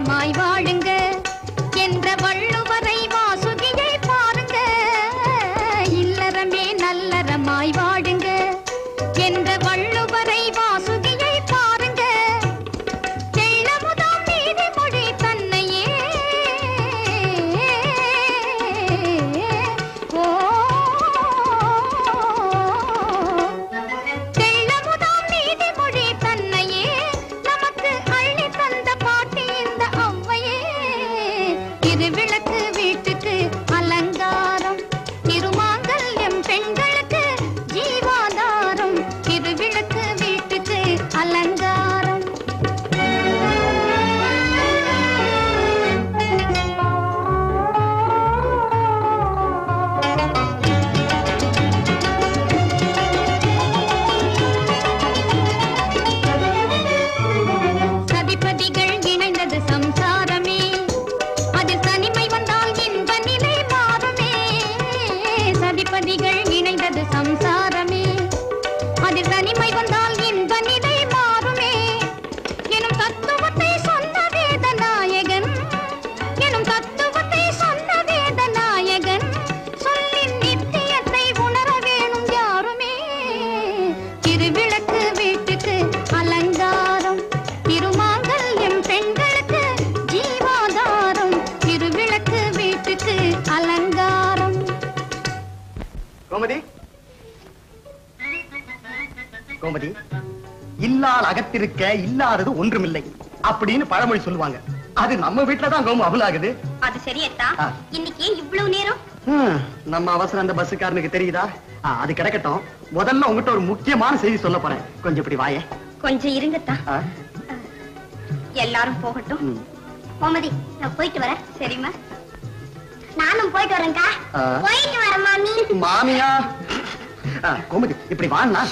இல்லறமாய் வாழுங்க என்ற வள்ளுவரை வாசுகியை பாருங்க இல்லறமே நல்லறமாய் வாழுங்க என்ற வள்ளுவரை வாசுகியை பாருங்க தெள்ளமுதாம் நீதிமொழி தன்னையே ஓ தெள்ளமுதாம் நீதிமொழி தன்னையே நமக்கு அள்ளி தந்த பாட்டி இந்த ஔவையே திருவிளக்கு வீட்டுக்கு அலங்காரம் திருமாங்கல்யம் பெண்களுக்கு ஜீவாதாரம் திருவிளக்கு வீட்டுக்கு அலங்காரம் சதிபதிகள் இணைந்தது சம்சாரமே அதில் தனிமை வந்தால் இன்ப நிலை மாறுமே சதிபதிகள் இணைந்தது சம்சாரமே அதில் தனிமை வந்தால் இன்ப நிலை மாறுமே எனும் தத்துவத்தை சொன்ன வேத நாயகன் எனும் தத்துவத்தை சொன்ன வேத நாயகன் சொல்லின் நித்தியத்தை உணர வேணும் யாருமே திருவிளக்கு வீட்டுக்கு அலங்காரம் திருமாங்கல்யம் பெண்களுக்கு ஜீவாதாரம் திருவிளக்கு வீட்டுக்கு அலங்காரம் கோமதி கோமதி இல்லால் அகத்திருக்க இல்லாதது ஒன்றுமில்லை அப்படின்னு பழமொழி சொல்லுவாங்க அது நம்ம வீட்டுல தான் கோமு அபலாகுது அது சரியத்தா ஆ. இன்னைக்கு இவ்வளவு நேரம் ஹம், நம்ம அவசரம் அந்த பஸ்ஸுக்காரனுக்கு தெரியுதா ஆ, அது கிடக்கட்டும் முதல்ல உங்ககிட்ட ஒரு முக்கியமான செய்தி சொல்ல போறேன் கொஞ்சம் இப்படி வாயே கொஞ்சம் இருங்கத்தா ஆ, எல்லாரும் போகட்டும் ம். கோமதி நான் போயிட்டு வரேன் சரிம்மா நானும் போயிட்டு வரேன்க்கா ஆ. போயிட்டு வரேன் மாமி மாமியா ஆ, கோமதி இப்படி வாண்ணா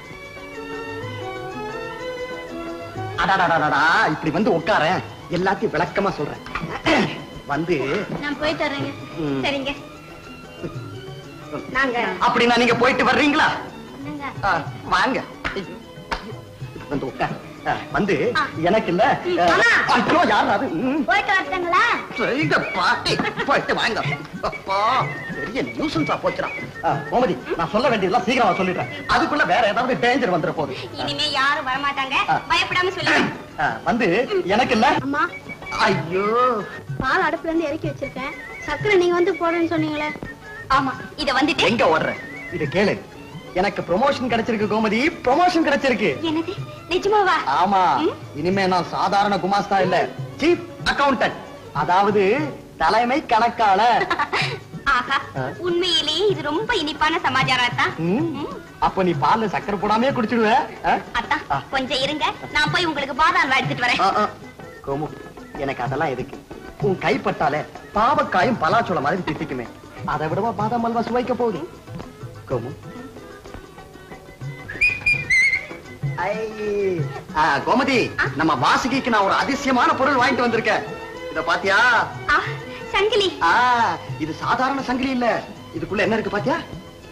அடாடாடாடா இப்படி வந்து உட்காரேன் எல்லாத்தையும் விளக்கமா சொல்றேன் வந்து நான் போயிட்டு வரேங்க ம். சரிங்க நாங்க அப்படின்னா நீங்க போயிட்டு வர்றீங்களா என்னங்க? ஆ, வாங்க வந்து உட்கார் ஆ, வந்து ஆ. எனக்கு இல்ல ஆ, அம்மா. ஐயோ யார் அது ம், போயிட்டு வரட்டுங்களா சரிங்க பாட்டி போயிட்டு வாங்க அப்பா பெரிய நியூசன்ஸா போச்சுடா ஆ, கோமதி நான் சொல்ல வேண்டியதெல்லாம் சீக்கிரமா சொல்லிடுறேன் அதுக்குள்ள வேற ஏதாவது டேஞ்சர் வந்துட போகுது இனிமே யாரும் வரமாட்டாங்க ஆ. பயப்படாம சொல்லுங்க ஆ, வந்து எனக்கு இல்ல அம்மா ஐயோ பால் அடுப்புல இருந்து இறக்கி வச்சிருக்கேன் சக்கரை நீங்க வந்து போடுறேன்னு சொன்னீங்களே ஆமா இத வந்துட்டு எங்க ஓடுற இத கேளு எனக்கு ப்ரொமோஷன் கிடைச்சிருக்கு கோமதி ப்ரொமோஷன் கிடைச்சிருக்கு என்னது நிஜமாவா ஆமா ம்? இனிமே நான் சாதாரண குமாஸ்தா இல்ல சீஃப் அக்கவுண்டன்ட் அதாவது தலைமை கணக்காளர் ஆஹா ஆ. உண்மையிலேயே இது ரொம்ப இனிப்பான சமாச்சாரம் தான் ம்? அப்ப நீ பால்ல சக்கரை போடாமே குடிச்சிடுவ ஆ? அத்தா ஆ. கொஞ்சம் இருங்க நான் போய் உங்களுக்கு பாதாம் அல்வா எடுத்துட்டு வரேன் ஆ, ஆ. கோமு எனக்கு அதெல்லாம் எதுக்கு உன் கைப்பட்டாலே பாவக்காயும் பலாச்சோளம் மாதிரி திட்டிக்குமே அதை விடவா பாதாம் அல்வா சுவைக்க போகுது கோமு ஐ, ஆ, கோமதி நம்ம வாசுகிக்கு நான் ஒரு அதிசயமான பொருள் வாங்கிட்டு வந்திருக்கேன் இத பாத்தியா ஆ, சங்கிலி ஆ, இது சாதாரண சங்கிலி இல்ல இதுக்குள்ள என்ன இருக்கு பாத்தியா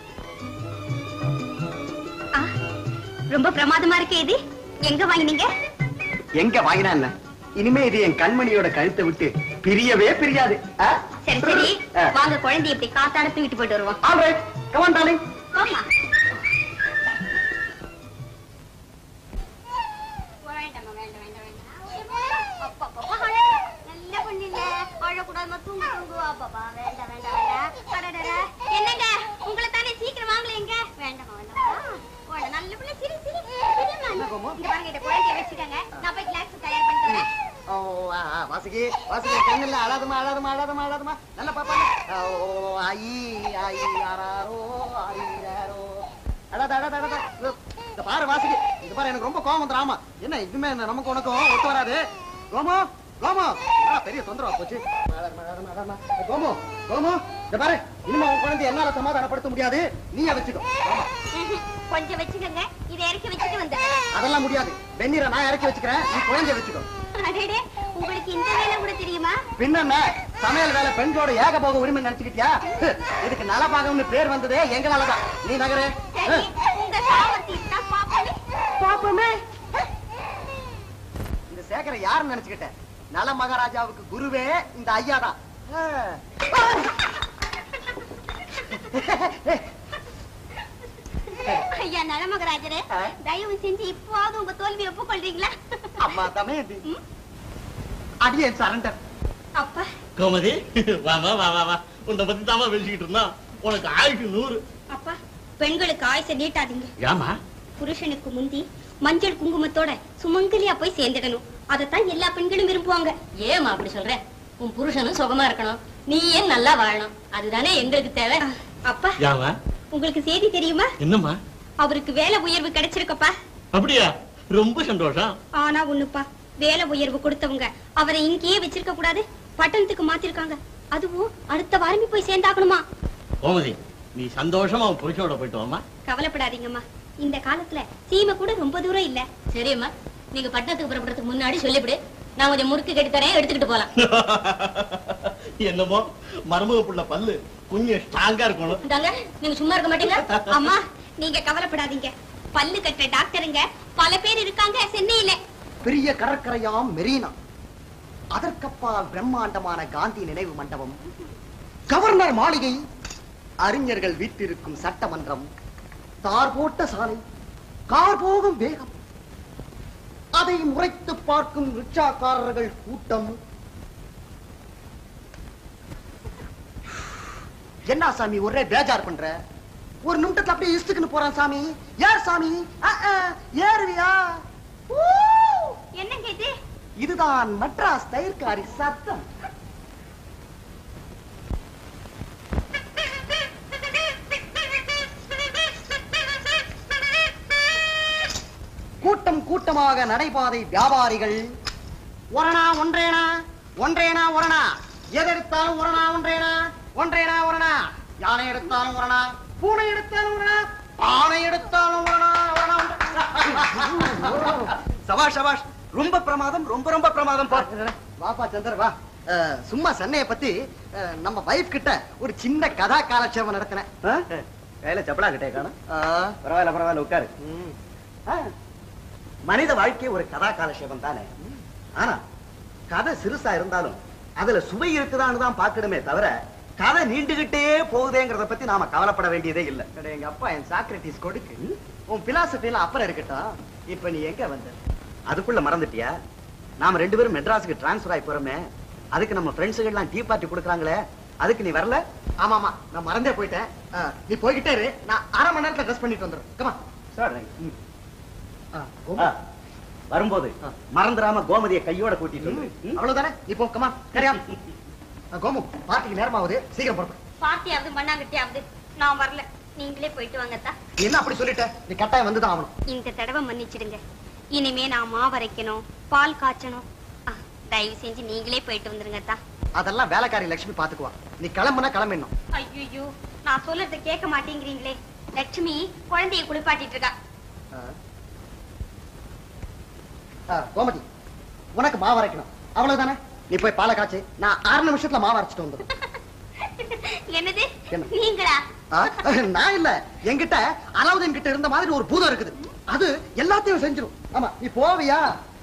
ஆ, ரொம்ப பிரமாதமா இருக்கே இது எங்க வாங்கினீங்க எங்க வாங்கினா என்ன இனிமே இது என் கண்மணியோட கழுத்தை விட்டு பிரியவே பிரியாது ஆ? சரி சரி ஆ. வாங்க குழந்தை இப்படி காத்தாட தூக்கிட்டு போயிட்டு வருவோம் All right. Come on, darling. ஆமா என்னங்க உங்களை தானே சீக்கிரம் வாங்கலைங்க வேண்டாமா வேண்டாமா ஓட நல்ல பிள்ளை சிரி சிரி சிரிம்மா. இங்க பாருங்க இந்த குழந்தைய வச்சுக்கோங்க நான் போய் கிளாஸ் தயார் பண்ணிட்டு வரேன் ஓ, ஆ, ஆ, வாசுகி வாசுகி கண்ணில் அழாதமா அழாதமா அழாதமா அழாதமா நல்ல பாப்பா ஓ ஐ ஐ ஆராரோ ஆரீராரோ அடாத அடாத அடாத இதோ, இந்த பாரு வாசுகி இது பாரு எனக்கு ரொம்ப கோவம் வந்துடும் ஆமா என்ன இதுமே என்ன நமக்கு உனக்கும் ஒத்து வராது கோமோ கோமோ ஆ, பெரிய தொந்தரவா போச்சு அழாதமா, அழாதமா, அழாதமா. கோமோ கோமோ இந்த பாரு இனிமே உன் குழந்தை என்னால சமாதானப்படுத்த முடியாது நீயே வச்சுக்கோ ஆமா. கொஞ்சம் வச்சுக்கோங்க இதை இறக்கி வச்சுட்டு வந்து அதெல்லாம் முடியாது வெந்நீரை நான் இறக்கி வச்சுக்கிறேன் நீ குழந்தைய வச்சுக்கோ அடேடே உங்களுக்கு இந்த வேலை கூட தெரியுமா பின்ன சமையல் வேலை பெண்களோட ஏக போக உரிமை நினைச்சுக்கிட்டியா இதுக்கு நலபாகம்னு பேர் வந்ததே எங்களாலதான் நீ நகரு சரி உங்க சாமர்த்தியத்தை பாப்போமே பாப்போமே இந்த சேகரை யாருன்னு நினைச்சுக்கிட்ட நல மகாராஜாவுக்கு குருவே இந்த ஐயா தான் ஐயா நலமகராஜரே ஆ? தயவு செஞ்சு இப்போது உங்க தோல்வியை ஒப்புக்கொள்றீங்களா அம்மா தமே அடியே சரண்டர் அப்பா கோமதி வா வா வா வா வா உன்னை பத்தி தாமா பேசிக்கிட்டு இருந்தான் உனக்கு ஆயுஷு நூறு அப்பா பெண்களுக்கு ஆயுச நீட்டாதீங்க ஏமா புருஷனுக்கு முந்தி மஞ்சள் குங்குமத்தோட சுமங்கலியா போய் சேர்ந்துடணும் அதைத்தான் எல்லா பெண்களும் விரும்புவாங்க ஏமா அப்படி சொல்ற உன் புருஷனும் சுகமா இருக்கணும் நீ ஏன் நல்லா வாழணும் அதுதானே எங்களுக்கு தேவை அப்பா ஏமா உங்களுக்கு செய்தி தெரியுமா என்னம்மா அவருக்கு வேலை உயர்வு கிடைச்சிருக்கப்பா அப்படியா ரொம்ப சந்தோஷம் ஆனா ஒண்ணுப்பா வேலை உயர்வு கொடுத்தவங்க அவரை இங்கேயே வச்சிருக்க கூடாது பட்டணத்துக்கு மாத்திருக்காங்க அதுவும் அடுத்த வாரமே போய் சேர்ந்தாகணுமா கோமதி நீ சந்தோஷமா உன் புருஷனோட போயிட்டு வாமா கவலைப்படாதீங்கம்மா இந்த காலத்துல சீமை கூட ரொம்ப தூரம் இல்ல சரியம்மா நீங்க பட்டணத்துக்கு புறப்படுறதுக்கு முன்னாடி சொல்லிவிடு நான் கொஞ்சம் முறுக்கு கட்டி தரேன் எடுத்துக்கிட்டு போலாம் என்னமோ மருமக புள்ள பல்லு கொஞ்சம் ஸ்ட்ராங்கா இருக்கணும் இந்தாங்க நீங்க சும்மா இருக்க மாட்டீங்களா அம்மா நீங்க கவலைப்படாதீங்க பல்லு கட்டுற டாக்டருங்க பல பேர் இருக்காங்க சென்னையில பெரிய கடற்கரையாம் மெரீனா அதற்கப்பால் பிரம்மாண்டமான காந்தி நினைவு மண்டபம் கவர்னர் மாளிகை அறிஞர்கள் வீட்டிருக்கும் சட்டமன்றம் தார் போட்ட சாலை கார் போகும் வேகம் அதை முறைத்து பார்க்கும் ரிக்ஷாக்காரர்கள் கூட்டம் என்ன சாமி ஒரே பேஜார் பண்ற ஒரு நிமிடத்துல அப்படியே இஸ்துக்குன்னு போறான் சாமி யார் சாமி அஹ், அஹ், ஏறுவியா ஊ! என்னங்க இது இதுதான் மெட்ராஸ் தயிர்காரி சத்தம் கூட்டம் கூட்டமாக நடைபாதை வியாபாரிகள் ஒரணா ஒன்றேனா ஒன்றேனா ஒரணா எதெடுத்தாலும் ஒரணா ஒன்றேனா ஒன்றேனா ஒரணா யானை எடுத்தாலும் ஒரணா பூனை எடுத்தாலும் ஒரணா ஆனை எடுத்தாலும் ஒரணா ஒரணா ஒன்றா. சபாஷ் சபாஷ் ரொம்ப பிரமாதம் ரொம்ப ரொம்ப பிரமாதம் பா வாப்பா சந்தர் வா அஹ், சும்மா சென்னைய பத்தி அஹ், நம்ம வைஃப் கிட்ட ஒரு சின்ன கதா காலட்சேபம் நடத்தினேன் கையில சப்பலா கிட்டே காணும் பரவாயில்ல பரவாயில்ல உட்காரு ஆ, மனித வாழ்க்கை ஒரு கதா காலட்சேபம் தானே ஆனா கதை சிறுசா இருந்தாலும் அதுல சுவை இருக்குதான்னு தான் பார்க்கணுமே தவிர கதை நீண்டுகிட்டே போகுதேங்கிறத பத்தி நாம கவலைப்பட வேண்டியதே இல்ல எங்க அப்பா என் சாக்ரட்டிஸ் கொடுக்கு உன் பிலாசபி எல்லாம் அப்புறம் இருக்கட்டும் இப்ப நீ எங்க வந்த அதுக்குள்ள மறந்துட்டியா நாம ரெண்டு பேரும் மெட்ராஸுக்கு டிரான்ஸ்ஃபர் ஆகி போறோமே அதுக்கு நம்ம ஃப்ரெண்ட்ஸுகள் எல்லாம் டீ பார்ட்டி கொடுக்குறாங்களே அதுக்கு நீ வரல ஆமாமா நான் மறந்தே போயிட்டேன் ஆ, நீ போய்கிட்டே இரு நான் அரை மணி நேரத்துல ட்ரெஸ் பண்ணிட்டு வந்துடுறேன் கமா சார் ஆ, வரும்போது ஆ. மறந்துடாம கோமதியை கையோட கூட்டிட்டு வந்துரு. ம்? அவ்வளவுதானே இப்போ கமா சரியா ஆ, கோமு பார்ட்டிக்கு நேரமாகுது சீக்கிரம் புறப்படு பாட்டியாவது மண்ணாங்கட்டியாவது நான் வரல நீங்களே போயிட்டு வாங்கத்தா நீ என்ன அப்படி சொல்லிட்ட நீ கட்டாயம் வந்துதான் ஆகணும் இந்த தடவை மன்னிச்சிடுங்க இனிமே நான் மாவரைக்கணும் பால் காய்ச்சணும் ஆ, தயவு செஞ்சு நீங்களே போயிட்டு வந்துருங்கத்தா அதெல்லாம் வேலைக்காரி லட்சுமி பாத்துக்குவா நீ கிளம்புனா கிளம்பிடணும் ஐயோ நான் சொல்றத கேட்க மாட்டேங்கிறீங்களே லட்சுமி குழந்தைய குளிப்பாட்டிட்டு இருக்கா ஆ. ஆ, கோமதி உனக்கு மாவு அரைக்கணும் அவ்வளவுதானே நீ போய் பாலை காய்ச்சி நான் ஆறு நிமிஷத்துல மாவு அரைச்சிட்டு வந்துடும் என்னது என்ன? நீங்களா நான் இல்ல என்கிட்ட அலாவுதீன் கிட்ட இருந்த மாதிரி ஒரு பூதம் இருக்குது அது எல்லாத்தையும் செஞ்சிடும் ஆமா நீ போவியா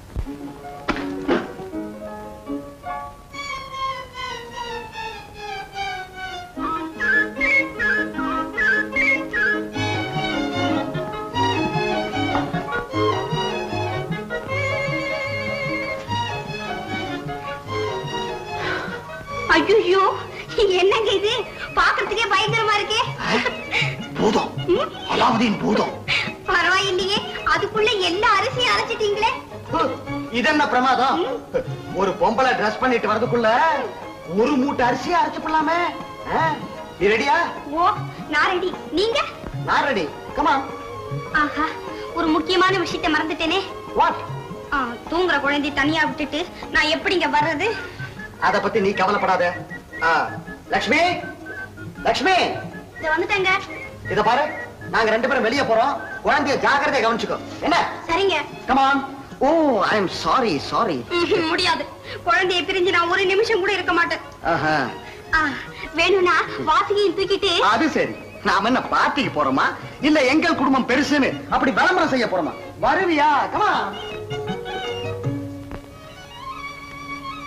ஐயோ என்னங்க இது பாக்குறதுக்கே பயங்கரமா இருக்கே பூதம் அலாவுதீன் பூதம் பரவாயில்லையே அதுக்குள்ள எல்லா அரிசியும் அரைச்சிட்டீங்களே இது என்ன பிரமாதம் ஒரு பொம்பளை ட்ரெஸ் பண்ணிட்டு வரதுக்குள்ள ஒரு மூட்டை அரிசியா அரைச்சு போடலாமே ஆ? நீ ரெடியா ஓ நான் ரெடி நீங்க நான் ரெடி கமான் ஆஹா ஒரு முக்கியமான விஷயத்தை மறந்துட்டேனே வாட் ஆ, தூங்குற குழந்தை தனியா விட்டுட்டு நான் எப்படிங்க வர்றது அத பத்தி நீ கவலைப்படாத ஆ, லக்ஷ்மி லக்ஷ்மி இத வந்துட்டேங்க இத பாரு நாங்க ரெண்டு பேரும் வெளிய போறோம் குழந்தைய ஜாக்கிரதையா கவனிச்சுக்கோ என்ன சரிங்க come on oh I am sorry sorry ம்ஹும், முடியாது குழந்தைய பிரிஞ்சு நான் ஒரு நிமிஷம் கூட இருக்க மாட்டேன் ஆஹா ஆ, வேணும்னா வாசிகையும் தூக்கிட்டு அது சரி நாம என்ன பார்ட்டிக்கு போறோமா இல்ல எங்கள் குடும்பம் பெருசுன்னு அப்படி விளம்பரம் செய்ய போறோமா வருவியா கமா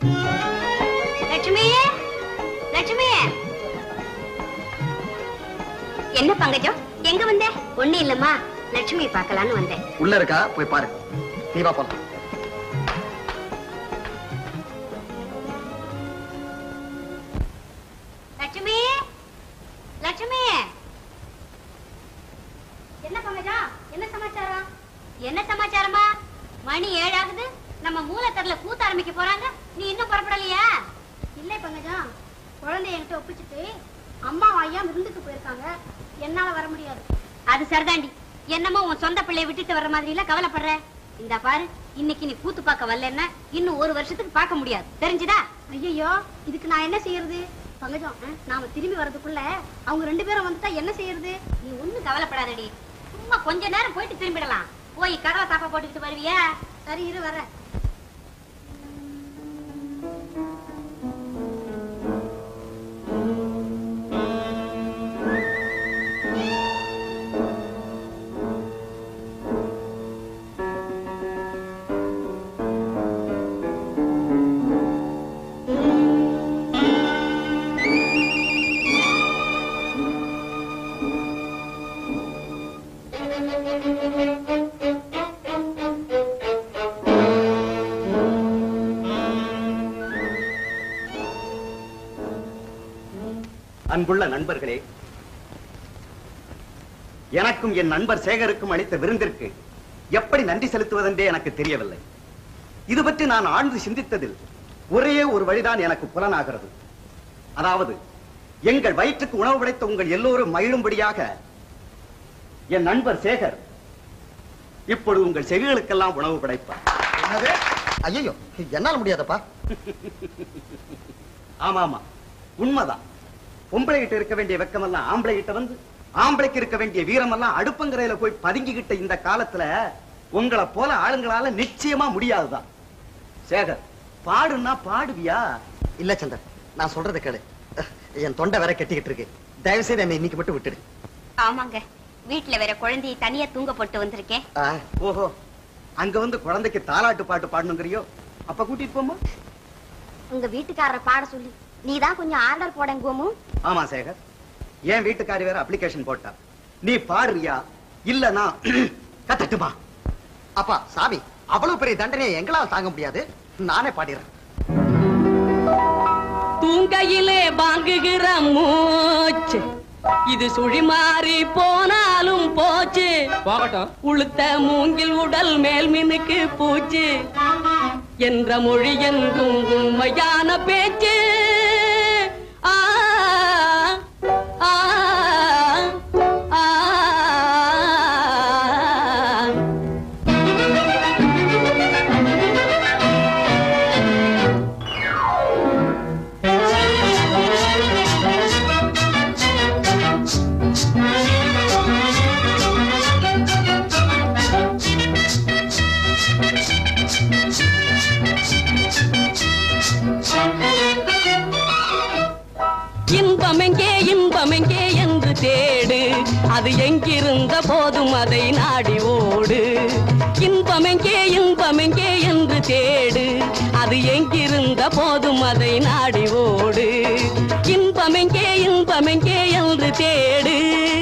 லட்சுமி லட்சுமி என்ன பங்கஜம் எங்க வந்த ஒண்ணு இல்லம்மா லட்சுமி பார்க்கலான்னு வந்தேன் உள்ள இருக்கா போய் பாரு நீ வா போலாம் லட்சுமி லட்சுமி என்ன பங்கஜம் என்ன சமாச்சாரம் என்ன சமாச்சாரமா மணி ஏழாகுது நம்ம மூலத்தரல கூத்த ஆரம்பிக்க போறாங்க நீ இன்னும் புறப்படலையா இல்லை பங்கஜம் குழந்தைய என்கிட்ட ஒப்பிச்சுட்டு அம்மா ஐயா விருந்துக்கு போயிருக்காங்க என்னால வர முடியாது அது சரிதாண்டி என்னமோ உன் சொந்த பிள்ளைய விட்டுட்டு வர்ற மாதிரி எல்லாம் கவலைப்படுற இந்த பாரு இன்னைக்கு நீ கூத்து பார்க்க வரலன்னா இன்னும் ஒரு வருஷத்துக்கு பார்க்க முடியாது தெரிஞ்சுதா ஐயோ இதுக்கு நான் என்ன செய்யறது பங்கஜம் நாம திரும்பி வர்றதுக்குள்ள அவங்க ரெண்டு பேரும் வந்துட்டா என்ன செய்யறது நீ ஒண்ணும் கவலைப்படாதடி சும்மா கொஞ்ச நேரம் போயிட்டு திரும்பிடலாம் போய் கடலை தாப்பா போட்டுக்கிட்டு வருவியா சரி இரு வரேன் அன்புள்ள நண்பர்களே எனக்கும் என் நண்பர் சேகருக்கும் அளித்த விருந்திற்கு எப்படி நன்றி செலுத்துவதென்றே எனக்கு தெரியவில்லை இது பற்றி நான் ஆழ்ந்து சிந்தித்ததில் ஒரே ஒரு வழிதான் எனக்கு புலனாகிறது அதாவது எங்கள் வயிற்றுக்கு உணவு படைத்த உங்கள் எல்லோரும் மகிழும்படியாக என் நண்பர் சேகர் இப்பொழுது உங்கள் செவிகளுக்கெல்லாம் உணவு படைப்பார் என்னது ஐயோ என்னால முடியாதப்பா ஆமா ஆமா உண்மைதான் பொம்பளை கிட்ட இருக்க வேண்டிய வெக்கமெல்லாம் ஆம்பளை கிட்ட வந்து ஆம்பளைக்கு இருக்க வேண்டிய வீரமெல்லாம் அடுப்பங்கரையில போய் பதுங்கிக்கிட்ட இந்த காலத்துல உங்களை போல ஆளுங்களால நிச்சயமா முடியாதுதான் சேகர் பாடுன்னா பாடுவியா இல்ல சந்தர் நான் சொல்றதை கேளு என் தொண்டை வேற கெட்டிக்கிட்டு இருக்கு தயவு செய்து என்னை இன்னைக்கு மட்டும் விட்டுடு ஆமாங்க வீட்டுல வேற குழந்தையை தனியா தூங்க போட்டு வந்திருக்கேன் ஆ, ஓஹோ அங்க வந்து குழந்தைக்கு தாலாட்டு பாட்டு பாடணுங்கிறியோ அப்ப கூட்டிட்டு போமா உங்க வீட்டுக்காரரை பாட சொல்லி நீதான் கொஞ்சம் ஆர்டர் போடங்க கோமு ஆமா சேகர் என் வீட்டுக்காரி வேற அப்ளிகேஷன் போட்டா நீ பாடுறியா இல்லனா கத்தட்டுமா அப்பா சாமி அவ்வளவு பெரிய தண்டனையை எங்களால தாங்க முடியாது நானே பாடிடுறேன் தூங்கையிலே வாங்குகிற மூச்சு இது சுழி மாறி போனாலும் போச்சு போகட்டும் உளுத்த மூங்கில் உடல் மேல் மினுக்கு பூச்சு என்ற மொழி என்றும் உண்மையான பேச்சு ஆ, ஆ, ஆ. இன்பமெங்கே இன்பமெங்கே என்று தேடு அது எங்கிருந்த போதும் அதை நாடி ஓடு இன்பமெங்கே இன்பமெங்கே என்று தேடு அது எங்கிருந்த போதும் அதை நாடி ஓடு இன்பமெங்கே இன்பமெங்கே என்று தேடு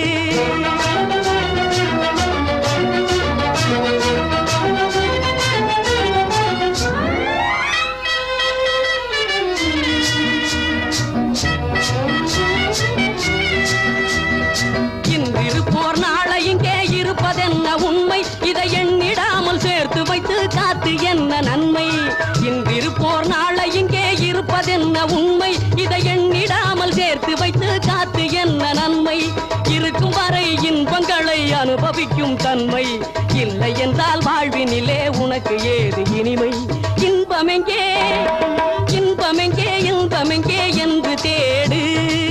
இன்றிருப்போர் நாளை இங்கே இருப்பதென்ன உண்மை இதை எண்ணிடாமல் சேர்த்து வைத்து காத்து என்ன நன்மை இன்றிருப்போர் நாளை இங்கே இருப்பதென்ன உண்மை இதை எண்ணிடாமல் சேர்த்து வைத்து காத்து என்ன நன்மை இருக்கும் வரை இன்பங்களை அனுபவிக்கும் தன்மை இல்லை என்றால் வாழ்வினிலே உனக்கு ஏது இனிமை இன்பமெங்கே இன்பமெங்கே இன்பமெங்கே என்று தேடு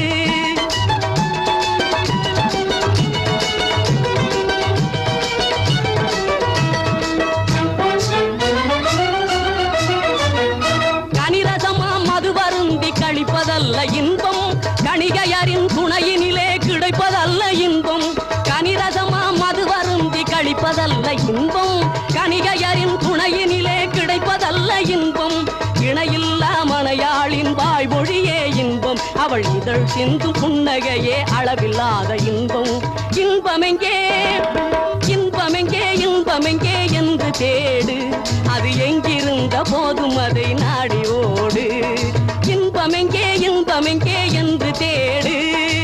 கனிரசமா மது வருந்தி கழிப்பதல்ல இன்பம் கணிகையரின் துணையினிலே கிடைப்பதல்ல இன்பம் கனிரசமா மது வருந்தி கழிப்பதல்ல இன்பம் கணிகையரின் துணை அவள் இதழ் சிந்தும் புன்னகையே அளவில்லாத இன்பம் இன்பமெங்கே இன்பமெங்கே இன்பமெங்கே என்று தேடு அது எங்கிருந்த போதும் அதை நாடி ஓடு இன்பமெங்கே இன்பமெங்கே என்று தேடு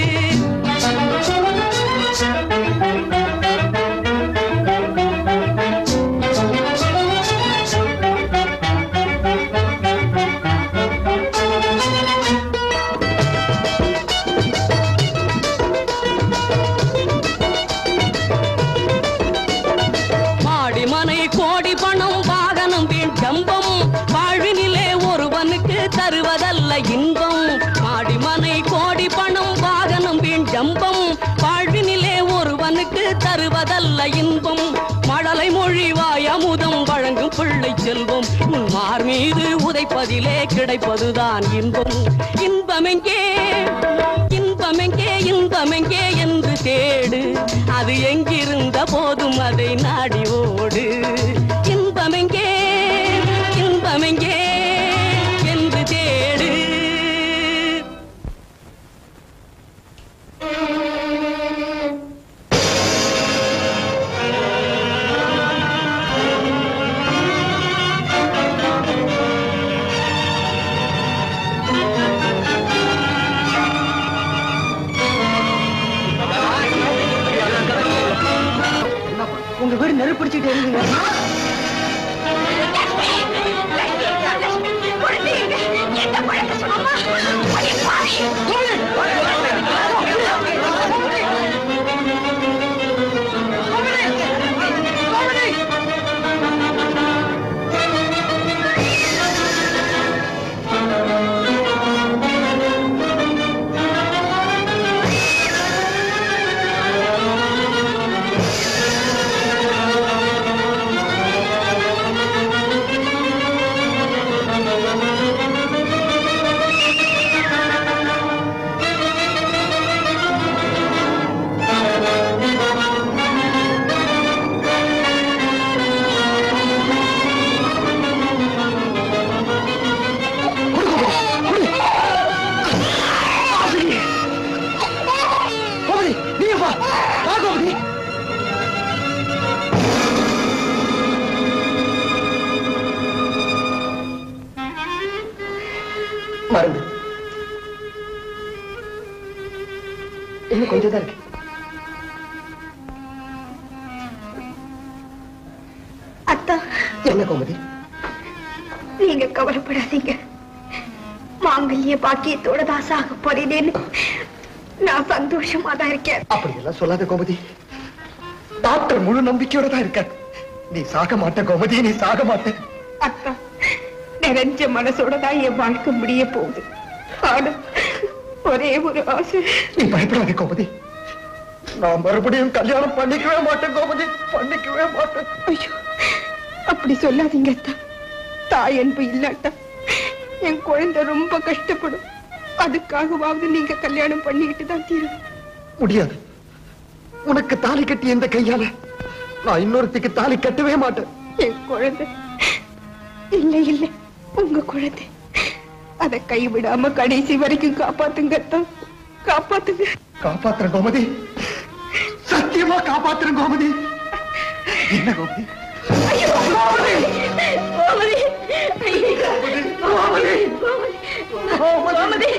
மாடி மனை கோடி பணம் வாகனம் வீண் ஜம்பம் வாழ்வினிலே ஒருவனுக்கு தருவதல்ல இன்பம் மாடி மனை கோடி பணம் வாகனம் வீண் ஜம்பம் வாழ்வினிலே ஒருவனுக்கு தருவதல்ல இன்பம் மழலை மொழி வாயமுதம் வழங்கும் பிள்ளை செல்வம் உன் மார் மீது உதைப்பதிலே கிடைப்பதுதான் இன்பம் இன்பமெங்கே இன்பமெங்கே இன்பமெங்கே என்று தேடு அது எங்கிருந்த போதும் அதை நாடி ஓடு இன்பமெங்கே இன்பமெங்கே என்று தேடு உங்க வீடு நெருப்பிடிச்சிட்டு இருக்குங்க கோமதி நீ வா வா கோமதி மருந்து இன்னும் கொஞ்சம் தான் இருக்கு அத்தா என்ன கோமதி நீங்க கவலைப்படாதீங்க மாங்கல்ய பாக்கியத்தோட தான் சாக போறேன்னு நான் சந்தோஷமா தான் இருக்கேன் அப்படி எல்லாம் சொல்லாத கோமதி டாக்டர் முழு நம்பிக்கையோட தான் இருக்க நீ சாக மாட்ட கோமதி நீ சாக மாட்ட அத்தா நிறைஞ்ச மனசோட தான் என் வாழ்க்கை முடிய போகுது ஆனா ஒரே ஒரு ஆசை நீ பயப்படாத கோமதி நான் மறுபடியும் கல்யாணம் பண்ணிக்கவே மாட்டேன் கோமதி பண்ணிக்கவே மாட்டேன் ஐயோ அப்படி சொல்லாதீங்க அத்தா தாய் அன்பு இல்லாட்டா என் குழந்தை ரொம்ப கஷ்டப்படும் அதுக்காகவாவது நீங்க கல்யாணம் பண்ணிக்கிட்டு தான் தீரும் முடியாது உனக்கு தாலி கட்டி இந்த கையால நான் இன்னொருத்திக்கு தாலி கட்டவே மாட்டேன் என் குழந்தை இல்ல இல்ல உங்க குழந்தை அதை கைவிடாம கடைசி வரைக்கும் காப்பாத்துங்க அத்தா காப்பாத்துங்க காப்பாத்துறேன் கோமதி சத்தியமா காப்பாத்துறேன் கோமதி என்ன கோமதி கோமதி கோமதி கோமதி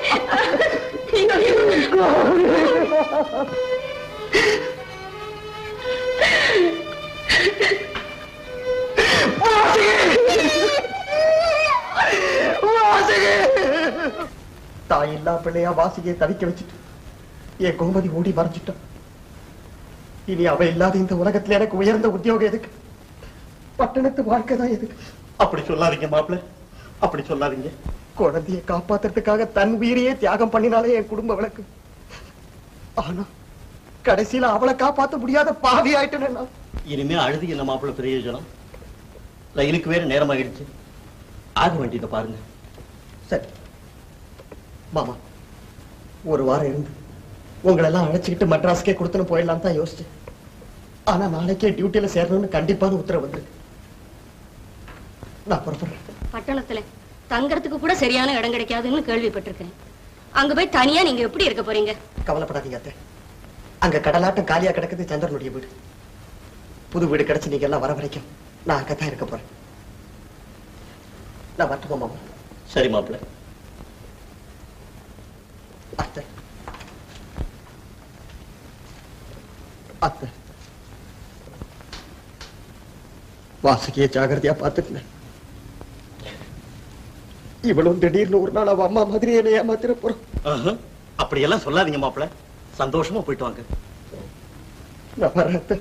தாய் இல்லா பிள்ளையா வாசியை தவிக்க வச்சுட்டு என் கோமதி ஓடி மறைஞ்சிட்டான் இனி அவ இல்லாத இந்த உலகத்துல எனக்கு உயர்ந்த உத்தியோகம் எதுக்கு பட்டணத்து வாழ்க்கை தான் எதுக்கு அப்படி சொல்லாதீங்க மாப்பிள்ள அப்படி சொல்லாதீங்க குழந்தையை காப்பாத்துறதுக்காக தன் உயிரையே தியாகம் பண்ணினாலே என் குடும்ப விளக்கு ஆனா கடைசியில அவளை காப்பாத்த முடியாத பாவி ஆயிட்டேன் நான் இனிமே அழுது என்ன மாப்பிள்ள பிரயோஜனம் ரயிலுக்கு வேற நேரம் ஆயிடுச்சு ஆக வேண்டியதை பாருங்க சரி மாமா ஒரு வாரம் இருந்து உங்களெல்லாம் அழைச்சிக்கிட்டு மெட்ராஸ்க்கே கொடுத்துன்னு போயிடலாம் தான் யோசிச்சேன் ஆனா நாளைக்கே டியூட்டியில சேரணும்னு கண்டிப்பான உத்தரவு வந்திருக்கு நான் புறப்படுறேன் பட்டணத்துல தங்கறதுக்கு கூட சரியான இடம் கிடைக்காதுன்னு கேள்விப்பட்டிருக்கேன் அங்க போய் தனியா நீங்க எப்படி இருக்க போறீங்க கவலைப்படாதீங்க அத்தை அங்க கடலாட்டம் காலியா கிடக்குது சந்திரனுடைய வீடு புது வீடு கிடைச்சு நீங்க எல்லாம் வர வரைக்கும் நான் அங்கதான் இருக்க போறேன் நான் வரட்டுமா மாமா சரி மாப்பிள்ள அத்தை அத்தை வாசுகிய ஜாகிரதையா பார்த்துக்கங்க இவளும் திடீர்னு ஒரு நாள் அவ அம்மா மாதிரி என்னை ஏமாத்திர போறோம் ஆஹா. அப்படியெல்லாம் சொல்லாதீங்க மாப்பிள்ள சந்தோஷமா போயிட்டு வாங்க நான் வரேன் அத்தை.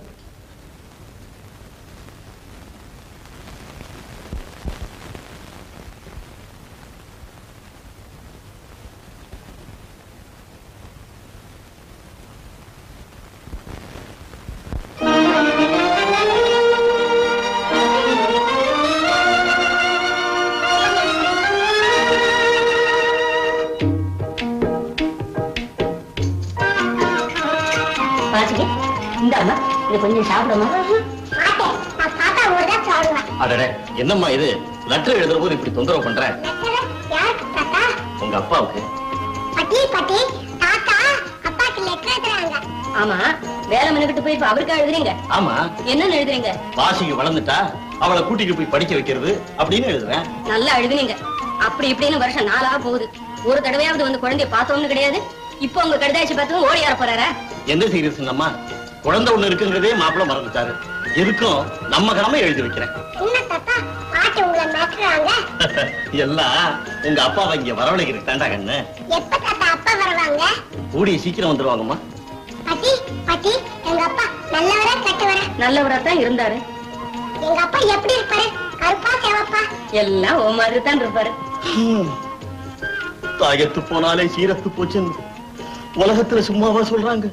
வாசுகி இந்த அம்மா இது கொஞ்சம் சாப்பிடுமா தாத்தா ஒரு தான் சாப்பிடுவேன் அடடே என்னம்மா இது லெட்டர் எழுதுற போது இப்படி தொந்தரவு பண்ற யாருக்கு தாத்தா உங்க அப்பாவுக்கு பட்டி பட்டி தாத்தா அப்பாக்கு லெட்டர் எழுதுறாங்க ஆமா வேலை மனுக்கிட்டு போய் இப்ப அவருக்கா எழுதுறீங்க ஆமா என்னன்னு எழுதுறீங்க வாசிக்கு வளர்ந்துட்டா அவளை கூட்டிட்டு போய் படிக்க வைக்கிறது அப்படின்னு எழுதுறேன் நல்லா எழுதுனீங்க அப்படி இப்படின்னு வருஷம் நாளா போகுது ஒரு தடவையாவது வந்து குழந்தைய பார்த்தோம்னு கிடையாது இப்போ உங்க கடிதாச்சு பார்த்து ஓடி வர போறாரா எந்த சீரியஸ் அம்மா குழந்தை ஒண்ணு இருக்குங்கிறதே மாப்பிள்ள மறந்துட்டாரு எதுக்கும் நம்ம கடமை எழுதி வைக்கிறேன் என்ன தாத்தா பாட்டி உங்களை மாற்றுறாங்க எல்லாம் உங்க அப்பாவை இங்க வரவழைக்கிறதுக்கு தாண்டா கண்ணு எப்ப தாத்தா அப்பா வருவாங்க கூடிய சீக்கிரம் வந்துருவாங்கம்மா பாட்டி பாட்டி எங்க அப்பா நல்லவரா கெட்டவரா நல்லவரா தான் இருந்தாரு எங்க அப்பா எப்படி இருப்பாரு கருப்பா சிவப்பா எல்லாம் ஓ மாதிரி தான் இருப்பாரு தாயத்து போனாலே சீரத்து போச்சுன்னு உலகத்துல சும்மாவா சொல்றாங்க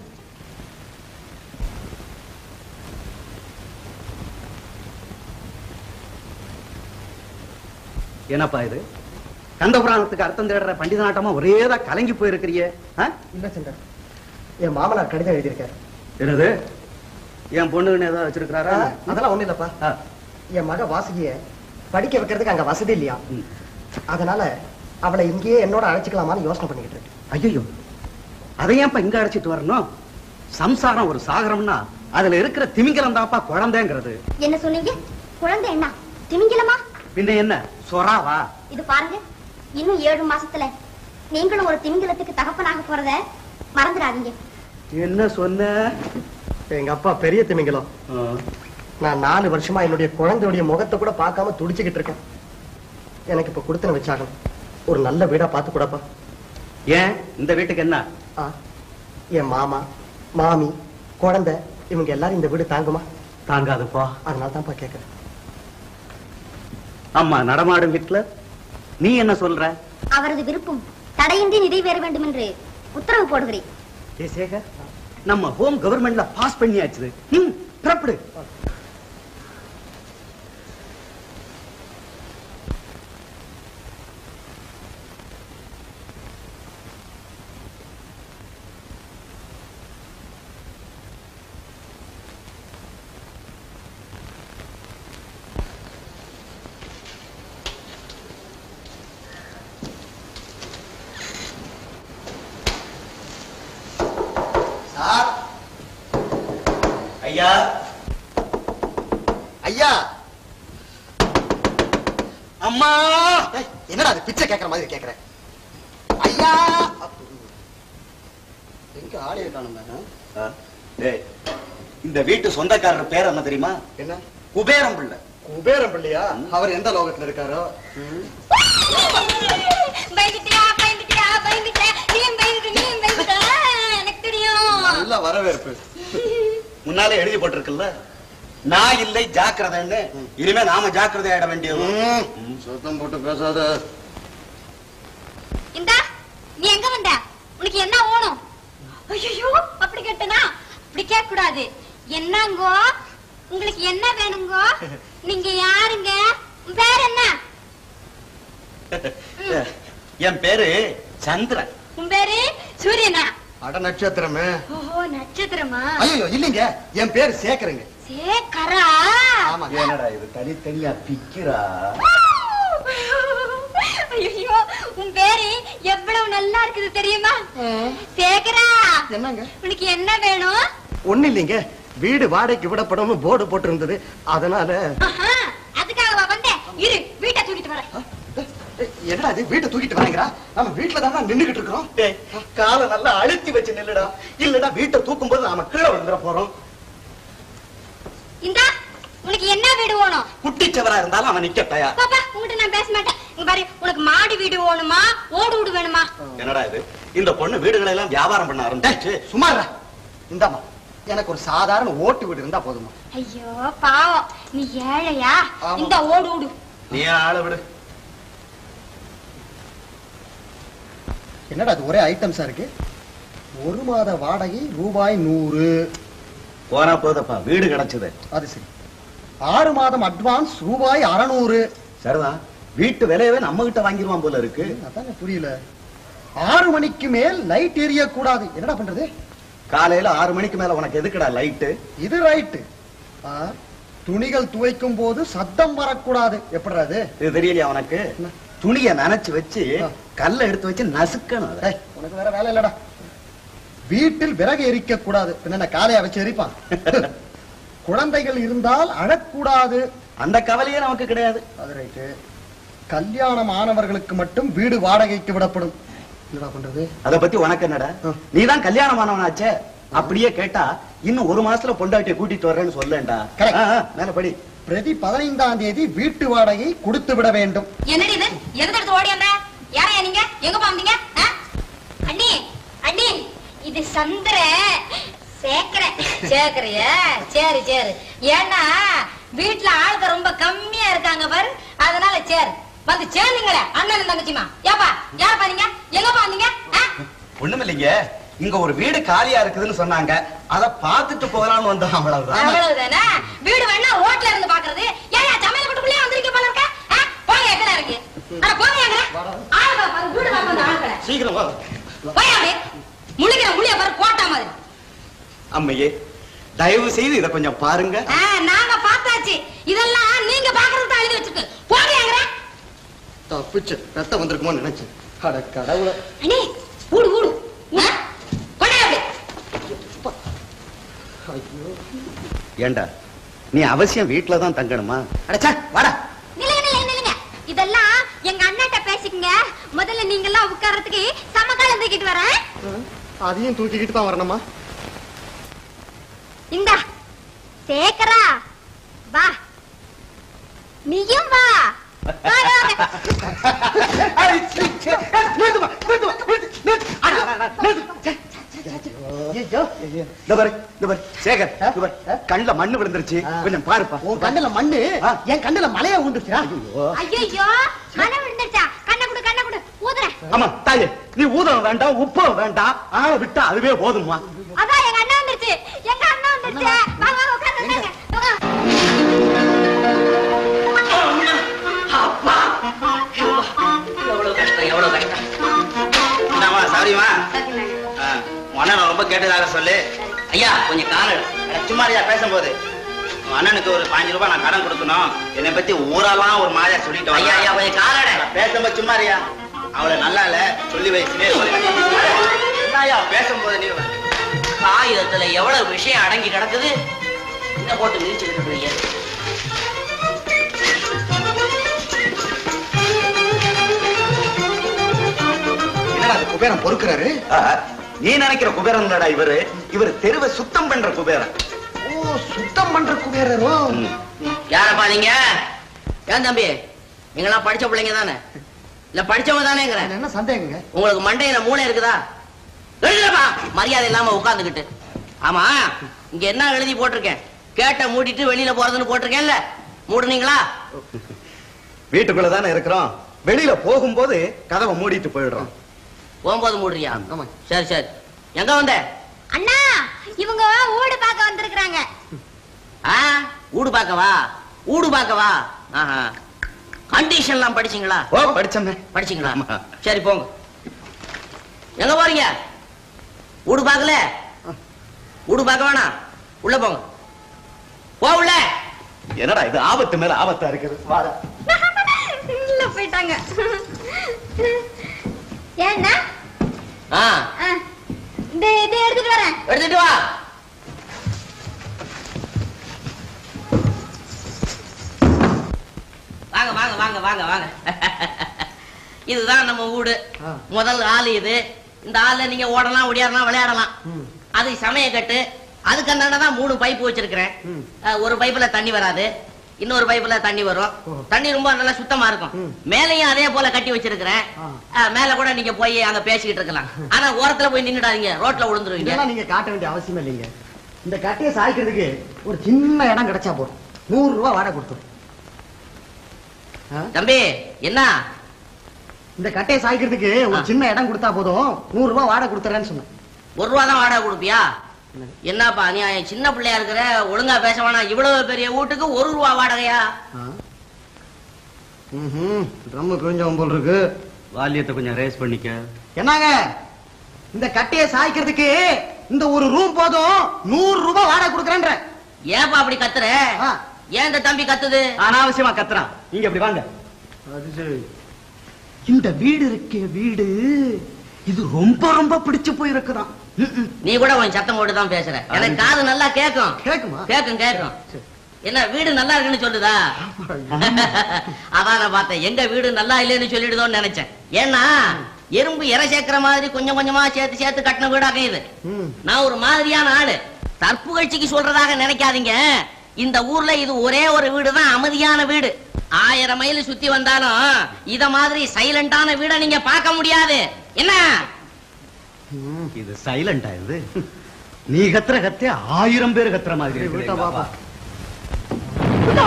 என்னப்பா இது கந்த புராணத்துக்கு அர்த்தம் தேடுற பண்டித நாட்டமா ஒரேதா கலங்கி போயிருக்கிறியே ஆ? இல்ல சங்கர் என் மாமனார் கடிதம் எழுதியிருக்காரு என்னது என் பொண்ணுன்னு ஏதோ வச்சிருக்கிறாரா அதெல்லாம் ஒண்ணு இல்லப்பா ஆ. என் மக வாசுகிய படிக்க வைக்கிறதுக்கு அங்க வசதி இல்லையா ம். அதனால அவளை இங்கேயே என்னோட அழைச்சிக்கலாமான்னு யோசனை பண்ணிக்கிட்டு இருக்கேன் ஐயோ அதை ஏன்ப்பா இங்க அழைச்சிட்டு வரணும் சம்சாரம் ஒரு சாகரம்னா அதுல இருக்கிற திமிங்கலம் தான்ப்பா குழந்தைங்கிறது என்ன சொன்னீங்க குழந்தை என்ன திமிங்கலமா பின்ன என்ன சொராவா இது பாருங்க இன்னும் ஏழு மாசத்துல நீங்களும் ஒரு திமிங்கலத்துக்கு தகப்பனாக போறத மறந்துடாதீங்க என்ன சொன்ன எங்க அப்பா பெரிய திமிங்கலம் நான் நாலு வருஷமா என்னுடைய குழந்தையுடைய முகத்தை கூட பார்க்காம துடிச்சுக்கிட்டு இருக்கேன் எனக்கு இப்ப கொடுத்தன வச்சாகணும் ஒரு நல்ல வீடா பார்த்து கூடப்பா ஏன் இந்த வீட்டுக்கு என்ன ஆ, என் மாமா மாமி குழந்தை இவங்க எல்லாரும் இந்த வீடு தாங்குமா தாங்காதுப்பா அதனால தான்ப்பா கேட்கறேன் அம்மா நடமாடும் வீட்டுல நீ என்ன சொல்ற அவரது விருப்பம் தடையின்றி நிறைவேற வேண்டும் என்று உத்தரவு போடுகிறேன் ஏ சேகர் நம்ம ஹோம் கவர்மெண்ட்ல பாஸ் பண்ணியாச்சு ம் புறப்படு சார் ஐயா ஐயா அம்மா ஏய், என்னடா அது பிச்சை கேட்கற மாதிரி கேட்கறேன் ஐயா எங்க ஆளே காணுங்க டேய், இந்த வீட்டு சொந்தக்காரர் பேர் என்ன தெரியுமா என்ன குபேரம் பிள்ளை குபேரம் பிள்ளையா அவர் எந்த லோகத்துல இருக்காரோ பயந்துட்டியா பயந்துட்டியா பயந்துட்ட நீ பயந்துட்டு நீ பயந்துட்ட எனக்கு தெரியும் நல்ல வரவேற்பு முன்னாலே எழுதி போட்டிருக்குல்ல நான் இல்லை ஜாக்கிரதைன்னு இனிமே நாம ஜாக்கிரதை ஆயிட வேண்டியது சத்தம் போட்டு பேசாத இந்தா நீ எங்க வந்த உனக்கு என்ன ஓணும் ஐயோ அப்படி கேட்டனா அப்படி கேட்க கூடாது என்னங்கோ உங்களுக்கு என்ன வேணுங்கோ நீங்க யாருங்க உன் பேர் என்ன என் பேரு சந்திரன் உன் பேரு சூரியனா அட நட்சத்திரமே ஓஹோ நட்சத்திரமா ஐயோ இல்லைங்க என் பேர் சேகருங்க சேகரா ஆமாங்க என்னடா இது தனித்தனியா பிக்கிறா ஐயோ உன் பேரு எவ்வளவு நல்லா இருக்குது தெரியுமா சேகரா என்னங்க உனக்கு என்ன வேணும் ஒண்ணு இல்லைங்க வீடு வாடகைக்கு விடப்படும் போர்டு போட்டிருந்தது அதனால ஆஹா, அதுக்காகவா வந்தேன் இரு வீட்டை தூக்கிட்டு வரேன் என்னடா இது வீட்டை தூக்கிட்டு வரீங்களா நம்ம வீட்டுல தான் நின்னுகிட்டு இருக்கிறோம் டேய், காலை நல்லா அழுத்தி வச்சு நில்லுடா இல்லடா வீட்டை தூக்கும் போது நாம கீழே விழுந்துட போறோம் இந்தா உனக்கு என்ன வீடு வேணும் குட்டிச்சவரா இருந்தாலும் அவன் நிக்க தயார் பாப்பா உங்ககிட்ட நான் பேச மாட்டேன் இங்க பாரு உனக்கு மாடி வீடு வேணுமா ஓடு வீடு வேணுமா என்னடா இது இந்த பொண்ணு வீடுகளை எல்லாம் வியாபாரம் பண்ண ஆரம்பிச்சு சுமாரா இந்தாமா எனக்கு ஒரு சாதாரண ஓட்டு வீடு இருந்தா போதுமா ஐயோ பாவம் நீ ஏழையா ஆமா. இந்த ஓடு வீடு நீ ஆள விடு என்னடா அது ஒரே ஐட்டம்ஸா இருக்கு ஒரு மாத வாடகை ரூபாய் நூறு போனா போதப்பா வீடு கிடைச்சது அது சரி ஆறு மாதம் அட்வான்ஸ் ரூபாய் அறநூறு சரிதான் வீட்டு விலையவே நம்ம கிட்ட வாங்கிடுவான் போல இருக்கு அதாங்க புரியல ஆறு மணிக்கு மேல் லைட் எரிய கூடாது என்னடா பண்றது காலையில ஆறு மணிக்கு மேல உனக்கு எதுக்குடா லைட்டு இது ரைட்டு துணிகள் துவைக்கும் போது சத்தம் வரக்கூடாது எப்படிடா அது இது தெரியலையா உனக்கு என்ன? துணிய நனைச்சு வச்சு ஆ. கல்ல எடுத்து வச்சு நசுக்கணும் அதை. ஏய், உனக்கு வேற வேலை இல்லடா வீட்டில் விறகு எரிக்க கூடாது என்ன காலையா வச்சு எரிப்பான் குழந்தைகள் இருந்தால் அழக்கூடாது அந்த கவலையே நமக்கு கிடையாது அது ரைட்டு கல்யாணம் ஆனவர்களுக்கு மட்டும் வீடு வாடகைக்கு விடப்படும் என்னடா பண்றது அத பத்தி உனக்கு என்னடா ஆ. நீதான் கல்யாணம் ஆனவனாச்சே அப்படியே கேட்டா இன்னும் ஒரு மாசத்துல பொண்டாட்டிய கூட்டிட்டு வர்றேன்னு சொல்லேன்டா Correct. ஆ, ஆ, மேல படி பிரதி பதினைந்தாம் தேதி வீட்டு வாடகை கொடுத்து விட வேண்டும் என்னடி இது எதுக்கு எடுத்து ஓடி வந்த யாரையா நீங்க எங்க பாந்தீங்க அண்ணி அண்ணி இது சந்திர சேக்கர சேக்கரைய சரி சரி ஏன்னா வீட்டுல ஆளுங்க ரொம்ப கம்மியா இருக்காங்க பாரு அதனால சரி வந்து சேர்ந்தீங்களே அண்ணன் தங்கச்சிமா ஏப்பா யார் பாத்தீங்க எங்க பாந்தீங்க ஒண்ணுமில்லைங்க இங்க ஒரு வீடு காலியா இருக்குதுன்னு சொன்னாங்க அத பாத்துட்டு போகலாம்னு வந்தோம் அவ்வளவுதான் அவ்வளவுதானே வீடு வேணா ரோட்ல இருந்து பாக்குறது ஏன் சமையல் வீட்டுக்குள்ளே வந்திருக்க போல இருக்க ஆ? போங்க எக்கட இருக்கு அட போங்க எங்க ஆளுங்க பாரு வீடு வாங்க வந்த ஆளுங்களை சீக்கிரம் வா போய் அப்படியே முழிக்கிற முழிய பாரு கோட்டா மாதிரி அம்மையே தயவு செய்து இத கொஞ்சம் பாருங்க ஆ, நாங்க பார்த்தாச்சு இதெல்லாம் நீங்க பாக்குறது தான் எழுதி வச்சிருக்கு போடுறீங்க தப்பிச்சு ரத்தம் வந்திருக்குமோ நினைச்சேன் அட கடவுளை அண்ணே ஊடு ஊடு ஆ? கொண்டா அப்படி ஏண்டா நீ அவசியம் வீட்டுல தான் தங்கணுமா அடச்சா வாடா நில்லுங்க நில்லுங்க நில்லுங்க இதெல்லாம் எங்க அண்ணன்ட்ட பேசிக்கங்க முதல்ல நீங்க எல்லாம் உட்கார்றதுக்கு சமகாலம் தூக்கிட்டு வரேன் அதையும் தூக்கிக்கிட்டு தான் வரணுமா இந்தா சேக்கரா வா நீயும் வா வாங்க, வாங்க. ஐயோ இந்த பாரு, இந்த பாரு, சேகர், இந்த பாரு, கண்ணுல மண்ணு விழுந்துருச்சு கொஞ்சம் பாருப்பா உன் கண்ணுல மண்ணு ஆ. என் கண்ணுல மலையா உண்டுச்சா ஐயையோ மழை விழுந்துருச்சா கண்ணை கொடு கண்ணை கொடு ஊதுறேன் ஆமா தாயே நீ ஊதம் வேண்டாம் உப்பம் வேண்டாம் ஆளை விட்டா அதுவே போதுமா அதான் எங்க அண்ணன் வந்துருச்சு எங்க அண்ணன் வந்துருச்சு வாங்க வாங்க உட்காருங்க உட்காருங்க. வாங்க. எவ்வளவு கஷ்டம் எவ்வளவு கஷ்டம் இந்தாம்மா சாரிம்மா ஆ, உன் அண்ணனை ரொம்ப கேட்டதாக சொல்லு ஐயா கொஞ்சம் கால சும்மா ஐயா பேசும்போது உன் அண்ணனுக்கு ஒரு பாஞ்சு ரூபாய் நான் கடன் கொடுக்கணும் என்னை பத்தி ஊரெல்லாம் ஒரு மாதிரியா சொல்லிட்டு ஐயா ஐயா கொஞ்சம் காலட பேசும்போது சும்மா ஐயா அவளை நல்லா இல்ல சொல்லி வயசுலே ஐயா பேசும்போது நீ காகிதத்துல எவ்வளவு விஷயம் அடங்கி கிடக்குது இந்த போட்டு மிதிச்சுக்கிட்டு இருக்கீங்க என்னடா அது குபேரம் பொறுக்கிறாரு ஆ, நீ நினைக்கிற குபேரன் இல்லடா இவரு இவர் தெருவை சுத்தம் பண்ற குபேரன் ஓ சுத்தம் பண்ற குபேரரோ ம். யாரப்பா நீங்க ஏன் தம்பி நீங்களாம் படிச்ச பிள்ளைங்க தானே இல்ல படிச்சவங்க தானேங்கிறேன் அதுல என்ன சந்தேகங்க உங்களுக்கு மண்டையில மூளை இருக்குதா எழுதுப்பா மரியாதை இல்லாம உட்கார்ந்துகிட்டு ஆமா இங்க என்ன எழுதி போட்டிருக்கேன் கேட்ட மூடிட்டு வெளியில போறதுன்னு போட்டிருக்கேன்ல மூடுனீங்களா வீட்டுக்குள்ள தானே இருக்கிறோம் வெளியில போகும்போது கதவை மூடிட்டு போயிடுறோம் போகும்போது மூடுறியா ஆமா. சரி சரி எங்க வந்த அண்ணா இவங்க ஊடு பார்க்க வந்திருக்கிறாங்க ஆ ஊடு பார்க்கவா ஊடு பார்க்கவா ஆஹா கண்டிஷன்லாம் படிச்சீங்களா ஓ படிச்சோமே படிச்சீங்களா ஆமா. சரி போங்க எங்க போறீங்க வீடு பார்க்கல வீடு பார்க்க வேணாம் உள்ள போங்க போ உள்ள என்னடா இது ஆபத்து மேல ஆபத்தா இருக்குது வாடா உள்ள போயிட்டாங்க ஏன்னா ஆ ஆ, இந்த இதை எடுத்துட்டு வரேன் எடுத்துட்டு வா வாங்க வாங்க வாங்க வாங்க வாங்க இதுதான் நம்ம வீடு ஆ. முதல் ஆளு இது இந்த ஆள்ல நீங்க ஓடலாம் ஓடியாடலாம் விளையாடலாம் ம். அது சமய கட்டு அதுக்கு அந்தாண்ட தான் மூணு பைப் வச்சிருக்கிறேன் ம். அஹ், ஒரு பைப்புல தண்ணி வராது இன்னொரு பைப்புல தண்ணி வரும் ஓ. தண்ணி ரொம்ப நல்லா சுத்தமா இருக்கும் ம். மேலையும் அதே போல கட்டி வச்சிருக்கிறேன் ஆ. அஹ், மேல கூட நீங்க போய் அங்க பேசிக்கிட்டு இருக்கலாம் ஆனா ஓரத்துல போய் நின்னுடாதீங்க ரோட்ல விழுந்துருவீங்க இதெல்லாம் நீங்க காட்ட வேண்டிய அவசியம் இல்லைங்க இந்த கட்டையை சாய்க்கிறதுக்கு ஒரு சின்ன இடம் கிடைச்சா போதும் நூறு ரூபாய் வாடகை கொடுத்துரும் ஆ? தம்பி என்ன இந்த கட்டையை சாய்க்கிறதுக்கு ஒரு ஆ. சின்ன இடம் கொடுத்தா போதும் நூறு ரூபாய் வாடகை கொடுத்துறேன்னு சொன்னேன் ஒரு ரூபா தான் வாடகை கொடுப்பியா என்னப்பா நீ சின்ன பிள்ளையா இருக்கிற ஒழுங்கா பேச வேணாம் இவ்வளவு பெரிய வீட்டுக்கு ஒரு ரூபா வாடகையா ட்ரம்மு கிழிஞ்சவன் போல் இருக்கு வாலியத்தை கொஞ்சம் ரேஸ் பண்ணிக்க என்னங்க இந்த கட்டையை சாய்க்கிறதுக்கு இந்த ஒரு ரூம் போதும் நூறு ரூபாய் வாடகை கொடுக்குறேன்ற ஏன்பா அப்படி கத்துற ஆ. ஏன் இந்த தம்பி கத்துது அனாவசியமா கத்துறான் நீங்க அப்படி வாங்க அது சரி இந்த வீடு இருக்கே வீடு இது ரொம்ப ரொம்ப பிடிச்சு போயிருக்குதான் ம்ம். நீ கூட கொஞ்சம் சத்தம் போட்டு தான் பேசுற எனக்கு காது நல்லா கேக்கும் கேக்குமா கேக்கும் கேக்கும் என்ன வீடு நல்லா இருக்குன்னு சொல்லுதா அதான் நான் பார்த்தேன் எங்க வீடு நல்லா இல்லைன்னு சொல்லிடுதோன்னு நினைச்சேன் ஏன்னா எறும்பு இறை சேர்க்கிற மாதிரி கொஞ்சம் கொஞ்சமா சேர்த்து சேர்த்து கட்டின வீடாக இது ம். நான் ஒரு மாதிரியான ஆளு தற்புகழ்ச்சிக்கு சொல்றதாக நினைக்காதீங்க இந்த ஊர்ல இது ஒரே ஒரு வீடு தான் அமைதியான வீடு ஆயிரம் மைல் சுத்தி வந்தாலும் இத மாதிரி சைலண்டான வீட நீங்க பார்க்க முடியாது என்ன இது சைலண்டா இது நீ கத்துற கத்தே ஆயிரம் பேர் கத்துற மாதிரி சரி, இருக்குது விட்டா எங்க பாப்பா. அப்பா.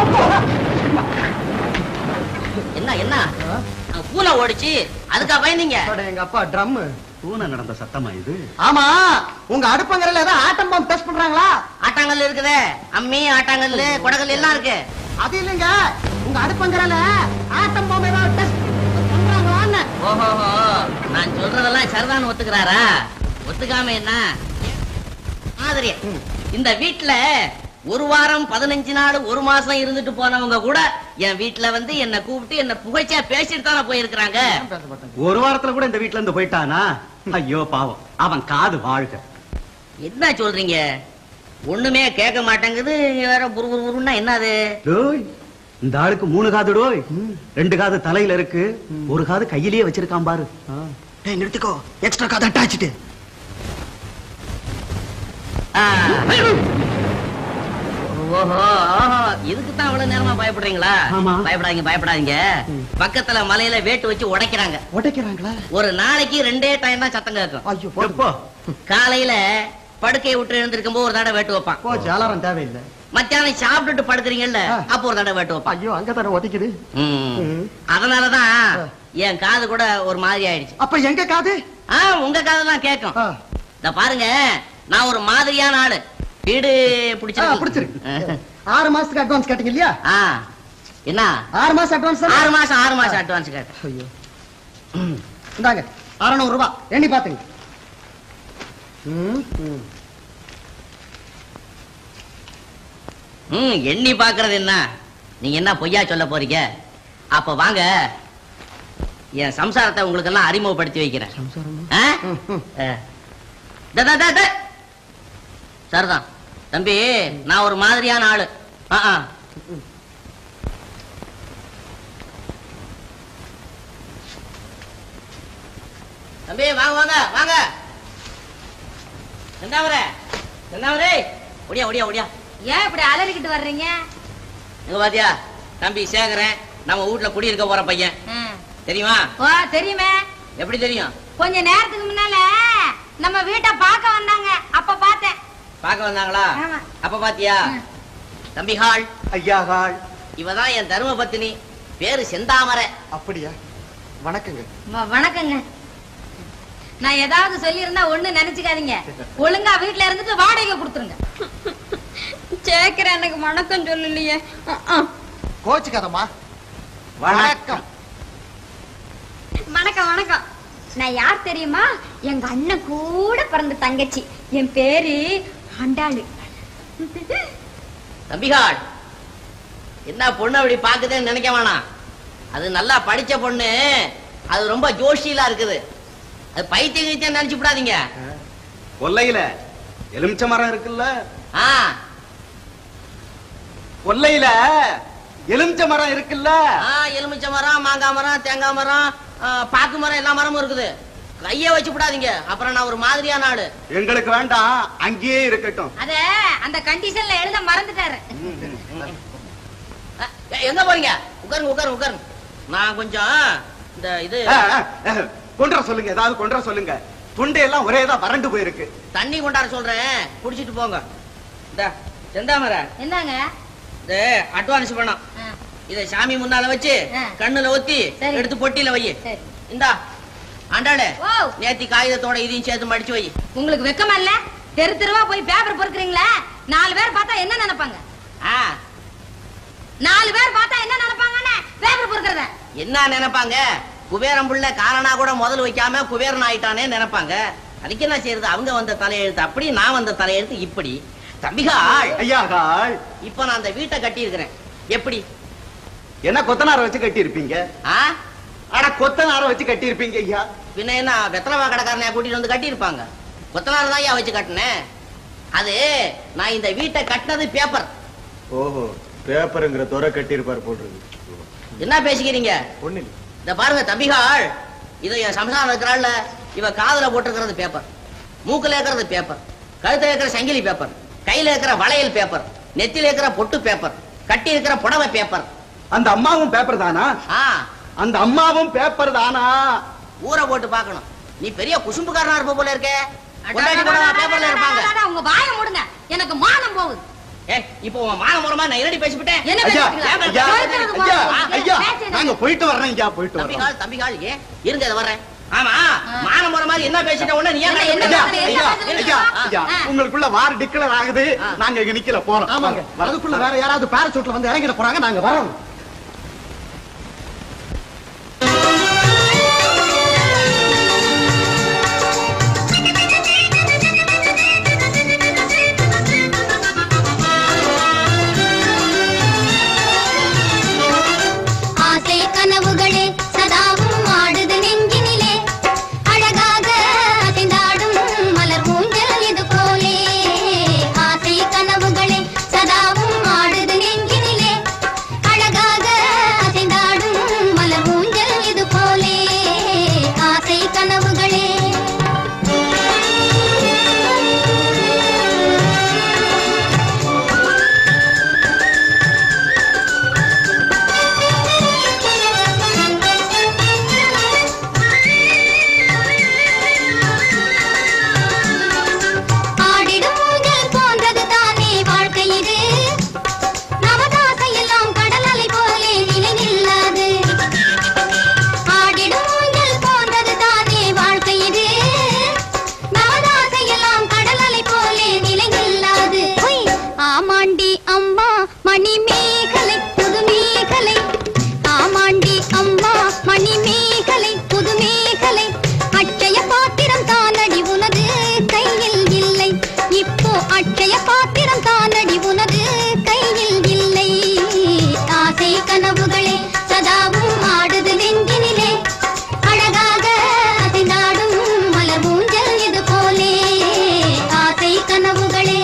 என்ன என்ன அங்க பூனை ஓடிச்சு அதுக்கா பயந்தீங்க அட, எங்க அப்பா ட்ரம் பூனை நடந்த சத்தமா இது ஆமா உங்க அடுப்பங்கரையில ஏதாவது ஆட்டம் பாம்பு டெஸ்ட் பண்றாங்களா ஆட்டாங்கல் இருக்குதே அம்மி ஆட்டாங்கல் கொடகல் எல்லாம் இருக்கு அது இல்லைங்க உங்க அடுப்பங்கரையில ஆட்டம் பாம்பு ஏதாவது டெஸ்ட் பண்றாங்களான்னு ஓஹோ நான் சொல்றதெல்லாம் சரிதான் ஒத்துக்கிறாரா ஒத்துக்காம என்ன மாதிரி இந்த வீட்ல ஒரு வாரம் பதினஞ்சு நாள் ஒரு மாசம் இருந்துட்டு போனவங்க கூட என் வீட்ல வந்து என்ன கூப்பிட்டு என்ன புகழ்ச்சியா பேசிட்டு தானே போயிருக்கிறாங்க பேச மாட்டேங்க ஒரு வாரத்துல கூட இந்த வீட்ல இருந்து போயிட்டானா ஐயோ பாவம் அவன் காது வாழ்க என்ன சொல்றீங்க ஒண்ணுமே கேட்க மாட்டேங்குது வேற புரு புரு புருன்னா என்னது டேய், இந்த ஆளுக்கு மூணு காது டோய் ரெண்டு காது தலையில இருக்கு ஒரு காது கையிலேயே வச்சிருக்கான் பாரு டேய் நிறுத்திக்கோ எக்ஸ்ட்ரா காதை அட்டாச்சிட்டு ஆ. ஓஹோ ஓஹோ இதுக்கு தான் அவ்வளவு நேரமா பயப்படுறீங்களா ஆமா. பயப்படாதீங்க பயப்படாதீங்க பக்கத்துல மலையில வேட்டு வச்சு உடைக்கிறாங்க உடைக்கிறாங்களா ஒரு நாளைக்கு ரெண்டே டைம் தான் சத்தம் கேட்கும் ஐயோ போடு. எப்போ காலையில படுக்கையை விட்டு எழுந்திருக்கும் போது ஒரு தடவை வேட்டு வைப்பான் போச்சு அலாரம் தேவையில்லை மத்தியானம் சாப்பிட்டுட்டு படுக்கிறீங்கல்ல ஆ. அப்போ ஒரு தடவை வேட்டு வைப்பான் ஐயோ அங்க தானே ஒட்டிக்குது ம். ம். அதனாலதான் ஆ. என் காது கூட ஒரு மாதிரி ஆயிடுச்சு அப்ப எங்க காது ஆ உங்க காதெல்லாம் கேட்கும் ஆ. இத பாருங்க நான் ஒரு மாதிரியான ஆளு வீடு ஆ, பிடிச்சிருக்கு பிடிச்சிருக்கு ஆறு மாசத்துக்கு அட்வான்ஸ் கேட்டீங்க இல்லையா ஆ என்ன ஆறு மாசம் அட்வான்ஸ் ஆறு மாசம் ஆறு மாசம் அட்வான்ஸ் கேட்டேன் ஐயோ இந்தாங்க அறுநூறு ரூபாய் எண்ணி பாத்துங்க ம், ம். ம் எண்ணி பாக்குறது என்ன நீங்க என்ன பொய்யா சொல்ல போறீங்க அப்ப வாங்க என் சம்சாரத்தை உங்களுக்கு எல்லாம் அறிமுகப்படுத்தி வைக்கிறேன் ஆ? ம், ம். ஆ. த, த, த, த. சரிதான் தம்பி நான் ஒரு மாதிரியான ஆளு ஆ, ஆ. தம்பி வாங்க வாங்க வாங்க செந்தாமரே செந்தாமரே ஒடியா ஒடியா ஒடியா ஏன் இப்படி அலறிக்கிட்டு வர்றீங்க இங்க பாத்தியா தம்பி சேகரன் நம்ம வீட்ல குடியிருக்க போற பையன் ம். தெரியுமா ஓ தெரியுமே எப்படி தெரியும் கொஞ்ச நேரத்துக்கு முன்னால நம்ம வீட்டை பார்க்க வந்தாங்க அப்ப பார்த்தேன் பார்க்க வந்தாங்களா ஆமா. அப்ப பாத்தியா ம். தம்பி ஹால் ஐயாகாள் இவதான் என் தர்ம பத்தினி பேரு செந்தாமரை அப்படியா வணக்கங்க வ- வணக்கங்க நான் ஏதாவது சொல்லியிருந்தா ஒண்ணு நினைச்சுக்காதீங்க ஒழுங்கா வீட்ல இருந்துட்டு வாடகை கொடுத்துருங்க சேக்கிர எனக்கு வணக்கம் சொல்லலையே கோச்சுக்காதம்மா வணக்கம் வணக்கம் வணக்கம் நான் யார் தெரியுமா எங்க அண்ணன் கூட பிறந்த தங்கச்சி என் பேரு ஆண்டாளு தம்பிகாள் என்ன பொண்ணு அப்படி பாக்குதுன்னு நினைக்க வேணாம் அது நல்லா படிச்ச பொண்ணு அது ரொம்ப ஜோஷியலா இருக்குது அது பைத்தியம் கீத்தியம் நினைச்சு விடாதீங்க கொல்லையில எலுமிச்ச மரம் இருக்குல்ல ஆ கொல்லையில எலுமிச்ச மரம் இருக்குல்ல ஆ எலுமிச்சை மரம் மாங்காய் மரம் தேங்காய் மரம் ஆ, பாக்கு மரம் எல்லா மரமும் இருக்குது கையே வச்சு விடாதீங்க அப்புறம் நான் ஒரு மாதிரியான ஆளு எங்களுக்கு வேண்டாம் அங்கேயே இருக்கட்டும் அத அந்த கண்டிஷன்ல எழுத மறந்துட்டாரு அ, எங்க போறீங்க உட்காருங்க உட்காருங்க உட்காருங்க நான் கொஞ்சம் இந்த இது ஆ, ஆ, ஆ, கொண்டுற சொல்லுங்க ஏதாவது கொண்டுற சொல்லுங்க துண்டை எல்லாம் ஒரே தான் வறண்டு போயிருக்கு தண்ணி கொண்டாட சொல்றேன் குடிச்சிட்டு போங்க இந்த செந்தாமரை என்னங்க இந்த அட்வான்ஸ் பணம் ஆ, இத சாமி முன்னால வச்சு ஆ. கண்ணுல ஒத்தி சரி. எடுத்து பொட்டியில வை சரி இந்தா ஆண்டாளே ஓ நேத்தி காகிதத்தோட இதையும் சேர்த்து மடிச்சு வை உங்களுக்கு வெக்கமா இல்ல தெரு தெருவா போய் பேப்பர் பொறுக்குறீங்களா நாலு பேர் பார்த்தா என்ன நினைப்பாங்க ஆ நாலு பேர் பார்த்தா என்ன நினைப்பாங்கன்னு பேப்பர் பொறுக்கிறத என்ன நினைப்பாங்க குபேரம் புள்ள காரணா கூட முதல் வைக்காம குபேரன் ஆயிட்டானே நினைப்பாங்க அதுக்கு என்ன செய்யறது அவங்க வந்த தலையெழுத்து அப்படி நான் வந்த தலையெழுத்து இப்படி தம்பிகாள் ஐயா காள் இப்ப நான் அந்த வீட்டை கட்டி இருக்கிறேன் எப்படி என்ன கொத்தனார வச்சு கட்டி இருப்பீங்க ஆ அட கொத்தனார வச்சு கட்டி இருப்பீங்க ஐயா பின்ன என்ன வெத்தலவா கடைக்காரனையா கூட்டிட்டு வந்து கட்டி இருப்பாங்க கொத்தனார் தான் வச்சு கட்டினேன் அது நான் இந்த வீட்டை கட்டினது பேப்பர் ஓஹோ பேப்பருங்கிற துறை கட்டியிருப்பார் போட்டிருக்கு என்ன பேசிக்கிறீங்க ஒண்ணு இல்லை இந்த பாருங்க தம்பிகாள் இது என் சம்சாரம் இருக்கிறாள்ல இவ காதுல போட்டிருக்கிறது பேப்பர் மூக்குல இருக்கிறது பேப்பர் கழுத்துல இருக்கிற சங்கிலி பேப்பர் கையில இருக்கிற வளையல் பேப்பர் நெத்தில இருக்கிற பொட்டு பேப்பர் கட்டி இருக்கிற புடவை பேப்பர் அந்த அம்மாவும் பேப்பர் தானா ஆ அந்த அம்மாவும் பேப்பர் தானா ஊரை போட்டு பார்க்கணும் நீ பெரிய குசும்புக்காரனா இருப்ப போல இருக்கே பொண்டாட்டி புடவை பேப்பர்ல இருப்பாங்க அடடடடடடடட, உங்க வாயை மூடுங்க எனக்கு மானம் போகுது ஏ இப்போ உன் மான மூலமா நான் என்னடி பேசிவிட்டேன் என்ன ஐயா பேசுறீங்களா? ஐயா பேசுறது ஐயா போதும். ஐயா பேசுறது. நாங்க போயிட்டு வர்றோம் ஐயா போயிட்டு வர்றோம் தம்பிகால் தம்பிகால் ஏன் இருங்க இதை வர்றேன் ஆமா மான முறை மாதிரி என்ன பேசிட்ட உடனே நீ ஏன் என்ன, என்ன ஐயா பேசுறீங்க? ஐயா என்ன ஐயா பேசுறீங்க? ஐயா ஆ. உங்களுக்குள்ள வார் டிக்ளர் ஆகுது ஆ. நாங்க இங்க நிக்கல போறோம் ஆமாங்க வரோம். அதுக்குள்ள வேற யாராவது பேரசூட்ல வந்து இறங்கிட போறாங்க நாங்க வரோம் ஆசை கனவுகளே சதாவும் ஆடுது நெஞ்சினிலே அழகாக அசைந்தாடும் மலர் ஊஞ்சல் இது போலே ஆசை கனவுகளே சதாவும் ஆடுது நெஞ்சினிலே அழகாக அசைந்தாடும் மலர் ஊஞ்சல் இது போலே ஆசை கனவுகளே ஆடிடும் ஊஞ்சல் போன்றது தானே வாழ்க்கை இது நமதாசை எல்லாம் கடல் அலை போலே நிலை நில்லாது ஆடிடும் ஊஞ்சல் போன்றது தானே வாழ்க்கை இது நமதாசை எல்லாம் கடல் அலை போலே நிலை நில்லாது ஹொய்! ஆமாண்டி அம்மா மணி மேகலை புது மேகலை ஆமாண்டி அம்மா மணி மேகலை புது மேகலை அட்சய பாத்திரம் தானடி உனது கையில் இல்லை இப்போ அட்சய பாத்திரம் தானடி உனது கையில் இல்லை ஆசை கனவுகளே சதாவும் ஆடுது நெஞ்சினிலே அழகாக அசைந்தாடும் மலர் ஊஞ்சல் இது போலே ஆசை கனவுகளே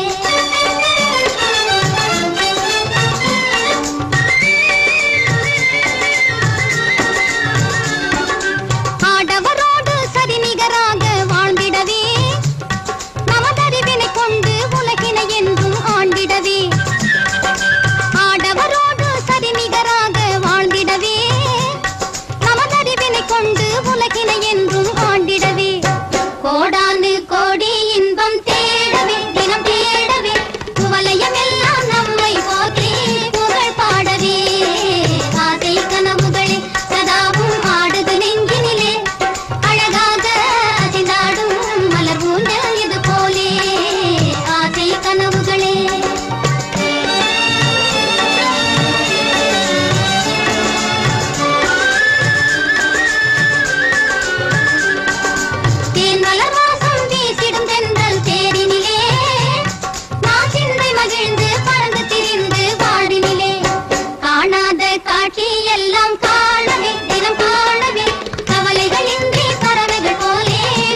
ஆடவரோடு சரிநிகராக வாழ்ந்திடவே நமதறிவினை கொண்டு உலகினை என்றும் ஆண்டிடவே ஆடவரோடு சரிநிகராக வாழ்ந்திடவே நமதறிவினை கொண்டு உலகினை என்றும் ஆண்டிடவே கோடானு கோடி இன்பம் தேடவே தினம் தேடவே குவலயம் எல்லாம் நம்மை போற்றி புகழ் பாடவே ஆசை கனவுகளே சதாவும் ஆடுது நெஞ்சினிலே அழகாக அசைந்தாடும் மலர் ஊஞ்சல் இது போலே ஆசை கனவுகளே தேன் மலர் வாசம் வீசிடும் தென்றல் தேரினிலே நான் சிந்தை மகிழ்ந்து பறந்து திரிந்து வாடினிலே காணாத காட்சி எல்லாம் காணவே தினம் காணவே கவலைகள் இன்றி பறவைகள் போலே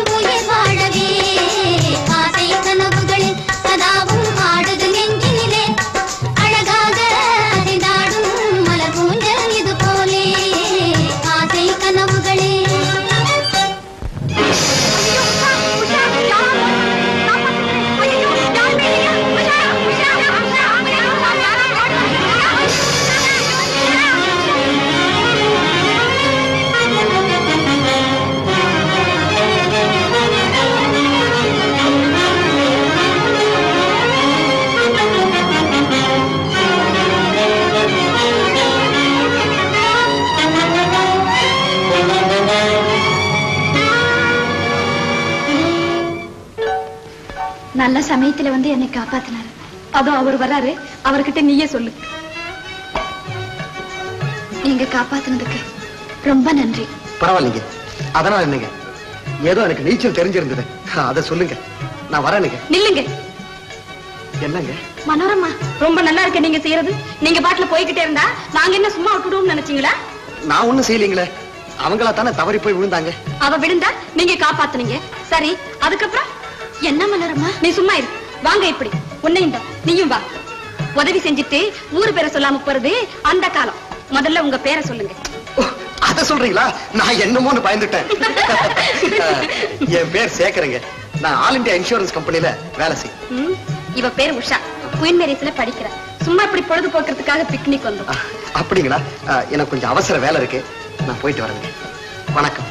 நல்ல சமயத்துல வந்து என்னை காப்பாத்தினாரு அதுவும் அவர் வராரு அவர்கிட்ட நீயே சொல்லு நீங்க காப்பாத்தினதுக்கு ரொம்ப நன்றி பரவாயில்லைங்க அதனால என்னங்க ஏதோ எனக்கு நீச்சல் தெரிஞ்சிருந்தது அதை சொல்லுங்க நான் வரேனுங்க நில்லுங்க என்னங்க மனோரமா ரொம்ப நல்லா இருக்கு நீங்க செய்யறது நீங்க பாட்டுல போய்கிட்டே இருந்தா நாங்க என்ன சும்மா விட்டுடுவோம்னு நினைச்சீங்களா நான் ஒண்ணும் செய்யலீங்களே அவங்களா தானே தவறி போய் விழுந்தாங்க அவ விழுந்தா நீங்க காப்பாத்துனீங்க சரி அதுக்கப்புறம் என்ன மலரமா நீ சும்மா இரு வாங்க இப்படி உன்னையும் தான் நீயும் வா உதவி செஞ்சுட்டு ஊர் பேரை சொல்லாம போறது அந்த காலம் முதல்ல உங்க பேரை சொல்லுங்க ஓ, அத சொல்றீங்களா நான் என்னமோன்னு பயந்துட்டேன் என் பேர் சேகரங்க நான் ஆல் இந்தியா இன்சூரன்ஸ் கம்பெனில வேலை செய்யும் ம், இவ பேர் உஷா குயின் மேரிஸ்ல படிக்கிறா சும்மா இப்படி பொழுது போக்குறதுக்காக பிக்னிக் வந்தோம் அப்படிங்களா ஆ, எனக்கு கொஞ்சம் அவசர வேலை இருக்கு நான் போயிட்டு வரேங்க வணக்கம்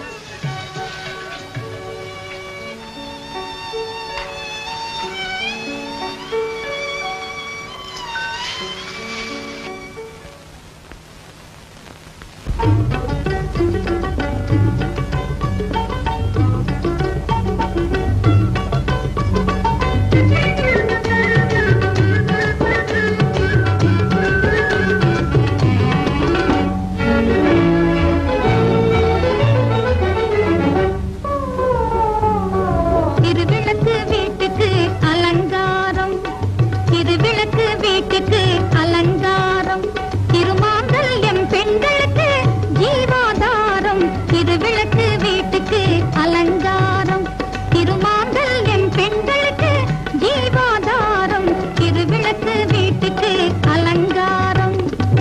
திருவிளக்கு வீட்டுக்கு அலங்காரம் திருவிளக்கு வீட்டுக்கு அலங்காரம் திருமாங்கல்யம் பெண்களுக்கு ஜீவாதாரம் திருவிளக்கு வீட்டுக்கு அலங்காரம் திருமாங்கல்யம் பெண்களுக்கு ஜீவாதாரம் திருவிளக்கு வீட்டுக்கு அலங்காரம்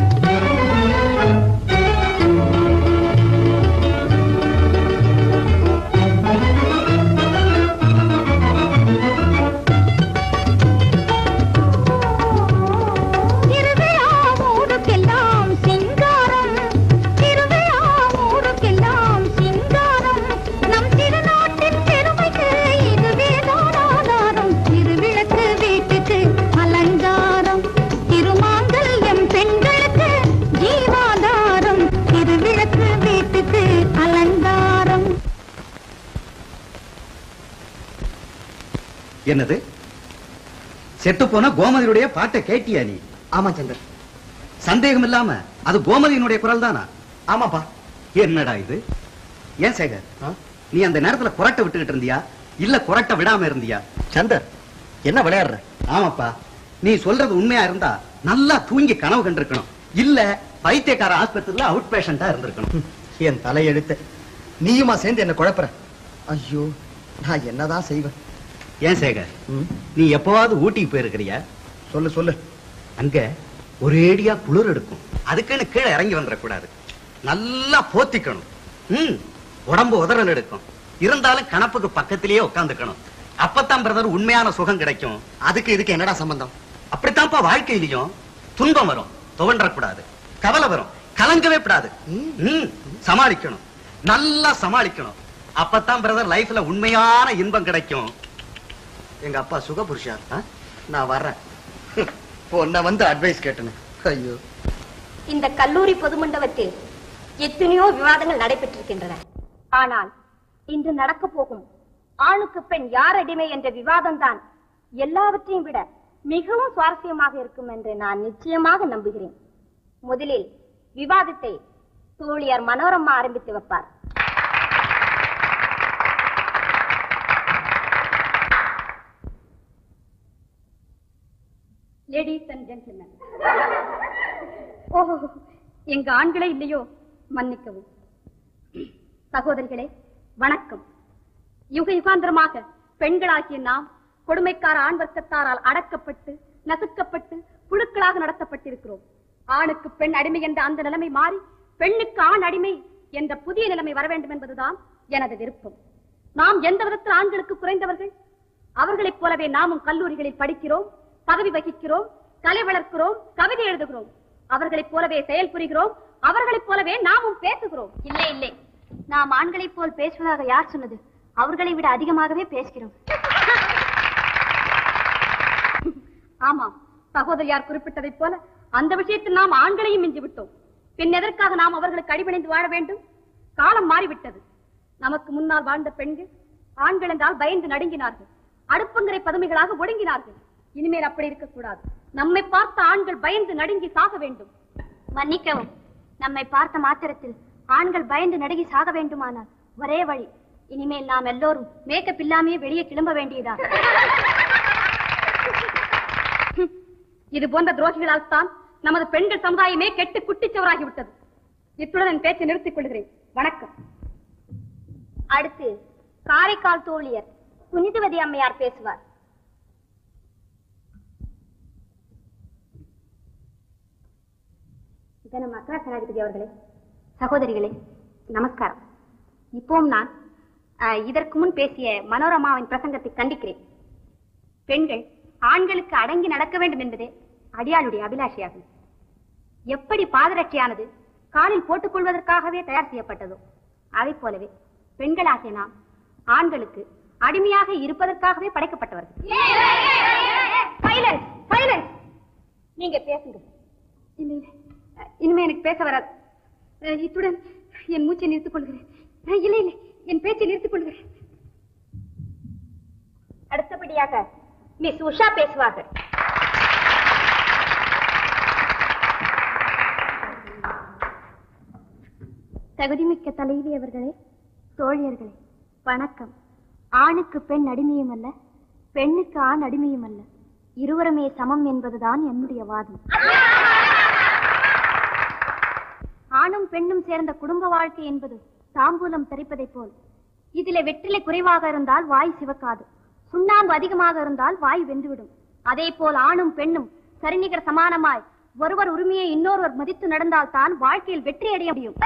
திருவிழா ஊருக்கெல்லாம் சிங்காரம் திருவிழா ஊருக்கெல்லாம் சிங்காரம் நம் திருநாட்டின் பெருமைக்கு இதுவேதான் ஆதாரம் திருவிளக்கு வீட்டுக்கு அலங்காரம் திருமாங்கல்யம் பெண்களுக்கு ஜீவாதாரம் திருவிளக்கு வீட்டுக்கு அலங்காரம் என்னது செத்து போன கோமதியுடைய பாட்டை கேட்டியா நீ ஆமா சந்தர் சந்தேகம் இல்லாம அது கோமதியினுடைய குரல் தானா ஆமாப்பா என்னடா இது ஏன் சேகர் ஆ? நீ அந்த நேரத்துல குரட்டை விட்டுக்கிட்டு இருந்தியா இல்ல குரட்டை விடாம இருந்தியா சந்தர் என்ன விளையாடுற ஆமாப்பா நீ சொல்றது உண்மையா இருந்தா நல்லா தூங்கி கனவு கண்டிருக்கணும் இல்ல பைத்தியக்கார ஆஸ்பத்திரியில அவுட் பேஷண்டா இருந்திருக்கணும் என் தலையெழுத்து நீயுமா சேர்ந்து என்ன குழப்புற ஐயோ நான் என்னதான் செய்வேன் ஏன் சேகர் ம், நீ எப்பவாவது ஊட்டிக்கு போயிருக்கிறியா சொல்லு சொல்லு அங்க ஒரேடியா குளிர் எடுக்கும் அதுக்குன்னு கீழே இறங்கி வந்துடக்கூடாது நல்லா போத்திக்கணும் ம் உடம்பு உதறல் எடுக்கும் இருந்தாலும் கணப்புக்கு பக்கத்திலேயே உட்காந்துக்கணும் அப்பதான் பிரதர் உண்மையான சுகம் கிடைக்கும் அதுக்கு இதுக்கு என்னடா சம்பந்தம் அப்படித்தான்ப்பா வாழ்க்கையிலையும் துன்பம் வரும் துவண்டக்கூடாது கவலை வரும் கலங்கவே கூடாது ம், சமாளிக்கணும் நல்லா சமாளிக்கணும் அப்பதான் பிரதர் லைஃப்ல உண்மையான இன்பம் கிடைக்கும் எங்க அப்பா சுகபுருஷா ஆ? நான் வர்றேன் உன்னை வந்து அட்வைஸ் கேட்டேன்னு ஐயோ இந்த கல்லூரி பொது மண்டபத்தில் எத்தனையோ விவாதங்கள் நடைபெற்றிருக்கின்றன ஆனால் இன்று நடக்க போகும் ஆணுக்கு பெண் யார் அடிமை என்ற விவாதம் தான் எல்லாவற்றையும் விட மிகவும் சுவாரஸ்யமாக இருக்கும் என்று நான் நிச்சயமாக நம்புகிறேன் முதலில் விவாதத்தை தோழியார் மனோரமா ஆரம்பித்து வைப்பார் லேடிஸ் அண்ட் ஜென்டில்மேன் ஓஹோ எங்க ஆண்களே இல்லையோ மன்னிக்கவும் சகோதரிகளே வணக்கம் யுக யுகாந்திரமாக பெண்களாகிய நாம் கொடுமைக்கார ஆண் வர்க்கத்தாரால் அடக்கப்பட்டு நசுக்கப்பட்டு புழுக்களாக நடத்தப்பட்டிருக்கிறோம் ஆணுக்கு பெண் அடிமை என்ற அந்த நிலைமை மாறி பெண்ணுக்கு ஆண் அடிமை என்ற புதிய நிலைமை வர வேண்டும் என்பதுதான் எனது விருப்பம் நாம் எந்த விதத்தில் ஆண்களுக்கு குறைந்தவர்கள் அவர்களைப் போலவே நாமும் கல்லூரிகளில் படிக்கிறோம் பதவி வகிக்கிறோம் கலை வளர்க்கிறோம் கவிதை எழுதுகிறோம் அவர்களைப் போலவே செயல் புரிகிறோம் அவர்களைப் போலவே நாமும் பேசுகிறோம் இல்லை இல்லை நாம் ஆண்களைப் போல் பேசுவதாக யார் சொன்னது அவர்களை விட அதிகமாகவே பேசுகிறோம் ஆமாம் சகோதரியார் குறிப்பிட்டதைப் போல அந்த விஷயத்தில் நாம் ஆண்களையும் மிஞ்சி விட்டோம் பின் எதற்காக நாம் அவர்களுக்கு அடிபணிந்து வாழ வேண்டும் காலம் மாறிவிட்டது நமக்கு முன்னால் வாழ்ந்த பெண்கள் ஆண்கள் என்றால் பயந்து நடுங்கினார்கள் அடுப்பங்கரை பதுமைகளாக ஒடுங்கினார்கள் இனிமேல் அப்படி இருக்கக்கூடாது நம்மை பார்த்த ஆண்கள் பயந்து நடுங்கி சாக வேண்டும் மன்னிக்கவும் நம்மை பார்த்த மாத்திரத்தில் ஆண்கள் பயந்து நடுங்கி சாக வேண்டுமானால் ஒரே வழி இனிமேல் நாம் எல்லோரும் மேக்கப் இல்லாமையே வெளியே கிளம்ப வேண்டியதா இது போன்ற துரோகிகளால் தான் நமது பெண்கள் சமுதாயமே கெட்டு குட்டிச்சவராகிவிட்டது இத்துடன் என் பேச்சை நிறுத்திக் கொள்கிறேன் வணக்கம் அடுத்து காரைக்கால் தோழியர் புனிதவதி அம்மையார் பேசுவார் இதனம் அக்கா சனாதிபதி அவர்களே சகோதரிகளே நமஸ்காரம் இப்போவும் நான் அஹ், இதற்கு முன் பேசிய மனோரமாவின் பிரசங்கத்தை கண்டிக்கிறேன் பெண்கள் ஆண்களுக்கு அடங்கி நடக்க வேண்டும் என்பதே அடியாளுடைய அபிலாஷையாகும் எப்படி பாதரட்சியானது காலில் போட்டுக் கொள்வதற்காகவே தயார் செய்யப்பட்டதோ அதைப் போலவே பெண்களாகிய நாம் ஆண்களுக்கு அடிமையாக இருப்பதற்காகவே படைக்கப்பட்டவர்கள் Silence! Silence! நீங்க பேசுங்க இல்லை இல்லை. அஹ், இனிமே எனக்கு பேச வராது அஹ், இத்துடன் என் மூச்சை நிறுத்திக் கொள்கிறேன் அஹ், இல்லை இல்லை என் பேச்சை நிறுத்திக் கொள்கிறேன் அடுத்தபடியாக மிஸ் உஷா பேசுவார்கள் தகுதிமிக்க தலைவி அவர்களே தோழியர்களே வணக்கம் ஆணுக்கு பெண் அடிமையும் அல்ல பெண்ணுக்கு ஆண் அடிமையும் அல்ல இருவருமே சமம் என்பதுதான் என்னுடைய வாதம் ஆணும் பெண்ணும் சேர்ந்த குடும்ப வாழ்க்கை என்பது தாம்பூலம் தரிப்பதைப் போல் இதிலே வெற்றிலை குறைவாக இருந்தால் வாய் சிவக்காது சுண்ணாம்பு அதிகமாக இருந்தால் வாய் வெந்துவிடும் அதே போல் ஆணும் பெண்ணும் சரிநிகர் சமானமாய் ஒருவர் உரிமையை இன்னொருவர் மதித்து நடந்தால் தான் வாழ்க்கையில் வெற்றி அடைய முடியும்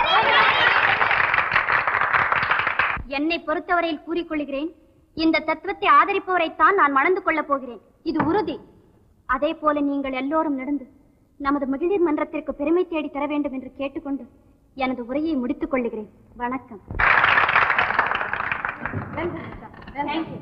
என்னை பொறுத்தவரையில் கூறிக்கொள்கிறேன் இந்த தத்துவத்தை ஆதரிப்பவரைத்தான் நான் மணந்து கொள்ளப் போகிறேன் இது உறுதி அதே போல நீங்கள் எல்லோரும் நடந்து நமது மகளிர் மன்றத்திற்கு பெருமை தேடி தர வேண்டும் என்று கேட்டுக்கொண்டு எனது உரையை முடித்துக் கொள்ளுகிறேன் வணக்கம் Thank you.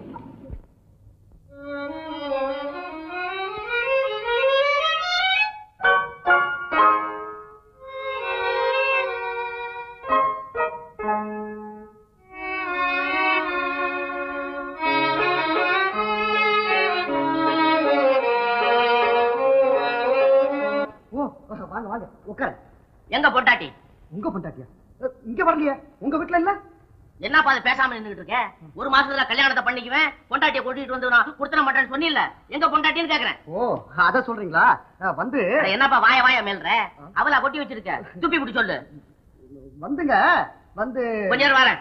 ஓ வாங்க வாங்க உட்காரு எங்க பொண்டாட்டி உங்க பொண்டாட்டியா அஹ், இங்க வரலையே உங்க வீட்டுல இல்ல என்னப்பா அது பேசாம நின்னுட்டு இருக்க ஒரு மாசத்துல கல்யாணத்தை பண்ணிக்குவேன் பொண்டாட்டிய கூட்டிட்டு வந்து நான் கொடுத்துட மாட்டேன்னு சொன்னில்ல எங்க பொண்டாட்டின்னு கேக்குறேன் ஓ அத சொல்றீங்களா அஹ், வந்து அட, என்னப்பா வாய வாய மேல்ற அவளா கொட்டி வச்சிருக்க துப்பி பிடி சொல்லு வந்துங்க வந்து கொஞ்ச நேரம் வரேன்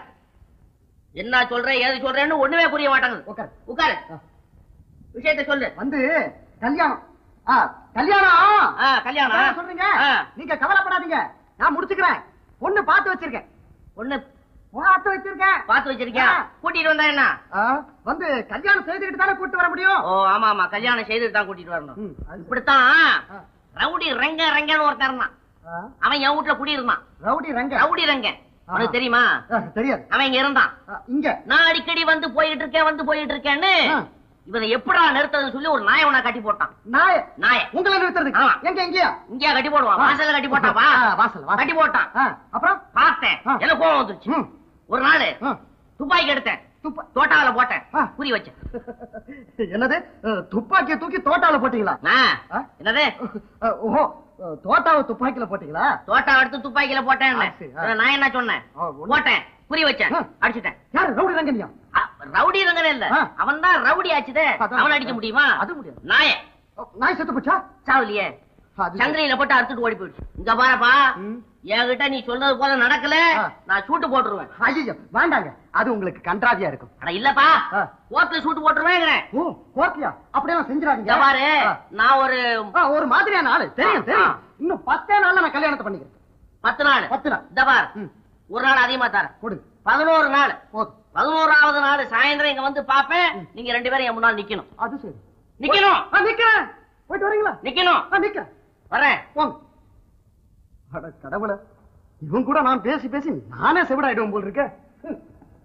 என்ன சொல்றேன் ஏது சொல்றேன்னு ஒண்ணுமே புரிய மாட்டேங்குது உட்காரு உட்காரு ஆ. விஷயத்த சொல்லு வந்து கல்யாணம் ஆ, கல்யாணம் ஆ, கல்யாணம் அதான் சொல்றீங்க ஆ. நீங்க கவலைப்படாதீங்க நான் முடிச்சுக்கிறேன் பொண்ணு பார்த்து வச்சிருக்கேன் ஒண்ணு பார்த்து வச்சிருக்கேன் பாத்து வச்சிருக்கியா ஆ. கூட்டிட்டு வந்தா என்ன ஆ, வந்து கல்யாணம் செய்துக்கிட்டு தானே கூட்டு வர முடியும் ஓ ஆமா ஆமா கல்யாணம் செய்துட்டு தான் கூட்டிட்டு வரணும் ம், அது சரி. இப்படித்தான் ஆ. ரவுடி ரங்க ரங்கன்னு ஒருத்தன் இருந்தான் ஆ, அவன் என் வீட்டுல குடியிருந்தான் ரவுடி ரங்க ரவுடி ரங்கன் உனக்கு ஆஹா. தெரியுமா ஆ, தெரியாது அவன் இங்க இருந்தான் ஆ, இங்க நான் அடிக்கடி வந்து போயிட்டு இருக்கேன் வந்து போயிட்டு இருக்கேன்னு ஆ. இவனை எப்படா நிறுத்ததுன்னு சொல்லி ஒரு நாயை உன கட்டி போட்டான் நாய நாய உங்களை நிறுத்துறதுக்கு ஆமா. எங்க எங்கயா இங்கேயா கட்டி போடுவான் வாசல்ல கட்டி போட்டான் வா ஆ, வாசல்ல, வாசல்ல. கட்டி போட்டான் ஆ, அப்புறம் பார்த்தேன் ஆ. எனக்கு கோவம் வந்துருச்சு ம், ஒரு நாள் ஆ, துப்பாக்கி எடுத்தேன் துப்பா- தோட்டாவில போட்டேன் ஆ. குறி வச்சேன் என்னது அஹ், துப்பாக்கியை தூக்கி தோட்டால போட்டீங்களா ஆ. ஆ? என்னது அஹ், ஓஹோ அஹ், தோட்டாவை துப்பாக்கில போட்டீங்களா தோட்டா எடுத்து துப்பாக்கியில போட்டேன் ஆ, சரி, ஆ. நான் என்ன சொன்னேன் ஆ, ஒண்ணு. போட்டேன் குறி வச்சேன் ஆ. அடிச்சிட்டேன் யாரு ரவுடி ரங்கனியா அ, ரவுடி ரங்கனே இல்ல ஆ. அவன் தான் ரவுடி ஆச்சுதே அதான். அவன் அடிக்க முடியுமா அது முடியாது. நாய நாய் செத்து போச்சா சாவலியே அது சரி. சங்கரியில போட்டு அறுத்துட்டு ஓடி போயிடுச்சு இங்க பாருப்பா ம். என்கிட்ட நீ சொன்னது போல நடக்கல ஆ. நான் சூட்டு போட்டுருவேன் ஐயோ வேண்டாங்க அது உங்களுக்கு கன்றாவியா இருக்கும் அட இல்லப்பா ஆ. கோர்ட்ல சூட்டு போட்டுருவேங்கிறேன் ஓ கோர்ட்டியா அப்படியெல்லாம் செஞ்சிடாதீங்க இங்க பாரு ஆ. நான் ஒரு ஆ, ஒரு மாதிரியான ஆளு தெரியும் ஆ, தெரியும் ஆ. இன்னும் பத்தே நாள்ல நான் கல்யாணத்தை பண்ணிக்கிறேன் பத்து நாள் பத்து நாள். இந்த பார் ம். ஒரு நாள் அதிகமா தரேன் கொடுங்க பதினோரு நாள் போதும் பதினோராவது நாள் சாயந்தரம் இங்க வந்து பாப்பேன் நீங்க ரெண்டு பேரும் என் முன்னால் நிக்கணும் அது சரி நிக்கணும் ஆ, நிக்கிறேன் போயிட்டு வரீங்களா நிக்கணும் ஆ, நிக்கிறேன் வரேன் போங்க அட கடவுளே இவன் கூட நான் பேசி பேசி நானே செவிடாயிடுவேன் போல் இருக்க ஹம்.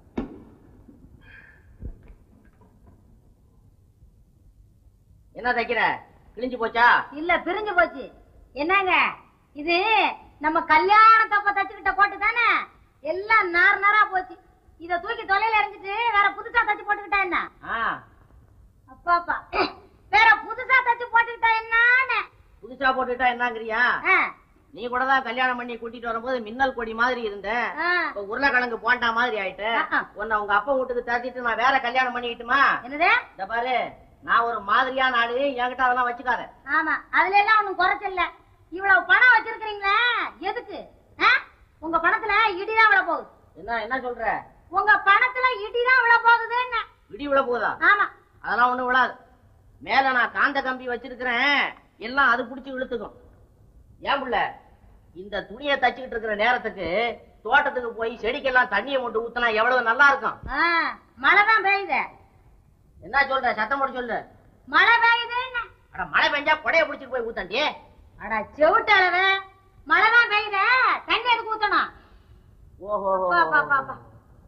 என்ன தைக்கிற கிழிஞ்சு போச்சா இல்ல பிரிஞ்சு போச்சு என்னங்க இது நம்ம கல்யாணத்தப்ப தச்சுக்கிட்ட போட்டு தானே எல்லாம் நார் நாரா போச்சு இத தூக்கி தொலைல எறிஞ்சிட்டு வேற புதுசா தச்சு போட்டுக்கிட்டா என்ன ஆ, அப்பாப்பா வேற புதுசா தச்சு போட்டுக்கிட்டா என்னன்னு புதுசா போட்டுட்டா என்னங்கிறியா ஆ, நீ கூட தான் கல்யாணம் பண்ணி கூட்டிட்டு வரும்போது மின்னல் கொடி மாதிரி இருந்த ஆ. இப்ப உருளைக்கிழங்கு போண்டா மாதிரி ஆயிட்டு ஆஹா. உன்னை உங்க அப்பா வீட்டுக்கு தட்டிட்டு நான் வேற கல்யாணம் பண்ணிக்கிட்டுமா என்னது இந்த பாரு நான் ஒரு மாதிரியான ஆளு என்கிட்ட அதெல்லாம் வச்சுக்காத ஆமா அதுல எல்லாம் ஒண்ணும் குறைச்சல இவ்வளவு பணம் வச்சிருக்கீங்களே எதுக்கு ஆ? உங்க பணத்துல இடிதான் விழ போகுது என்ன என்ன சொல்ற உங்க பணத்துல இடிதான் விழ போகுதுன்னு இடி விழ போதா ஆமா அதெல்லாம் ஒண்ணும் விழாது மேல நான் காந்த கம்பி வச்சிருக்கிறேன் எல்லாம் அது புடிச்சு இழுத்துக்கும் ஏன் புள்ள இந்த துணியை தச்சுக்கிட்டு இருக்கிற நேரத்துக்கு தோட்டத்துக்கு போய் செடிக்கெல்லாம் தண்ணியை மட்டும் ஊத்தினா எவ்வளவு நல்லா இருக்கும் ஆ, மழை தான் பெய்யுது என்ன சொல்ற சத்தம் போட்டு சொல்லு மழை பெய்யுதுன்னு அட மழை பெஞ்சா கொடைய புடிச்சிட்டு போய் ஊத்தாண்டி அட செவிட்டு அளவு மழை தான் பெய்யுது தண்ணி எதுக்கு ஊத்தணும் ஓஹோ பா, பா, பா, பா.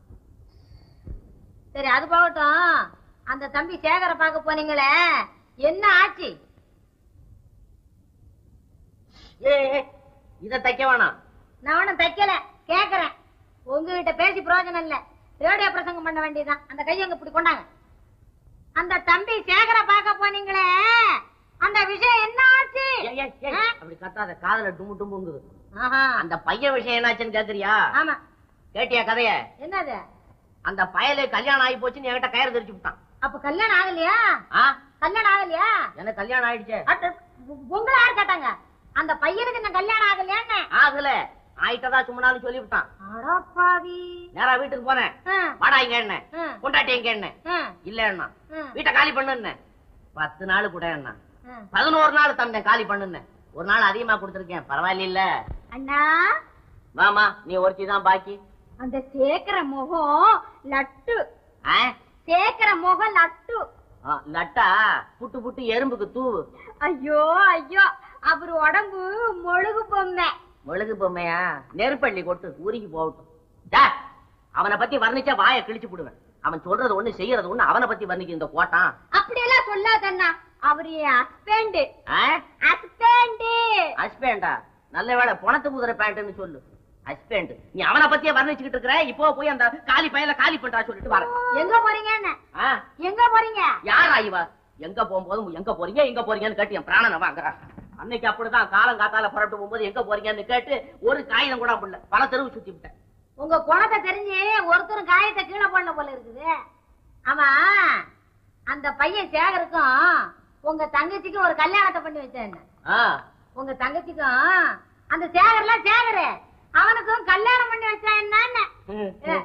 சரி அது போகட்டும் அந்த தம்பி சேகர பார்க்க போனீங்களே என்ன ஆச்சு ஏய் இத தைக்க வேணாம் நான் ஒண்ணும் தைக்கல கேக்குறேன் உங்ககிட்ட பேசி பிரயோஜனம் இல்ல ரேடியோ பிரசங்கம் பண்ண வேண்டியதுதான் அந்த கையங்க இப்படி கொண்டாங்க அந்த தம்பி சேகர பார்க்க போனீங்களே அந்த விஷயம் என்ன ஆச்சு ஏய், ஏய், ஏய், ஆ? அப்படி கத்தாத காதுல டும்பு டும்புங்குது ஆஹா. அந்த பையன் விஷயம் என்னாச்சுன்னு கேக்குறியா ஆமா கேட்டியா கதைய என்னது அந்த பயலு கல்யாணம் ஆகி போச்சுன்னு என்கிட்ட கயிறு தெரிச்சு விட்டான் அப்ப கல்யாணம் ஆகலையா ஆ கல்யாணம் ஆகலையா எனக்கு கல்யாணம் ஆயிடுச்சே அட, உ- உங்களை யார் கேட்டாங்க அந்த பையனுக்கு இந்த கல்யாணம் ஆகலையான்னு ஆகல ஆயிட்டதா சும்மாலும் சொல்லி விட்டான் அடப்பாவி நேரா வீட்டுக்கு போனேன் ஆ, வாடா இங்க என்ன ஆ, கொண்டாட்டி இங்க என்ன ஆ, இல்ல என்ன ஆ, வீட்டை காலி பண்ணுன்னு பத்து நாள் கூட என்ன ஆ. பதினோரு நாள் தந்தேன் காலி பண்ணுன்னு ஒரு நாள் அதிகமா கொடுத்துருக்கேன் பரவாயில்ல அண்ணா வாமா நீ ஒருத்தி தான் பாக்கி அந்த சேக்கர முகம் லட்டு ஆ? சேக்கர முகம் லட்டு ஆ, லட்டா புட்டு புட்டு எறும்புக்கு தூவு ஐயோ ஐயோ அவர் உடம்பு மொழுகு பொம்மை மெழுகு பொம்மையா நெருப்பள்ளி கொட்டு ஊருக்கு போகட்டும் டா, அவனை பத்தி வர்ணிச்சா வாயை கிழிச்சு போடுவேன் அவன் சொல்றது ஒண்ணு செய்யறது ஒண்ணு அவனை பத்தி வர்ணிக்க இந்த கோட்டான் அப்படியெல்லாம் சொல்லாதண்ணா அவர் என் ஹஸ்பண்ட் ஆ? ஹஸ்பண்ட் ஹஸ்பேண்டா நல்ல வேளை பொணத்து குதிரை பேண்ட்னு சொல்லு ஹஸ்பேண்ட் நீ அவனை பத்தியே வர்ணிச்சுக்கிட்டு இருக்கிற இப்போ போய் அந்த காலி பையல காலி பண்றா சொல்லிட்டு வர எங்க போறீங்க ஆ? எங்க போறீங்க யாரா இவ எங்க போகும்போது எங்க போறீங்க எங்க போறீங்கன்னு கேட்டு என் பிராணனை வாங்குறா அன்னைக்கு அப்படிதான் காலம் காத்தால புறப்பட்டு போகும்போது எங்க போறீங்கன்னு கேட்டு ஒரு காகிதம் கூட புள்ள பல தெருவு சுத்தி விட்டேன் உங்க குணத்தை தெரிஞ்சு ஒருத்தரும் காயத்தை கீழே போடல போல இருக்குது ஆமா அந்த பையன் சேகருக்கும் உங்க தங்கச்சிக்கும் ஒரு கல்யாணத்தை பண்ணி வச்சேன் ஆ, உங்க தங்கச்சிக்கும் அந்த சேகர்ல சேகரு அவனுக்கும் கல்யாணம் பண்ணி வச்சா என்னன்னு ம், ஆ.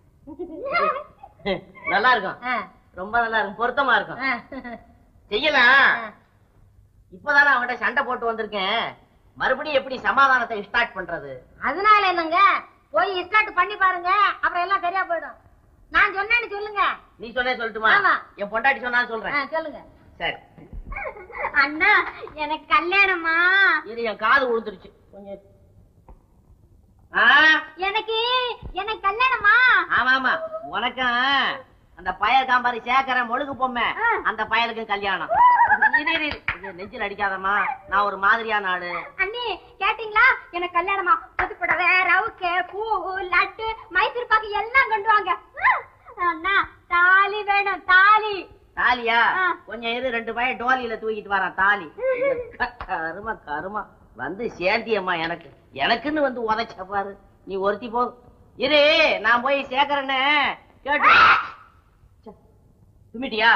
ம். நல்லா இருக்கும் ஆ, ரொம்ப நல்லா இருக்கும் பொருத்தமா இருக்கும் ஆ. செய்யலாம் ஆ. இப்பதானே அவன்கிட்ட சண்டை போட்டு வந்திருக்கேன் மறுபடியும் எப்படி சமாதானத்தை ஸ்டார்ட் பண்றது அதனால என்னங்க போய் ஸ்டார்ட் பண்ணி பாருங்க அப்புறம் எல்லாம் சரியா போயிடும் நான் சொன்னேன்னு சொல்லுங்க நீ சொன்னே சொல்லட்டுமா ஆமா. என் பொண்டாட்டி சொன்னா ஆ, சொல்றேன் சொல்லுங்க சரி அண்ணா எனக்கு கல்யாணமா இது என் காது விழுந்துருச்சு கொஞ்சம் ஆ, எனக்கு எனக்கு கல்யாணமா ஆமா ஆமா உனக்கும் அந்த பய காம்பாரி சேக்கர மொழுகு பொம்மை ஆ. அந்த பயலுக்கு கல்யாணம் இரு, இரு, இரு. இது நெஞ்சில் அடிக்காதம்மா நான் ஒரு மாதிரியான ஆளு அண்ணி கேட்டீங்களா எனக்கு கல்யாணமா புது புடவை ரவுக்கு பூ லட்டு மைசூர் பாக்கு எல்லாம் கொண்டு வாங்க அண்ணா தாலி வேணும் தாலி தாலியா ஆ. கொஞ்சம் இரு ரெண்டு பையன் டோலியில தூக்கிட்டு வரான் தாலி கருமா கருமா வந்து சேர்த்தியம்மா எனக்கு எனக்குன்னு வந்து உதைச்ச பாரு நீ ஒருத்தி போ இரு நான் போய் சேர்க்கறேன்னு கேட்டு ச்சே, தும்மிட்டியா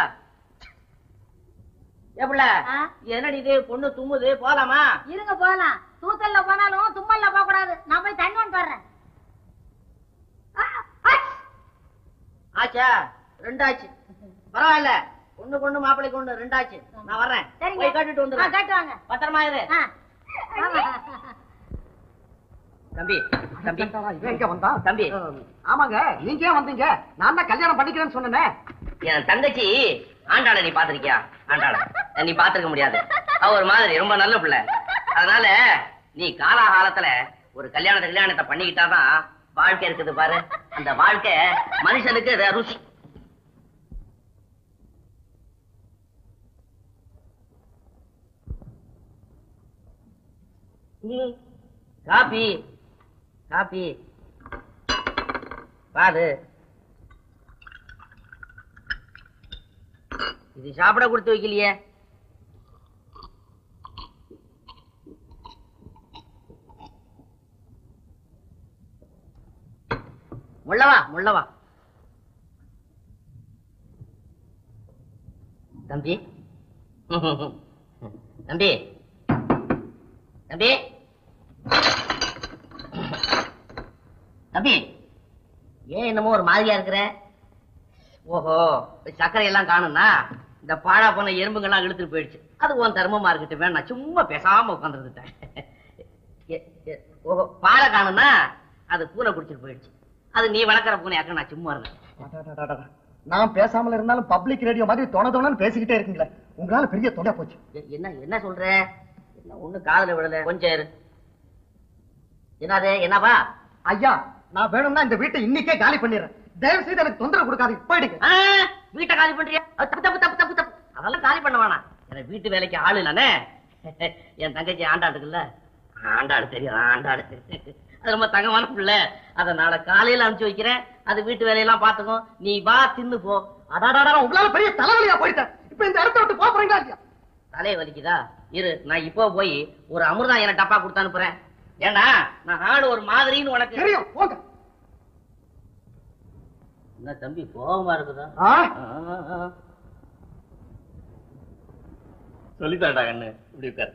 எப்பல ஆ? என்னடி இது பொண்ணு தும்முது போலாமா இருங்க போலாம் தூத்தல்ல போனாலும் தும்மல்ல போக கூடாது நான் போய் தண்ணி கொண்டு வர்றேன் ஆ, ஆ. ஆச்சா ரெண்டாச்சு பரவாயில்ல ஒண்ணு கொண்டு மாப்பிள்ளை கொண்டு ரெண்டாச்சு நான் வர்றேன் சரிங்க போய் கேட்டுட்டு ஆ, வந்துடுறேன் கேட்டு வாங்க பத்திரமா இரு ஆ. ஆமா. தம்பி தம்பி இவன் எங்க வந்தா தம்பி அஹ், ஆமாங்க நீங்க ஏன் வந்தீங்க நான் தான் கல்யாணம் பண்ணிக்கிறேன்னு சொன்னேனே என் தங்கச்சி ஆண்டாள நீ பாத்திருக்கியா ஆண்டாள நீ பாத்திருக்க முடியாது அவ ஒரு மாதிரி ரொம்ப நல்ல பிள்ளை அதனால நீ காலாகாலத்துல ஒரு கல்யாணத்தை கல்யாணத்தை பண்ணிக்கிட்டாதான் வாழ்க்கை இருக்குது பாரு அந்த வாழ்க்கை மனுஷனுக்கு அது ருசி ம், காபி காபி பாரு இது சாப்பிட கொடுத்து வைக்கலையே முள்ளவா முள்ளவா தம்பி தம்பி தம்பி தம்பி ஏன் என்னமோ ஒரு மாதிரியா இருக்கிற ஓஹோ சர்க்கரை எல்லாம் காணும்னா இந்த பாழா போன எறும்புங்கெல்லாம் இழுத்துட்டு போயிடுச்சு அது உன் தர்மமா இருக்கட்டும் நான் சும்மா பேசாம உட்காந்துருந்துட்டேன் ஓஹோ பாலை காணும்னா அது பூனை குடிச்சிட்டு போயிடுச்சு அது நீ வளர்க்குற பூனை அக்க நான் சும்மா இருந்தேன் நான் பேசாமல இருந்தாலும் பப்ளிக் ரேடியோ மாதிரி தொண தொணன்னு பேசிக்கிட்டே இருக்கீங்களே உங்களால பெரிய தொண்டை போச்சு எ- என்ன என்ன சொல்ற என்ன ஒண்ணு காதுல விடல கொஞ்சம் இரு என்னது என்னவா ஐயா நான் வேணும்னா இந்த வீட்டை இன்னைக்கே காலி பண்ணிடுறேன் தயவு செய்து எனக்கு தொந்தரவு கொடுக்காதீங்க போயிடுங்க ஆ, வீட்டை காலி பண்றியா அது தப்பு தப்பு தப்பு தப்பு தப்பு அதெல்லாம் காலி பண்ண வேணாம் எனக்கு வீட்டு வேலைக்கு ஆளு இல்லனே என் தங்கச்சி ஆண்டாடு இருக்குல்ல ஆண்டாடு தெரியும் ஆண்டாடு அது ரொம்ப தங்கமான பிள்ளை அதை நாளை காலையில அனுப்பிச்சு வைக்கிறேன் அது வீட்டு வேலையெல்லாம் பாத்துக்கும் நீ வா தின்னு போ அடாடாடா உங்களால பெரிய தலைவலியா போயிட்டேன் இப்ப இந்த இடத்த விட்டு போப் போறீங்களா இல்லையா தலையை வலிக்குதா இரு நான் இப்போ போய் ஒரு அமிர்தம் எனக்கு டப்பா கொடுத்து அனுப்புறேன் ஏண்டா நான் ஆடு ஒரு மாதிரின்னு உனக்கு தெரியும் போங்க என்ன தம்பி கோபமா இருக்குதா ஆ? சொல்லித்தாடா கண்ணு இப்படி உட்கார்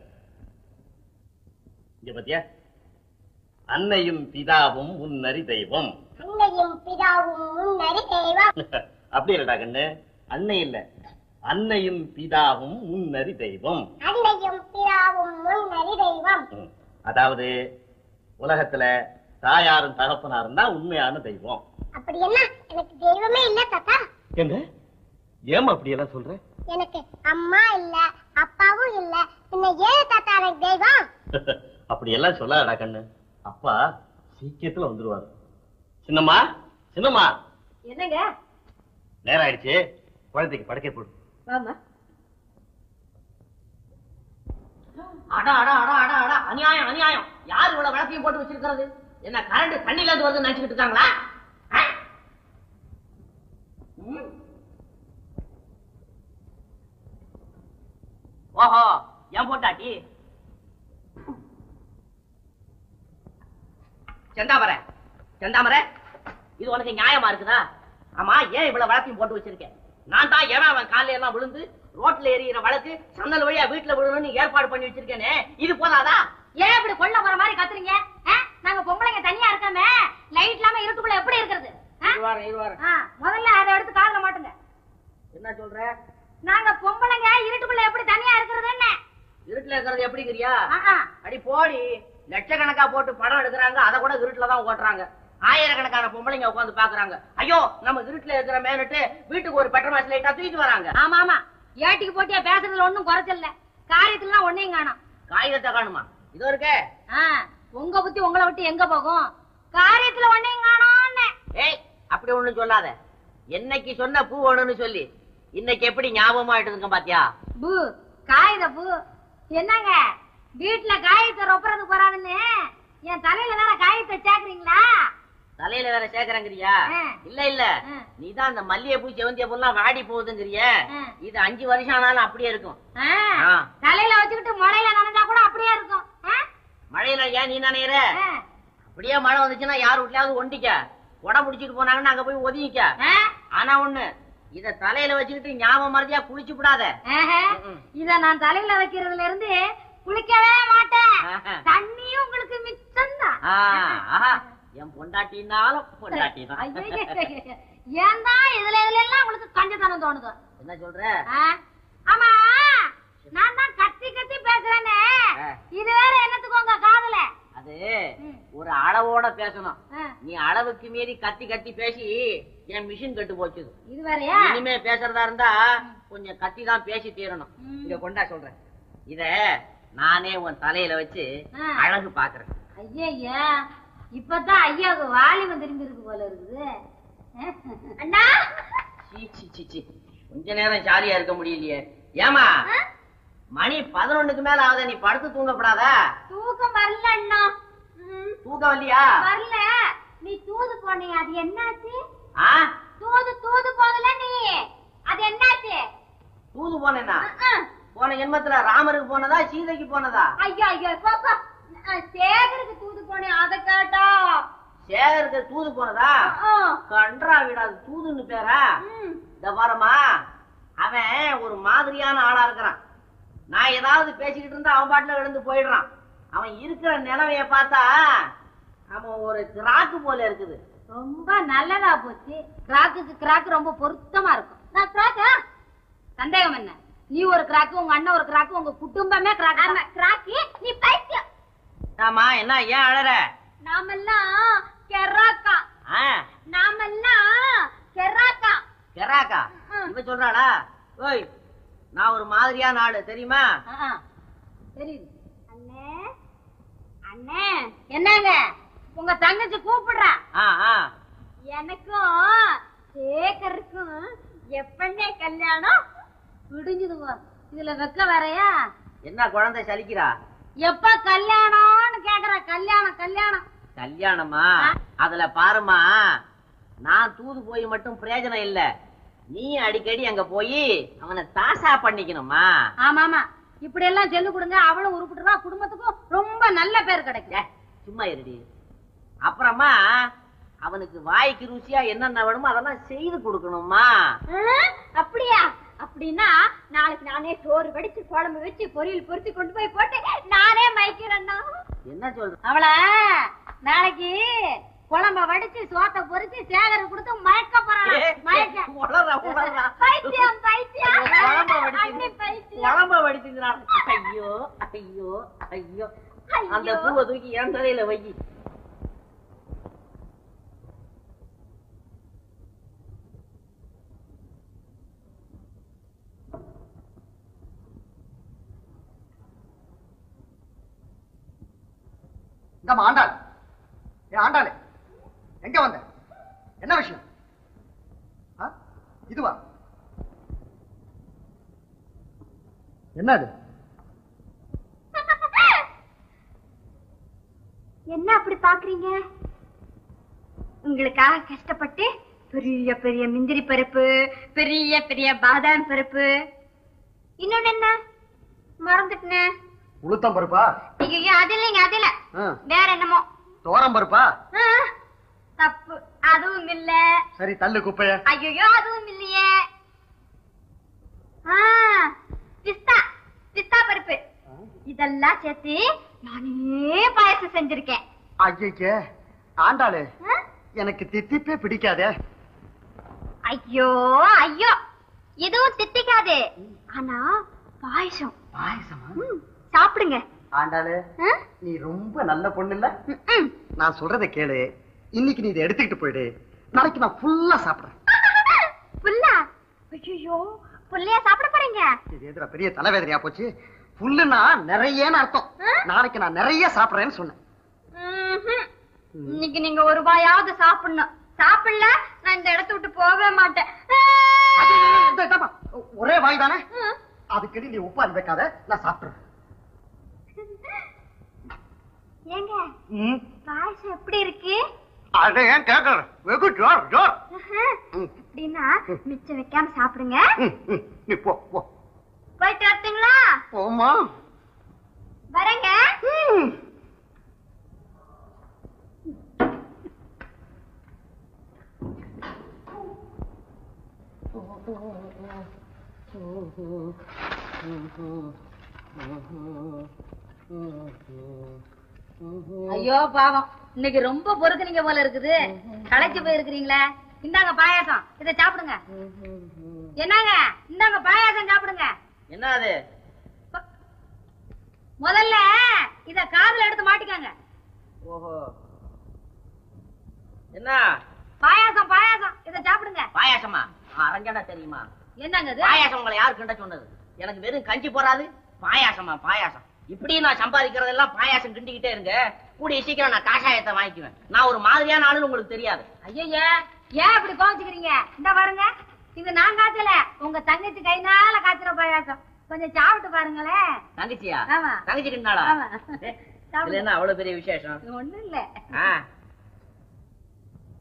இங்க பாத்தியா அன்னையும் பிதாவும் உன்னறி தெய்வம் அன்னையும் பிதாவும் முன்னறி தெய்வம் அப்படி இல்லடா கண்ணு அன்னை இல்ல அன்னையும் பிதாவும் உன்னறி தெய்வம் அன்னையும் பிதாவும் முன்னறி தெய்வம் ம். அதாவது உலகத்துல தாயாரும் தகப்பனாரும் தான் உண்மையான தெய்வம் அப்படி என்ன எனக்கு தெய்வமே இல்ல தாத்தா என்ன ஏமா அப்படி எல்லாம் சொல்ற எனக்கு அம்மா இல்ல அப்பாவும் இல்ல பின்ன ஏன் தாத்தா எனக்கு தெய்வம் அப்படி எல்லாம் சொல்லாதடா கண்ணு அப்பா சீக்கிரத்துல வந்துருவாரு சின்னம்மா சின்னம்மா என்னங்க நேரம் ஆயிடுச்சு குழந்தைக்கு படுக்கை போடு வாமா அடா அடா அடா அடா அடா அநியாயம் அநியாயம் யார் இவ்வளவு விளக்கையும் போட்டு வச்சிருக்கிறது என்ன கரண்ட் தண்ணில இருந்து வருது நினைச்சுக்கிட்டு இருக்காங்களா ஆ? ம். ஓஹோ ஏன் போட்டாட்டி செந்தாமரை செந்தாமரை இது உனக்கு நியாயமா இருக்குதா ஆமா ஏன் இவ்வளவு வழக்கையும் போட்டு வச்சிருக்கேன் நான் தான் ஏன் அவன் காலையில எல்லாம் விழுந்து ரோட்ல எறிகிற வழக்கு சன்னல் வழியா வீட்டுல விழுணும்னு ஏற்பாடு பண்ணி வச்சிருக்கேனே இது போதாதா ஏன் இப்படி கொள்ள போற மாதிரி கத்துறீங்க ஆ? நாங்க பொம்பளைங்க தனியா இருக்காம லைட் இல்லாம இருட்டுக்குள்ள எப்படி இருக்கிறது ஆ? இருவாரம் இருவாரம் ஆ, முதல்ல அதை எடுத்து காதுல மாட்டுங்க என்ன சொல்ற நாங்க பொம்பளைங்க இருட்டுக்குள்ள எப்படி தனியா இருக்கிறது என்ன இருட்டுல இருக்கிறது எப்படிங்கிறியா ஆ, ஆ. அடி போடி லட்சக்கணக்கா போட்டு படம் எடுக்கிறாங்க அதை கூட இருட்டுல தான் ஓட்டுறாங்க ஆயிரக்கணக்கான பொம்பளைங்க உட்கார்ந்து பாக்குறாங்க ஐயோ நம்ம இருட்டுல இருக்கிற மேனுட்டு வீட்டுக்கு ஒரு பெட்ரோல் மாஸ் லைட்டா தூக்கிட்டு வராங்க ஆமா ஆமா ஏட்டிக்கு போட்டியா பேசுறதுல ஒண்ணும் குறைச்சல காரியத்துல ஒன்னையும் காணோம் காகிதத்தை காணுமா இதோ இருக்கே ஆ, உங்க புத்தி உங்களை விட்டு எங்க போகும் காரியத்துல ஒன்னையும் காணோம்னு ஏய் அப்படி ஒண்ணும் சொல்லாத என்னைக்கு சொன்ன பூ வேணும்னு சொல்லி இன்னைக்கு எப்படி ஞாபகமா எடுத்துருக்க பாத்தியா பூ காகித பூ என்னங்க வீட்டுல காயத்தை ரொப்புறதுக்கு போறாதுன்னு என் தலையில தானே காயத்தை சேர்க்கறீங்களா தலையில வேற சேர்க்கறங்கிறியா ஆ. இல்ல இல்ல ஆ. நீதான் அந்த மல்லிகைப்பூ செவந்திய பூலாம் வாடி போகுதுங்கிறிய ஆ. இது அஞ்சு வருஷம் ஆனாலும் அப்படியே இருக்கும் ஆ, ஆ. தலையில வச்சுக்கிட்டு முளையில நனைஞ்சா கூட அப்படியே இருக்கும் ஆ? மழையில ஏன் நீ நினைக்கிற ஆ. அப்படியே மழை வந்துச்சுன்னா யார் வீட்லயாவது ஒண்டிக்க உடம்பு பிடிச்சிட்டு போனாங்கன்னா அங்க போய் ஒதுங்கிக்க ஆ? ஆனா ஒண்ணு இத தலையில வச்சுக்கிட்டு ஞாபகம் மறதியா குளிச்சு விடாத ஆஹா. ம்ம். இத நான் தலையில வைக்கிறதுல இருந்து குளிக்கவே மாட்டேன் ஆஹா. தண்ணியும் உங்களுக்கு மிச்சம் தான் ஆ, ஆஹா. என் பொண்டாட்டினாலும் பொண்டாட்டி தான் ஏன் தான் இதுல இதுல எல்லாம் உங்களுக்கு கஞ்சத்தனம் தோணுது என்ன சொல்ற ஆ? ஆமா நான் தான் கத்தி கத்தி பேசுறேனே ஆ. இது வேற என்னத்துக்கு உங்க காதுல அது ம். ஒரு அளவோட பேசணும் ஆ. நீ அளவுக்கு மீறி கத்தி கத்தி பேசி என் மிஷின் கெட்டு போச்சு இது வேறயா இனிமே பேசுறதா இருந்தா கொஞ்சம் கத்தி தான் பேசி தீரணும் ம். இங்க கொண்டா சொல்றேன் இத நானே உன் தலையில வச்சு ஆ. அழகு பாக்குறேன் ஐயா இப்பதான் ஐயாவுக்கு வாலிபம் தெரிஞ்சிருக்கு போல இருக்குது அண்ணா சீ, சீ, சீ, சீ. கொஞ்ச நேரம் ஜாலியா இருக்க முடியலையே ஏமா மணி பதினொன்னுக்கு மேல ஆகுத நீ படுத்து தூங்கப்படாதா தூக்கம் வரல அண்ணா ம், தூக்கம் இல்லையா வரல நீ தூது போனே அது என்னாச்சு ஆ தூது தூது போகல நீ அது என்னாச்சு தூது போனேனா போன ஜென்மத்துல ராமருக்கு போனதா சீதைக்கு போனதா ஐயா ஐயா பாப்பா நான் சேகருக்கு தூது போனேன் அதை கேட்டா சேகருக்கு தூது போனதா ஆ. கன்றா விடாது தூதுன்னு பேரா ம். இந்த பாருமா அவன் ஒரு மாதிரியான ஆளா இருக்கிறான் நான் ஏதாவது பேசிக்கிட்டு இருந்தா அவன் பாட்டுல எழுந்து போயிடுறான் அவன் இருக்கிற நிலைமைய பார்த்தா அவன் ஒரு கிராக்கு போல இருக்குது ரொம்ப நல்லதா போச்சு கிராக்குக்கு கிராக்கு ரொம்ப பொருத்தமா இருக்கும் நான் கிராக்கா சந்தேகம் என்ன நீ ஒரு கிராக்கு உங்க அண்ணன் ஒரு கிராக்கு உங்க குடும்பமே கிராக் ஆமா கிராக்கி நீ பைத்தியம் ஆமா என்ன ஏன் அழற நாமெல்லாம் கெராக்கா ஆ, நாமெல்லாம் கெராக்கா கெராக்கா ம். இவ சொல்றாளா ஓய் நான் ஒரு மாதிரியான ஆளு தெரியுமா தெரியுது அண்ணே அண்ணே என்னங்க உங்க தங்கச்சி கூப்பிடுறா ஆ ஆ எனக்கும் சேகருக்கும் எப்பண்ணே கல்யாணம் விடிஞ்சுதுவோ இதுல வெக்க வரையா என்ன குழந்தை சலிக்கிறா எப்ப கல்யாணம்னு கேக்குற கல்யாணம் கல்யாணம் கல்யாணமா அதுல பாருமா நான் தூது போய் மட்டும் பிரயோஜனம் இல்ல நீ அடிக்கடி அங்க போய் அவனை தாசா பண்ணிக்கணுமா ஆமா ஆமா இப்படி எல்லாம் செல்லு கொடுங்க அவளும் உருப்பிட்டுருவா குடும்பத்துக்கும் ரொம்ப நல்ல பேர் கிடைக்கும் ஏ, சும்மா இருடி அப்புறமா அவனுக்கு வாய்க்கு ருசியா என்னென்ன வேணுமோ அதெல்லாம் செய்து கொடுக்கணுமா ஆ, அப்படியா அப்படின்னா நாளைக்கு நானே சோறு வடிச்சு குழம்பு வச்சு பொரியல் பொரிச்சு கொண்டு போய் போட்டு நானே மயக்கிறேன்னா என்ன சொல்ற அவள நாளைக்கு குழம்ப வடிச்சு சோத்த பொரிச்சு சேகர கொடுத்து மயக்க போறான் ஏ, மயக்க உளறா, உளறா. பைத்தியம் பைத்தியம் குழம்ப அண்ணி வடிச்சு பைத்தியம் குழம்ப வடிச்சுங்கிறான் ஐயோ ஐயோ ஐயோ அந்த ஐயோ. பூவை தூக்கி என் தலையில வை இந்தம்மா ஆண்டாள் ஏ ஆண்டாளே எங்க வந்த என்ன விஷயம் ஆ? இதுவா என்னது என்ன அப்படி பாக்குறீங்க உங்களுக்காக கஷ்டப்பட்டு பெரிய பெரிய முந்திரி பருப்பு பெரிய பெரிய பாதாம் பருப்பு இன்னொன்னு என்ன மறந்துட்டேன் உளுத்தம் பருப்பா ஐயோ அது இல்லைங்க அது இல்ல ஆ. வேற என்னமோ தோரம் பருப்பா ஆ, தப்பு அதுவும் இல்ல சரி தள்ளு குப்பைய ஐயோ அதுவும் இல்லையே ஆ, பிஸ்தா பிஸ்தா பருப்பு இதெல்லாம் சேர்த்து நானே பாயசம் செஞ்சிருக்கேன் ஐயே ஆண்டாளு ஆ? எனக்கு தித்திப்பே பிடிக்காதே ஐயோ ஐயோ எதுவும் தித்திக்காது ஆனா பாயசம் பாயசமா ம், சாப்பிடுங்க ஆண்டாளு ஆ? நீ ரொம்ப நல்ல பொண்ணு இல்ல ம், ம். நான் சொல்றதை கேளு இன்னைக்கு நீ இதை எடுத்துக்கிட்டு போயிடு நாளைக்கு நான் ஃபுல்லா சாப்பிடுறேன் புல்லா ஐயோ புள்ளையா சாப்பிட போறீங்க இது எதிர பெரிய தலைவேதனையா போச்சு புல்லுனா நிறையன்னு அர்த்தம் ஆ? நாளைக்கு நான் நிறைய சாப்பிடுறேன்னு சொன்னேன் ம்ஹும். இன்னைக்கு நீங்க ஒரு வாயாவது சாப்பிடணும் சாப்பிடல நான் இந்த இடத்த விட்டு போகவே மாட்டேன் அது, இந்த, இந்தாம்மா, ஒரே வாய் தானே ம். அதுக்கடி நீ உப்பாரி வைக்காத நான் சாப்பிடுறேன் ஏங்க பாயசம் எப்படி இருக்கு அதை ஏன் கேக்குற வெகு ஜோர் ஜோர் ஆஹா. ம். அப்படின்னா மிச்சம் வைக்காம சாப்பிடுங்க ம், ம், நீ போ போ போயிட்டு வரட்டுங்களா போமா வரேங்க ம். ஐயோ பாவம் இன்னைக்கு ரொம்ப பொறுக்குனீங்க போல இருக்குது களைச்சு போயிருக்கிறீங்களே இந்தாங்க பாயாசம் இதை சாப்பிடுங்க என்னங்க இந்தாங்க பாயாசம் சாப்பிடுங்க என்ன அது முதல்ல இத காதுல எடுத்து மாட்டிக்கங்க ஓஹோ என்ன பாயாசம் பாயாசம் இத சாப்பிடுங்க பாயாசமா அரஞ்சனா தெரியுமா என்னங்க இது பாயாசம் உங்களை யாரு கிண்ட சொன்னது எனக்கு வெறும் கஞ்சி போறாது பாயாசமா பாயாசம் இப்படி நான் சம்பாதிக்கிறதெல்லாம் பாயாசம் கிண்டிக்கிட்டே இருங்க கூடிய சீக்கிரம் நான் காஷாயத்தை வாங்கிக்குவேன் நான் ஒரு மாதிரியான ஆளுன்னு உங்களுக்கு தெரியாது ஐயய்ய ஏன் இப்படி கோவிச்சுக்கிறீங்க இந்த பாருங்க இது நான் காய்ச்சல உங்க தங்கச்சி கைனால காய்ச்சற பாயாசம் கொஞ்சம் சாப்பிட்டு பாருங்களேன் தங்கச்சியா ஆமா. தங்கச்சி கிண்டாளா ஆமா. இதுல என்ன அவ்வளவு பெரிய விசேஷம் இது ஒண்ணும் இல்ல ஆ.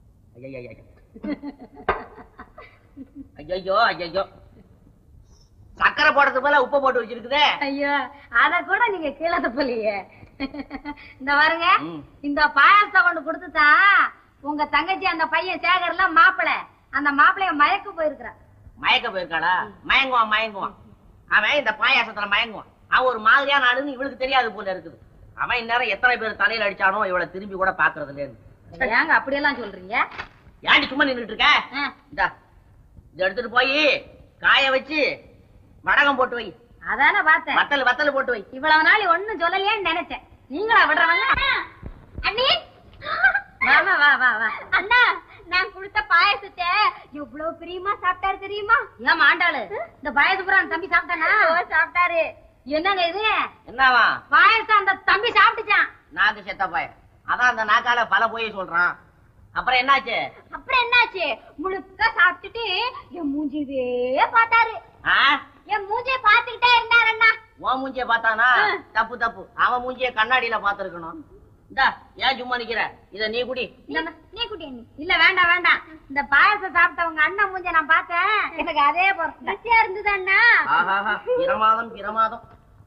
ஐயையையையோ. ஐயையோ ஐயையோ சக்கரை போடுறதுக்கு போல உப்பு போட்டு வச்சிருக்குதே ஐயோ அத கூட நீங்க கீழே துப்பலையே இந்த பாருங்க ம். இந்த பாயாசத்தை கொண்டு கொடுத்துட்டா உங்க தங்கச்சி அந்த பையன் சேகர்ல மாப்பிளை அந்த மாப்பிளைய மயக்க போயிருக்கிறா மயக்க போயிருக்காளா மயங்குவான் மயங்குவான் அவன் இந்த பாயாசத்துல மயங்குவான் அவன் ஒரு மாதிரியான ஆளுன்னு இவளுக்கு தெரியாது போல இருக்குது அவன் இந்நேரம் எத்தனை பேர் தலையில அடிச்சானோ இவளை திரும்பி கூட பாக்குறது இல்லைன்னு ஏங்க அப்படியெல்லாம் சொல்றீங்க ஏன்டி சும்மா நின்னுட்டு இருக்க ஆ. இந்தா இத எடுத்துட்டு போய் காய வச்சு வடகம் போட்டு வை அதானே பார்த்தேன் வத்தல் வத்தல் போட்டு வை இவ்வளவு நாள் ஒண்ணும் சொல்லலையேன்னு நினைச்சேன் நீங்களா விடுறவங்க அண்ணி வாமா வா வா வா அண்ணா நான் கொடுத்த பாயசத்தை எவ்வளவு பிரியமா சாப்பிட்டாரு தெரியுமா ஏன் ஆண்டாளு இந்த பாயசபுரம் தம்பி சாப்பிட்டானா சாப்பிட்டாரு என்னங்க இது என்னவா பாயசம் அந்த தம்பி சாப்பிட்டுச்சான் நாக்கு செத்த பையன் அதான் அந்த நாக்கால பல போய் சொல்றான் அப்புறம் என்னாச்சு அப்புறம் என்னாச்சு முழுக்க சாப்பிட்டுட்டு என் மூஞ்சிவே பார்த்தாரு ஆ? என் மூஞ்சிய பாத்துக்கிட்டே இருந்தாரு அண்ணா உன் மூஞ்சிய பார்த்தானா தப்பு தப்பு அவன் மூஞ்சிய கண்ணாடியில பாத்துருக்கணும் இந்தா ஏன் சும்மா நிக்கிற இத நீ குடி இந்தாம்மா, நீ குடி அண்ணி. இல்ல வேண்டாம் வேண்டாம் இந்த பாயசம் சாப்பிட்டவங்க அண்ணன் மூஞ்ச நான் பார்த்தேன் எனக்கு அதே போற ருசியா இருந்தது அண்ணா ஆஹாஹா பிரமாதம் பிரமாதம்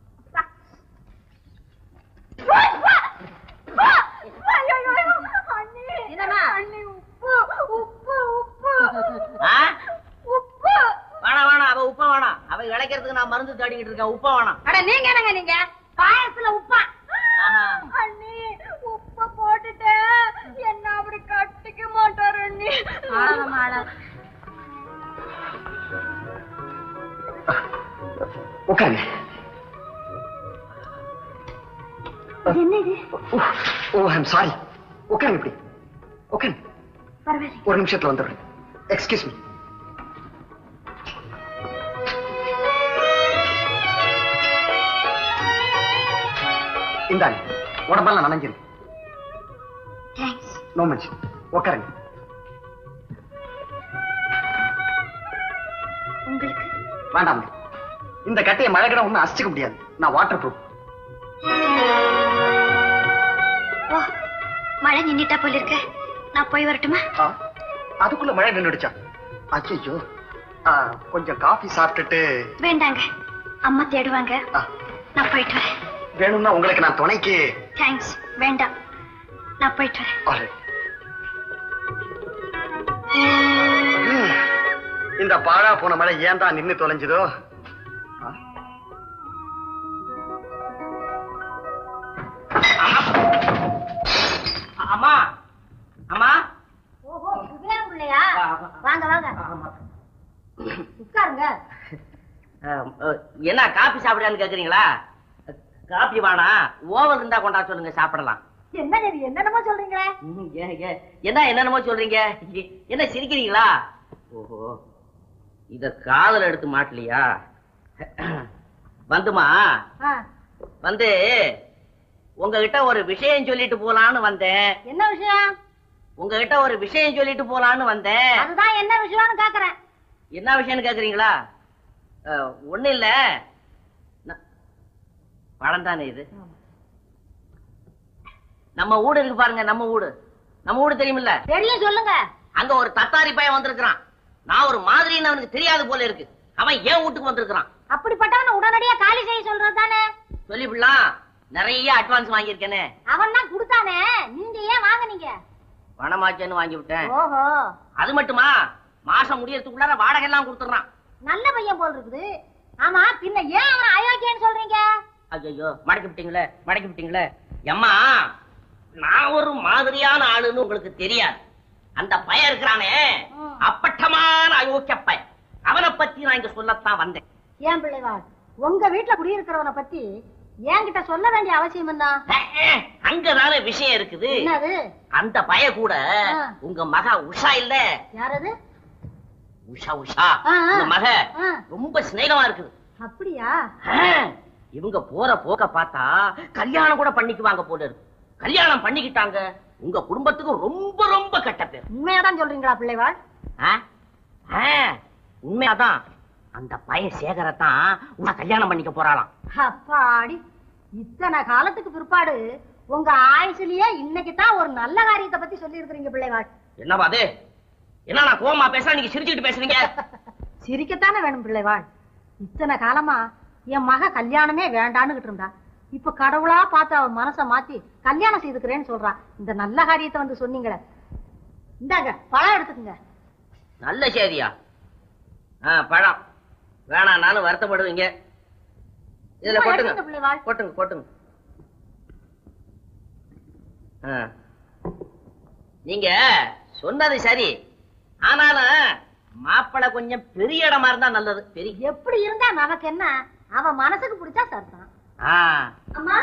என்னம்மா? ஆ? வேணாம் வேணாம் அவ உப்ப வேணாம் அவ இழைக்கிறதுக்கு நான் மருந்து தேடிக்கிட்டு இருக்கேன் உப்ப வேணாம் அட நீங்க என்னங்க நீங்க பாயசத்துல உப்பா ஆஹா. அண்ணி உப்ப போட்டுட்டேன் என்ன அப்படி கட்டிக்க மாட்டாரு அண்ணி உட்காருங்க என்ன இது ஓ ஐம் சாரி உட்காருங்க இப்படி உட்காருங்க பரவாயில்ல ஒரு நிமிஷத்துல வந்துடுறேன் எக்ஸ்கியூஸ் மீ இந்தாங்க உடம்பெல்லாம் நனைஞ்சிருக்கு தேங்க்ஸ் நோ மென்ஷன் உட்காருங்க உங்களுக்கு வேண்டாம் இந்த கட்டையை மழை கூட ஒன்றும் அசிச்சுக்க முடியாது நான் வாட்டர் ப்ரூஃப் ஓ மழை நின்னுட்டா போல இருக்க நான் போய் வரட்டுமா அதுக்குள்ள மழை நின்றுடுச்சா அச்சோ கொஞ்சம் காஃபி சாப்பிட்டுட்டு வேண்டாங்க அம்மா தேடுவாங்க ஆ, நான் போயிட்டு வரேன் வேணும்னா உங்களுக்கு நான் துணைக்கு தேங்க்ஸ் வேண்டாம் நான் போயிட்டு வரேன் Alright. ம், இந்த பாழா போன மழை ஏன் தான் நின்னு தொலைஞ்சதோ ஆ? அம்மா அம்மா ஓஹோ சுபிலாம் பிள்ளையா வாங்க வாங்க உட்காருங்க அஹ், அஹ், என்ன காபி சாப்பிடுறான்னு கேக்குறீங்களா காபி வேணா ஓவல் இருந்தா கொண்டா சொல்லுங்க சாப்பிடலாம் என்னங்க இது என்னென்னமோ சொல்றீங்களே ம், ஏ- ஏ, என்ன என்னென்னமோ சொல்றீங்க எ- என்ன சிரிக்கிறீங்களா ஓஹோ இத காதல எடுத்து மாட்டலையா வந்துமா ஆ, வந்து உங்ககிட்ட ஒரு விஷயம் சொல்லிட்டு போலான்னு வந்தேன் என்ன விஷயம் உங்ககிட்ட ஒரு விஷயம் சொல்லிட்டு போலான்னு வந்தேன் அதுதான் என்ன விஷயம்னு கேக்குறேன் என்ன விஷயம்னு கேக்குறீங்களா அஹ், ஒண்ணும் இல்ல ந- பழம் தானே இது நம்ம வீடு இருக்கு பாருங்க நம்ம வீடு நம்ம வீடு தெரியுமில்ல தெரியும் சொல்லுங்க அங்க ஒரு தத்தாரி பையன் வந்திருக்கிறான் நான் ஒரு மாதிரின்னு அவனுக்கு தெரியாது போல இருக்கு அவன் ஏன் வீட்டுக்கு வந்திருக்கிறான் அப்படிப்பட்டவன உடனடியா காலி செய்ய சொல்றது தானே சொல்லிவிடலாம் நிறைய அட்வான்ஸ் வாங்கியிருக்கேனே அவன் தான் கொடுத்தானே நீங்க ஏன் வாங்குனீங்க பணமாச்சேன்னு வாங்கி விட்டேன் ஓஹோ அது மட்டுமா மாசம் முடியறதுக்குள்ளார வாடகை எல்லாம் கொடுத்துறான் நல்ல பையன் போல் இருக்குது ஆமா பின்ன ஏன் அவன் அயோக்கியன்னு சொல்றீங்க ஐயோ மடக்கி விட்டீங்களே மடக்கி விட்டீங்களே எம்மா நான் ஒரு மாதிரியான ஆளுன்னு உங்களுக்கு தெரியாது அந்த பையன் இருக்கிறானே ம். அப்பட்டமான அயோக்கிய பையன் அவனை பத்தி நான் இங்க சொல்லத்தான் வந்தேன் ஏன் பிள்ளைவாள் உங்க வீட்டுல குடியிருக்கிறவனை பத்தி என்கிட்ட சொல்ல வேண்டிய அவசியம் என்ன அஹ், அங்கதானே விஷயம் இருக்குது என்னது அந்த பய கூட ஆ. உங்க மக உஷா இல்ல யாரது உஷா உஷா ஆ, ஆ. உங்க மக ஆ. ரொம்ப சிநேகமா இருக்குது அப்படியா ஆ, இவங்க போற போக்க பார்த்தா கல்யாணம் கூட பண்ணிக்குவாங்க போல இருக்கு கல்யாணம் பண்ணிக்கிட்டாங்க உங்க குடும்பத்துக்கு ரொம்ப ரொம்ப கெட்ட பேர் உண்மையாதான் சொல்றீங்களா பிள்ளைவாள் ஆ? ஆ, உண்மையாதான் அந்த பையன் சேகரத்தான் உன்னை கல்யாணம் பண்ணிக்க போறாளாம் அப்பாடி இத்தனை காலத்துக்கு பிற்பாடு உங்க ஆயுசுலயே இன்னைக்கு தான் ஒரு நல்ல காரியத்தை பத்தி சொல்லி இருக்கிறீங்க பிள்ளைவாள் என்னவா அது என்ன நான் கோமா பேசுறேன் நீங்க சிரிச்சுக்கிட்டு பேசுறீங்க சிரிக்கத்தானே வேணும் பிள்ளைவாள் இத்தனை காலமா என் மக கல்யாணமே வேண்டான்னுகிட்டு இருந்தா இப்ப கடவுளா பார்த்து அவ மனச மாத்தி கல்யாணம் செய்துக்கிறேன்னு சொல்றா இந்த நல்ல காரியத்தை வந்து சொன்னீங்களே இந்தாங்க பழம் எடுத்துக்கங்க நல்ல செய்தியா ஆ பழம் வேணாம்னாலும் வருத்தப்படுவீங்க இதுல சும்மா கொட்டுங்க எடுத்துங்க பிள்ளைவாள். கொட்டுங்க கொட்டுங்க ஆ. நீங்க சொன்னது சரி ஆனாலும் மாப்பிளை கொஞ்சம் பெரிய இடமா இருந்தா நல்லது பெரிய எப்படி இருந்தா நமக்கு என்ன அவன் மனசுக்கு பிடிச்சா சரிதான் ஆ அம்மா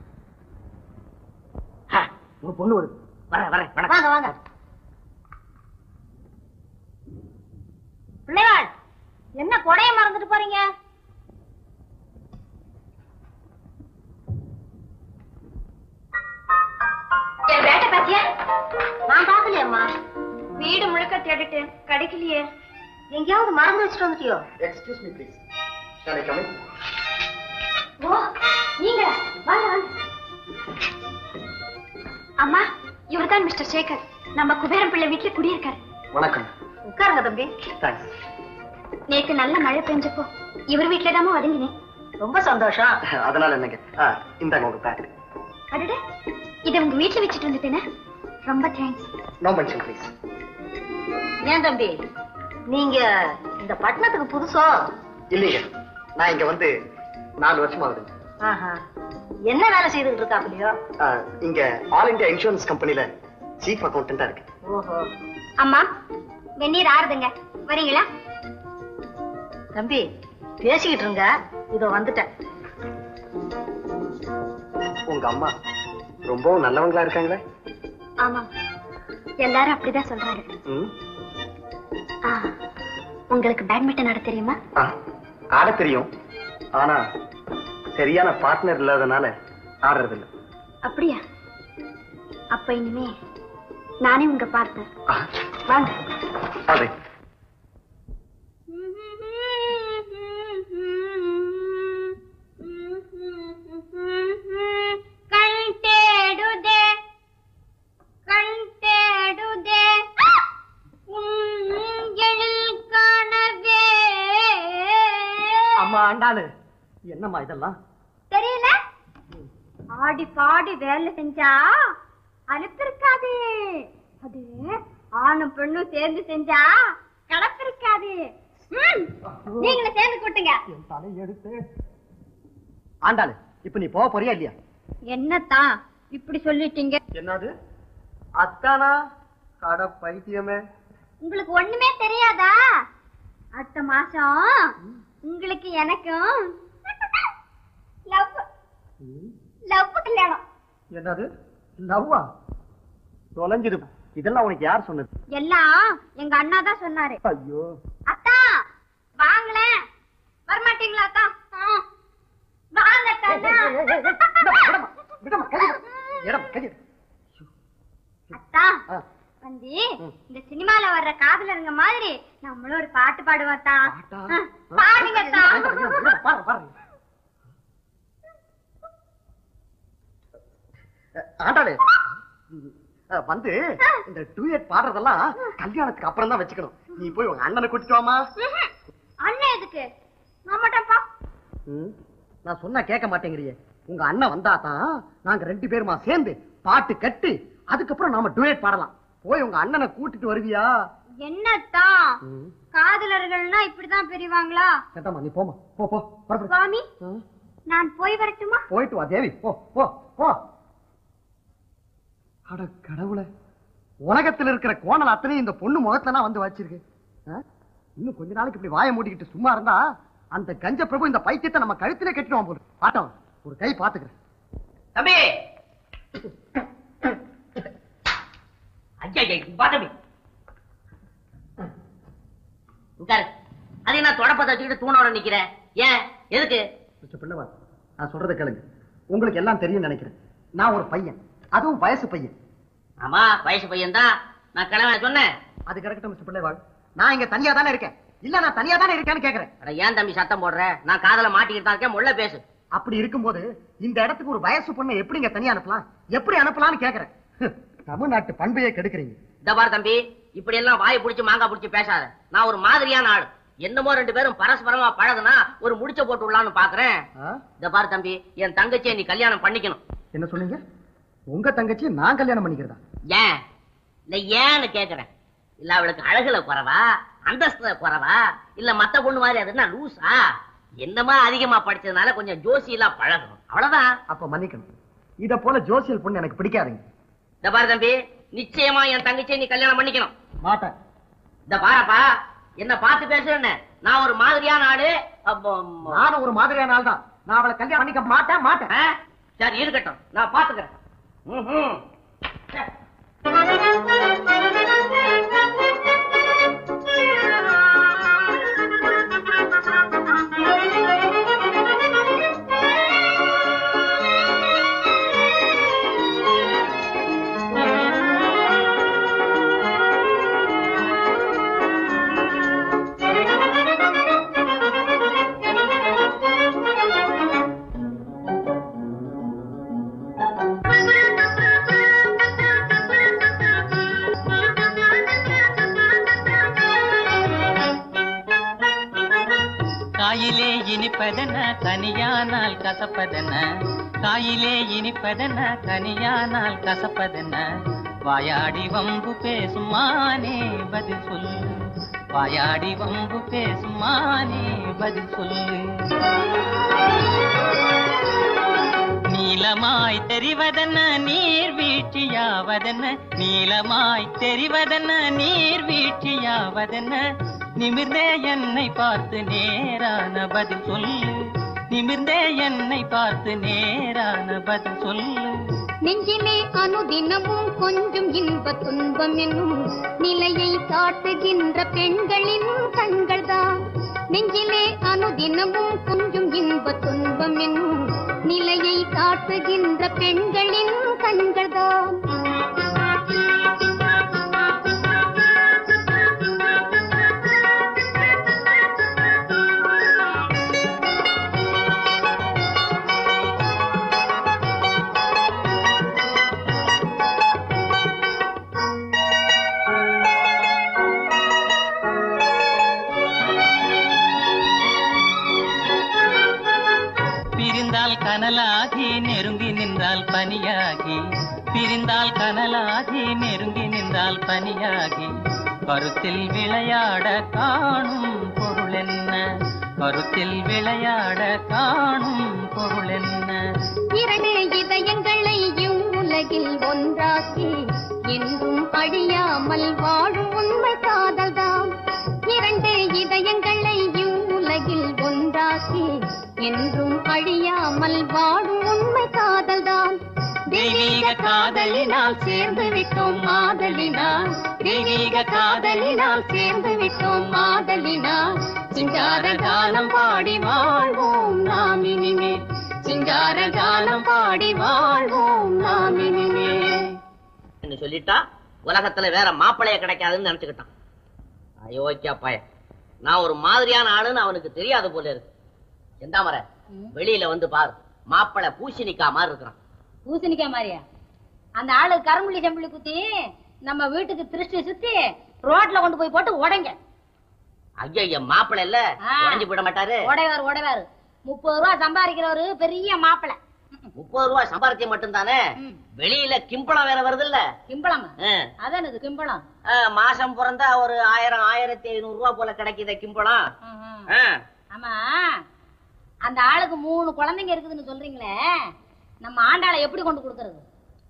ஆ, உங்க பொண்ணு வருது வரேன் வரேன் வணக்கம் வாங்க வாங்க பிள்ளைவாள் என்ன கொடைய மறந்துட்டு போறீங்க என் வேட்டை பாத்தியா நான் பாக்கலையம்மா வீடு முழுக்க தேடிட்டு கிடைக்கலையே எங்கேயாவது மறந்து வச்சுட்டு வந்துட்டியோ excuse me please can I come in ஓ நீங்க வாங்க வாங்க அம்மா இவர்தான் மிஸ்டர் சேகர் நம்ம குபேரம் பிள்ளை வீட்டுல குடியிருக்காரு வணக்கம் உட்காருங்க தம்பி தேங்க்ஸ் நேத்து நல்ல மழை பெஞ்சப்போ இவர் வீட்டுல தாமா ஒதுங்கினேன் ரொம்ப சந்தோஷம் அதனால என்னங்க ஆ, இந்தாங்க உங்க பேக் அடட இதை உங்க வீட்டுல வச்சுட்டு வந்துட்டேனே ரொம்ப தேங்க்ஸ் நோ மென்ஷன் ப்ளீஸ் ஏன் தம்பி நீங்க இந்த பட்டணத்துக்கு புதுசோ இல்லைங்க நான் இங்க வந்து நாலு வருஷம் ஆகுதுங்க ஆஹா என்ன வேலை செய்துட்டு இருக்காப்லையோ ஆ, இங்க ஆல் இந்தியா இன்சூரன்ஸ் கம்பெனில சீஃப் அக்கௌண்டண்டா இருக்கு ஓஹோ அம்மா வெந்நீர் ஆறுதுங்க வரீங்களா தம்பி பேசிக்கிட்டு இருங்க இதோ வந்துட்டேன் உங்க அம்மா ரொம்பவும் நல்லவங்களா இருக்காங்களே ஆமா எல்லாரும் அப்படிதான் சொல்றாங்க ம் ஆ, உங்களுக்கு பேட்மிண்டன் ஆட தெரியுமா ஆ, ஆட தெரியும் ஆனா சரியான பார்ட்னர் இல்லாதனால ஆடுறது இல்ல அப்படியா அப்ப இனிமே நானே உங்க பார்த்தேன் வாங்க அது கண் தேடுதே கண் தேடுதே உன் எழில் காணவே அம்மா ஆண்டாளு என்னம்மா இதெல்லாம் தெரியல ஆடி பாடி வேலை செஞ்சா அலுப்பு இருக்காது அது ஆணும் பெண்ணும் சேர்ந்து செஞ்சா கலப்பு இருக்காது ம், நீங்களும் சேர்ந்து கூட்டுங்க என் தலை எடுத்து ஆண்டாளு இப்ப நீ போக போறியா இல்லையா என்னத்தான் இப்படி சொல்லிட்டீங்க என்னது அத்தானா கட பைத்தியமே உங்களுக்கு ஒண்ணுமே தெரியாதா அடுத்த மாசம் உங்களுக்கு எனக்கும் லவ் லவ் கல்யாணம் என்னது லவ்வா தொலைஞ்சிரு இதெல்லாம் உனக்கு யார் சொன்னது எல்லாம் எங்க அண்ணா தான் சொன்னாரு ஐயோ அத்தா வாங்களேன் வரமாட்டீங்களா அத்தா ஆ. வாங்க அத்தா. இடம் கதி அத்தா வந்து இந்த சினிமால வர்ற காதலருங்க மாதிரி நம்மளும் ஒரு பாட்டு பாடுவோம் அத்தா ஆ, பாடுங்க அத்தா பாரு பாரு ஆண்டாளு அஹ், வந்து இந்த டூயட் பாடுறதெல்லாம் கல்யாணத்துக்கு அப்புறம் தான் வச்சுக்கணும் நீ போய் உங்க அண்ணனை கூட்டிட்டு வாமா ம்ஹும். அண்ணன் எதுக்கு நான் மாட்டேன்ப்பா ம், நான் சொன்னா கேட்க மாட்டேங்கிறியே உங்க அண்ணன் வந்தா தான் நாங்க ரெண்டு பேருமா சேர்ந்து பாட்டு கட்டி அதுக்கப்புறம் நாம டூயட் பாடலாம் போய் உங்க அண்ணனை கூட்டிட்டு வருவியா என்னத்தா ம், காதலர்கள்னா இப்படிதான் பிரிவாங்களா கேட்டாமா நீ போமா போ போ புறப்படு. சுவாமி ஆ, நான் போய் வரட்டுமா போயிட்டு வா தேவி போ போ போ அட கடவுளே உலகத்துல இருக்கிற கோணல் அத்தனையும் இந்த பொண்ணு முகத்துல வந்து வச்சிருக்கு ஆ? இன்னும் கொஞ்ச நாளைக்கு இப்படி வாயை மூடிக்கிட்டு சும்மா இருந்தா அந்த கஞ்ச பிரபு இந்த பைத்தியத்தை நம்ம கழுத்திலே கட்டிடுவான் போல பாட்டம் ஒரு கை பாத்துக்கிறேன் தம்பி ஐயா வா தம்பி உட்காரு அது என்ன தொடப்பத்தை வச்சுக்கிட்டு தூணோட நிக்கிறேன் ஏன் எதுக்கு மிஸ்டர் பிள்ளவா நான் சொல்றதை கேளுங்க உங்களுக்கு எல்லாம் தெரியும் நினைக்கிறேன் நான் ஒரு பையன் அதுவும் வயசு பையன் ஆமா வயசு பையன் தான் நான் கிளம்ப சொன்னேன் அது கரெக்டா மிஸ்டர் பிள்ளைவாள் நான் இங்க தனியா தானே இருக்கேன் இல்ல நான் தனியா தானே இருக்கேன்னு கேக்குறேன் அட ஏன் தம்பி சத்தம் போடுற நான் காதல மாட்டிக்கிட்டு தான் இருக்கேன் முள்ள பேசு அப்படி இருக்கும்போது இந்த இடத்துக்கு ஒரு வயசு பொண்ணை எப்படிங்க தனியா அனுப்பலாம் எப்படி அனுப்பலாம்னு கேக்குறேன் ஹ், தமிழ்நாட்டு பண்பையே கெடுக்குறீங்க இந்த பாரு தம்பி இப்படி எல்லாம் வாய் புடிச்சு மாங்காய் புடிச்சு பேசாத நான் ஒரு மாதிரியான ஆளு என்னமோ ரெண்டு பேரும் பரஸ்பரமா பழகுனா ஒரு முடிச்ச போட்டு விடலான்னு பாக்குறேன் இந்த பாரு தம்பி என் தங்கச்சியை நீ கல்யாணம் பண்ணிக்கணும் என்ன சொன்னீங்க உங்க தங்கச்சி நான் கல்யாணம் பண்ணிக்கிறதா ஏன் இல்ல ஏன்னு கேக்குறேன் இல்ல அவளுக்கு அழகுல குறவா அந்தஸ்துல குறவா இல்ல மத்த பொண்ணு மாதிரி அது என்ன லூசா என்னமா அதிகமா படிச்சதுனால கொஞ்சம் ஜோசி எல்லாம் பழகணும் அவ்வளவுதான் அப்ப மன்னிக்கணும் இத போல ஜோசியல் பொண்ணு எனக்கு பிடிக்காதுங்க இந்த பாரு தம்பி நிச்சயமா என் தங்கச்சியை நீ கல்யாணம் பண்ணிக்கணும் மாட்டேன் இந்த பாரப்பா என்ன பார்த்து பேசுறேன்னு நான் ஒரு மாதிரியான ஆளு அப்போ நானும் ஒரு மாதிரியான ஆள் தான் நான் அவளை கல்யாணம் பண்ணிக்க மாட்டேன் மாட்டேன் ஆ? சரி இருக்கட்டும் நான் பாத்துக்கிறேன் ம்ஹும். காயிலே இனிப்பதென கனியானால் கசப்பதென காயிலே இனிப்பதென கனியானால் கசப்பதென வாயாடி வம்பு பேசும் மானே பதில் சொல்லு வாயாடி வம்பு பேசும் மானே பதில் சொல்லு நீலமாய் தெரிவதென்ன நீர் வீழ்ச்சியாவதென்ன நீலமாய் தெரிவதென்ன நீர் வீழ்ச்சியாவதென்ன நிமிர்ந்தே என்னை பார்த்து நேரான பதில் சொல்லு நிமிர்ந்தே என்னை பார்த்து நேரான பதில் சொல்லு நெஞ்சிலே அனுதினமும் கொஞ்சம் இன்ப துன்பம் என்னும் நிலையை காட்டுகின்ற பெண்களின் கண்கள்தான் நெஞ்சிலே அனுதினமும் கொஞ்சம் இன்ப துன்பம் என்னும் நிலையை காட்டுகின்ற பெண்களின் கண்கள்தான் பிரிந்தால் கனலாகி நெருங்கி நின்றால் பனியாகி பிரிந்தால் கனலாகி நெருங்கி நின்றால் பனியாகி கருத்தில் விளையாட காணும் பொருள் என்ன கருத்தில் விளையாட காணும் பொருள் என்ன இரண்டு இதயங்களை இவ்வுலகில் ஒன்றாக்கி என்றும் அழியாமல் வாழும் உண்மை காதல்தான் இரண்டு இதயங்களை இவ்வுலகில் ஒன்றாக்கி என்றும் அழியாமல் வாழும் உண்மை காதல்தான் தெய்வீக காதலினால் சேர்ந்து விட்டோம் மாதலினால் தெய்வீக காதலினால் சேர்ந்து விட்டோம் மாதலினால் சிங்கார காலம் பாடி வாழ்வோம் நாம் இனிமேல் சிங்கார காலம் பாடி வாழ்வோம் நாம் இனிமேல் என்று சொல்லிட்டா உலகத்துல வேற மாப்பிளைய கிடைக்காதுன்னு நினைச்சுக்கிட்டான் அயோக்கியா பையன் நான் ஒரு மாதிரியான ஆளுன்னு அவனுக்கு தெரியாது போல இருக்கு செந்தாமரை வெளியில வந்து பாரு மாப்பிளை பூசணிக்கா மாதிரி இருக்கிறான் பூசணிக்காய் மாதிரியா அந்த ஆளு கரும்புள்ளி செம்புள்ளி குத்தி நம்ம வீட்டுக்கு திருஷ்டி சுத்தி ரோட்ல கொண்டு போய் போட்டு உடைங்க ஐயா மாப்பிளை இல்ல ஆ. உடைஞ்சு விட மாட்டாரு உடைவாரு உடைவாரு முப்பது ரூபா சம்பாதிக்கிறவரு பெரிய மாப்பிளை முப்பது ரூபாய் சம்பாரிச்சியம் மட்டும்தானே வெளியில கிம்பளம் வேற வருது இல்ல கிம்பளமா அதான் இது கிம்பளம் மாசம் பிறந்தா ஒரு ஆயிரம் ஆயிரத்தி ஐநூறு ரூபாய் போல கிடைக்குதே கிம்பளம் ஆ. ஆமா அந்த ஆளுக்கு மூணு குழந்தைங்க இருக்குதுன்னு சொல்றீங்களே நம்ம ஆண்டாளை எப்படி கொண்டு கொடுக்கறது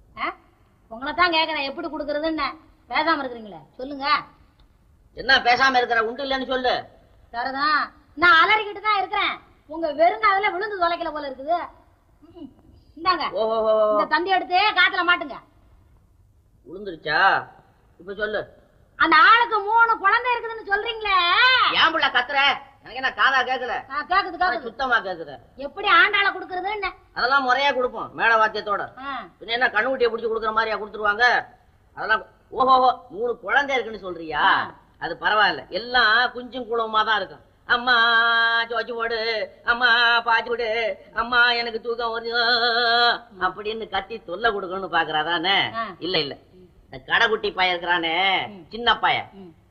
உங்களை தான் கேக்குறேன் எப்படி கொடுக்கறதுன்னு பேசாம இருக்கிறீங்களே சொல்லுங்க என்ன பேசாம இருக்கிற உண்டு இல்லைன்னு சொல்லு சரிதான் நான் அலறிக்கிட்டு தான் இருக்கிறேன் உங்க வெறுங்காதுல விழுந்து தொலைக்கல போல இருக்குது ம், இந்தாங்க ஓஹோ இந்த தந்தி எடுத்து காத்துல மாட்டுங்க விழுந்துருச்சா இப்ப சொல்லு அந்த ஆளுக்கு மூணு குழந்தை இருக்குதுன்னு சொல்றீங்களே ஏன் புள்ள கத்துற எனக்கு என்ன காதா கேக்குற ஆ, கேக்குது கேக்குது சுத்தமா கேக்குற எப்படி ஆண்டாளை கொடுக்கறதுன்னு அதெல்லாம் முறையா கொடுப்போம் மேல வாத்தியத்தோட பின்ன என்ன கண்ணுக்குட்டியை பிடிச்சி கொடுக்குற மாதிரியா கொடுத்துருவாங்க அதெல்லாம் ஓஹோஹோ மூணு குழந்தை இருக்குன்னு சொல்றியா அது பரவாயில்ல எல்லாம் குஞ்சும் குளமா தான் இருக்கும் அம்மா சோச்சு போடு அம்மா பாச்சு விடு அம்மா எனக்கு தூக்கம் வருது அப்படின்னு கத்தி தொல்லை கொடுக்கணும்னு பாக்குறாதானே இல்ல இல்ல இந்த கடைக்குட்டி பையன் இருக்கிறானே சின்ன பையன்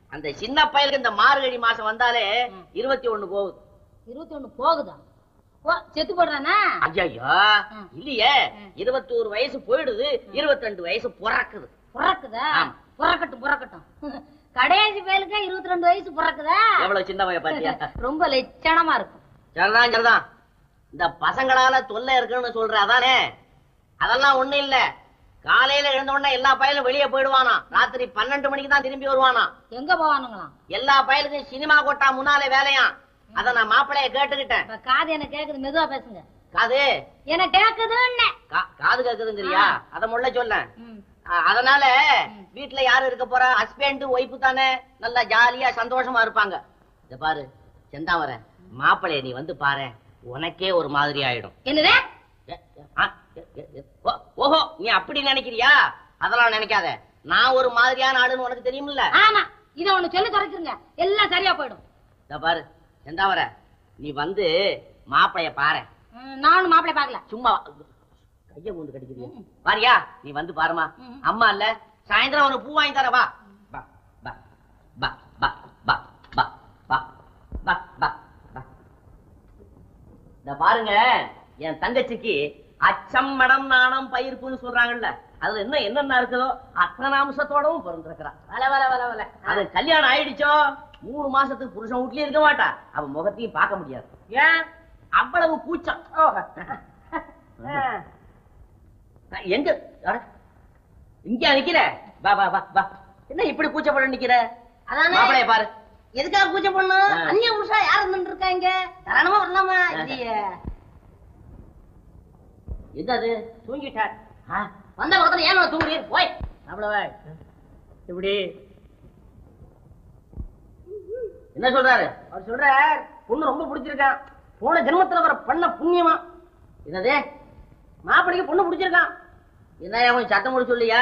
அந்த சின்ன பயலுக்கு இந்த மார்கழி மாசம் வந்தாலே இருபத்தி ஒண்ணு போகுது இருபத்தி ஒண்ணு போகுதா ஓ செத்து போடுறானா ஐயோ இல்லையே இருபத்தோரு வயசு போயிடுது இருபத்தி ரெண்டு வயசு பிறக்குது பிறக்குதா ஆமா. பிறக்கட்டும் பிறக்கட்டும் கடைசி பயலுக்கே இருபத்தி ரெண்டு வயசு பிறக்குதா எவ்வளவு சின்ன பையன் பாத்தியா ரொம்ப லட்சணமா இருக்கும் சரிதான் சரிதான் இந்த பசங்களால தொல்லை இருக்குன்னு சொல்ற அதானே அதெல்லாம் ஒண்ணு இல்ல காலையில எழுந்த உடனே எல்லா பயலும் வெளியே போயிடுவானா ராத்திரி பன்னெண்டு மணிக்கு தான் திரும்பி வருவானா எங்க போவானுங்களாம் எல்லா பயலுக்கும் சினிமா கொட்டா முன்னாலே வேலையா அத நான் மாப்பிளைய கேட்டுக்கிட்டேன் இப்ப காது என்ன கேக்குது மெதுவா பேசுங்க காது என்ன கேக்குதுன்னு கா- காது கேக்குதுங்கிறியா ஆ. அத முள்ள சொல்ல ம். அதனால வீட்டுல யாரு இருக்க போறா ஹஸ்பண்ட் ஒய்ஃப் தானே நல்லா ஜாலியா சந்தோஷமா இருப்பாங்க இத பாரு செந்தாவர மாப்பிளைய நீ வந்து பாரு உனக்கே ஒரு மாதிரி ஆயிடும் என்னது ஏ, ஏ, ஆ, ஏ, ஏ, ஏ, ஓ, ஓஹோ நீ அப்படி நினைக்கிறியா அதெல்லாம் நினைக்காத நான் ஒரு மாதிரியான ஆளுன்னு உனக்கு தெரியுமில்ல ஆமா இத ஒண்ணு சொல்லி தொலைச்சிருங்க எல்லாம் சரியா போயிடும் இத பாரு செந்தாவர நீ வந்து மாப்பிளைய பாரு ம், நானும் மாப்பிள்ளை பாக்கல சும்மா கைய கொண்டு கடிக்கிறியா பாரியா நீ வந்து பாருமா ம். அம்மா இல்ல சாயந்தரம் உனக்கு பூ வாங்கி தர வா பா பா பா பா பா பா பா பா பா பா இந்த பாருங்க என் தங்கச்சிக்கு அச்சம் மடம் நாணம் பயிர்ப்புன்னு சொல்றாங்கல்ல அதுல இன்னும் என்னென்ன இருக்குதோ அத்தனை அம்சத்தோடவும் பிறந்திருக்கிறா வல வல வல வல அது கல்யாணம் ஆயிடுச்சோ மூணு மாசத்துக்கு புருஷன் வீட்லயே இருக்க மாட்டா அவ முகத்தையும் பார்க்க முடியாது ஏன் அவ்வளவு கூச்சம் ஆ. எங்க அட, இங்க நிக்கிற வா வா வா வா என்ன இப்படி கூச்சப்பட நிக்கிற அதானே. மாப்பிளைய பாரு எதுக்காக பூஜை பண்ணும் ஆ. அந்நிய புருஷா யார் இருந்துட்டு இருக்காங்க தரானமா வரலாமா இல்லையே என்ன அது தூங்கிட்டார் ஆ, வந்த பக்கத்துல ஏன் தூங்குறீர் போய் அவ்வளவா இப்படி என்ன சொல்றாரு அவர் சொல்றார் பொண்ணு ரொம்ப பிடிச்சிருக்கான் போன ஜென்மத்துல வர பண்ண புண்ணியமா என்னது மாப்பிளைக்கு பொண்ணு பிடிச்சிருக்கான் என்ன கொஞ்சம் சத்தம் முடிச்சு சொல்லியா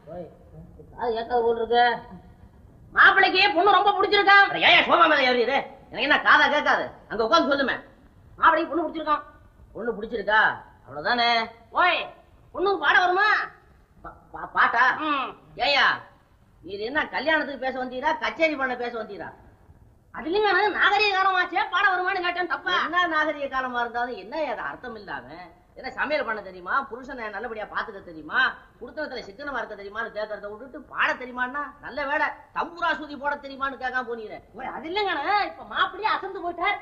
அது ஏக்காத போல் இருக்கு மாப்பிளைக்கு பொண்ணு ரொம்ப பிடிச்சிருக்கான் அட ஏன் சோமா மேல ஏறிடு எனக்கு என்ன காதா கேட்காது அங்க உட்காந்து சொல்லுமே மாப்பிளைக்கு பொண்ணு பிடிச்சிருக்கான் பொண்ணு பிடிச்சிருக்கா அவ்வளவுதானே ஓய் பொண்ணுக்கு பாட வருமா பா- பா- பாட்டா ஏயா நீ இது என்ன கல்யாணத்துக்கு பேச வந்தீரா கச்சேரி பண்ண பேச வந்தீரா அது இல்லைங்க நாகரீக காலமாச்சே பாட வருமான்னு கேட்டேன் தப்பா என்ன நாகரிக காலமா இருந்தாலும் என்ன அது அர்த்தம் இல்லாம என்ன சமையல் பண்ண தெரியுமா புருஷனை நல்லபடியா பாத்துக்க தெரியுமா குடுத்தனத்துல சிக்கனமா இருக்க தெரியுமான்னு கேட்கறத விட்டுட்டு பாட தெரியுமான்னா நல்ல வேலை தம்புரா சூதி போட தெரியுமான்னு கேட்காம போனீங்க ஓய், அது இல்லைங்க இப்ப மாப்பிள்ளையே அசந்து போயிட்டார்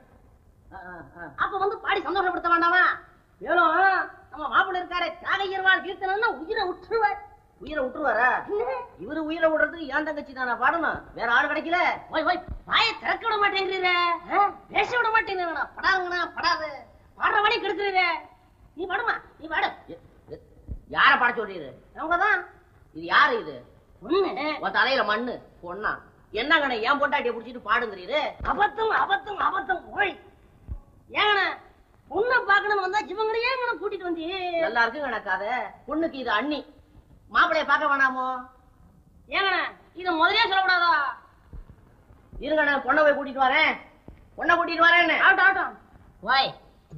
அப்ப வந்து பாடி சந்தோஷப்படுத்த வேண்டாமா மேலும் நம்ம மாப்பிள்ளை இருக்காரு தியாகையர்வாள் கீர்த்தனா உயிரை விட்டுருவார் உயிரை விட்டுருவாரா இவரு உயிரை விடுறதுக்கு ஏன் தங்கச்சி தானே பாடணும் வேற ஆள் கிடைக்கல ஓய் ஓய் வாயை திறக்க விட மாட்டேங்கிறீரே ஆ? பேச விட மாட்டேங்கிறீங்க படாதுங்கண்ணா படாது பாடுற வழி கெடுக்கிறீரே நீ பாடுமா நீ பாடு எ- எ- யார பாட சொல்றீரு அவங்கதான் இது யாரு இது ஒண்ணு உன் தலையில மண்ணு பொண்ணா என்ன கணை ஏன் பொண்டாட்டிய புடிச்சிட்டு பாடுங்கிறீரு அபத்தம் அபத்தம் அபத்தம் ஓய் ஏங்கண்ணா பொண்ணை பார்க்கணும் வந்தா இவங்களையே இவனை கூட்டிட்டு வந்தீ நல்லா இருக்கு நடக்காத பொண்ணுக்கு இது அண்ணி மாப்பிளைய பார்க்க வேணாமோ ஏங்கண்ணா இத முதலே சொல்லக்கூடாதா இருங்க நான் பொண்ணை போய் கூட்டிட்டு வரேன் பொண்ணை கூட்டிட்டு வரேன்னு ஆகட்டும் ஆகட்டும் ஓய்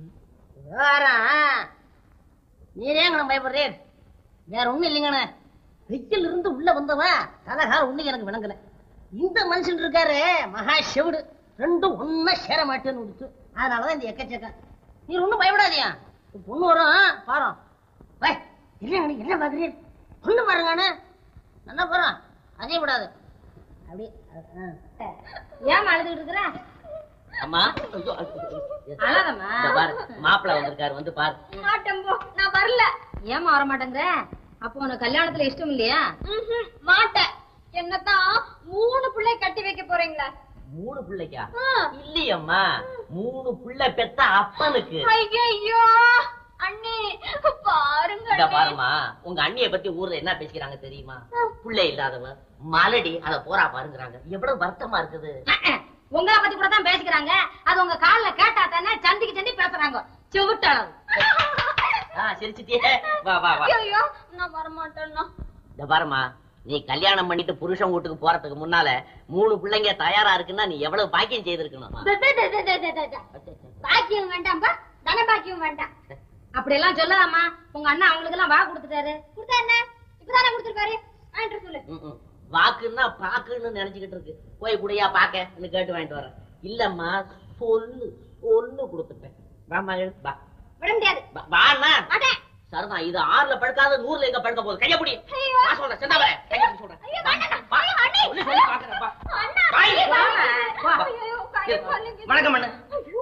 வாரேன் நீரே எங்கண்ணா பயப்படுறேன் வேற ஒண்ணும் இல்லைங்கண்ணா வெயில் இருந்து உள்ள வந்தவன் தலகார ஒண்ணு எனக்கு விளங்கல இந்த மனுஷன் இருக்காரு மகா செவிடு ரெண்டும் ஒன்னா சேர மாட்டேன்னு விடுத்து அதனாலதான் இந்த எக்கச்சக்கம் நீ ஒண்ணும் பயப்படாதியா இப்ப பொண்ணு வரும் பாரு வை இல்லைங்க என்ன பாக்குறீர் பொண்ணு பாருங்கண்ணா நல்லா போறோம் அதே விடாது அப்படியே ஏன் அழுதுகிட்டு இருக்கிற அம்மா ஐயோ, ஐயோ. அழாதம்மா. இந்த பாரு மாப்பிளை வந்திருக்காரு வந்து பாரு மாட்டேன் போ நான் வரல ஏமா வர மாட்டேங்கிற அப்போ உனக்கு கல்யாணத்துல இஷ்டம் இல்லையா ம்ஹும், மாட்டேன் என்னதான் மூணு பிள்ளை கட்டி வைக்க போறீங்களா மூணு பிள்ளைக்கா ஆ. இல்லையம்மா மூணு பிள்ளை பெத்த அப்பனுக்கு ஐயோ அண்ணி பாருங்க இந்த அண்ணி. பாருமா உங்க அண்ணிய பத்தி ஊர்ல என்ன பேசிக்கிறாங்க தெரியுமா புள்ளை இல்லாதவ மலடி அத போறா பாருங்கிறாங்க எவ்வளவு வருத்தமா இருக்குது உங்களை பத்தி கூட தான் பேசிக்கிறாங்க அது உங்க கால்ல கேட்டா தானே சந்திக்கு சந்தி பேசுறாங்க செவிட்டளவு ஆ, சிரிச்சிட்டியே வா வா வா ஐயோ நான் வரமாட்டேன்னா இந்த பாருமா நீ கல்யாணம் பண்ணிட்டு புருஷன் வீட்டுக்கு போறதுக்கு முன்னால மூணு பிள்ளைங்க தயாரா இருக்குன்னா நீ எவ்வளவு பாக்கியம் செய்திருக்கணும் பாக்கியம் வேண்டாம்பா தன பாக்கியம் வேண்டாம் அப்படி எல்லாம் சொல்லாமா உங்க அண்ணன் அவங்களுக்கு எல்லாம் வா கொடுத்துட்டாரு கொடுத்தா என்ன இப்பதானே கொடுத்துருக்காரு ஆன்ட்டு சொல்லு ம், ம். வாக்குன்னா பாக்குன்னு நினைச்சுக்கிட்டு இருக்கு போய் குடியா பாக்கன்னு கேட்டு வாங்கிட்டு வரேன் இல்லம்மா சொல்லு சொல்லு கொடுத்துட்டேன் வாம்மா, எழு, வா விட முடியாது வா, வாண்ணா மாட்டேன் சரிதான் இது ஆறுல படுக்காத நூறுல எங்க படுக்க போகுது கைய புடி ஐயோ. வா சொல்றேன் செந்தா வரேன் கைய புடி சொல்றேன் ஐயோ, வேண்டாம். வா. ஐயோ, அண்ணி. சொல்லி சொல்லி பாக்குறேன் வா. அண்ணா, வா, ஐயோ, வா. வேண்டாம். வா. ஐயோ, கையை வலிக்குது. வணக்கம் அண்ணா ஐயோ,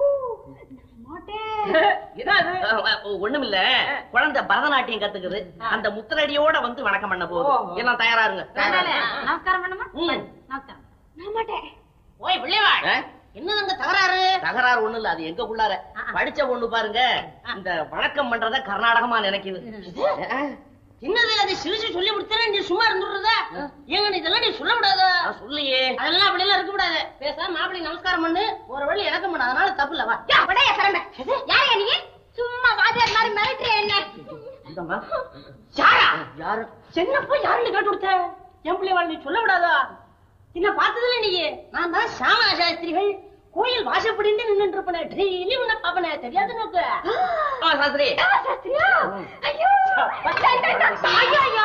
மாட்டேன் ஒண்ணுமில்ல குழந்தை பரதநாட்டியம் கத்துக்குது அந்த முத்திரடியோட வந்து வணக்கம் பண்ண போகுது எல்லாம் தயாரா இருங்க அதனால, நமஸ்காரம் பண்ணுமா ம். நமஸ்காரம் நான் மாட்டேன் ஓய் பிள்ளைவாள் ஆ? என்னது அங்க தகராறு தகராறு ஒண்ணு இல்ல அது எங்க உள்ளார படிச்ச பொண்ணு பாருங்க இந்த வணக்கம் பண்றத கர்நாடகமா நினைக்குது ஆ, என்னது அது சிறுசு சொல்லி முடிச்சா நீ சும்மா இருந்துடுறதா ஏங்க நீ இதெல்லாம் நீ சொல்ல கூடாதா நான் சொல்லியே அதெல்லாம் அப்படி எல்லாம் இருக்க கூடாது பேசாம மாப்பிள்ளை நமஸ்காரம் பண்ணு ஒரு வழி இறக்க பண்ணு அதனால தப்பு இல்ல வா யா, விடையா சரண்ட. யாரையா நீ சும்மா வாத்தியார் மாதிரி மிரட்டுறிய என்ன இந்தம்மா. யாரா யாரு சின்னப்ப யாருன்னு கேட்டு கொடுத்த என் பிள்ளைவாள் நீ சொல்ல விடாதா என்ன பார்த்ததுல நீ நான் தான் சாம சாஸ்திரிகள் கோயில் வாசப்படிந்து நின்னுட்டு இருப்பனே டெய்லி உன்னை பாப்பனே தெரியாது நோக்கு ஆ, சாஸ்திரி சாஸ்திரியா ஐயோ ஐயோ ஐயோ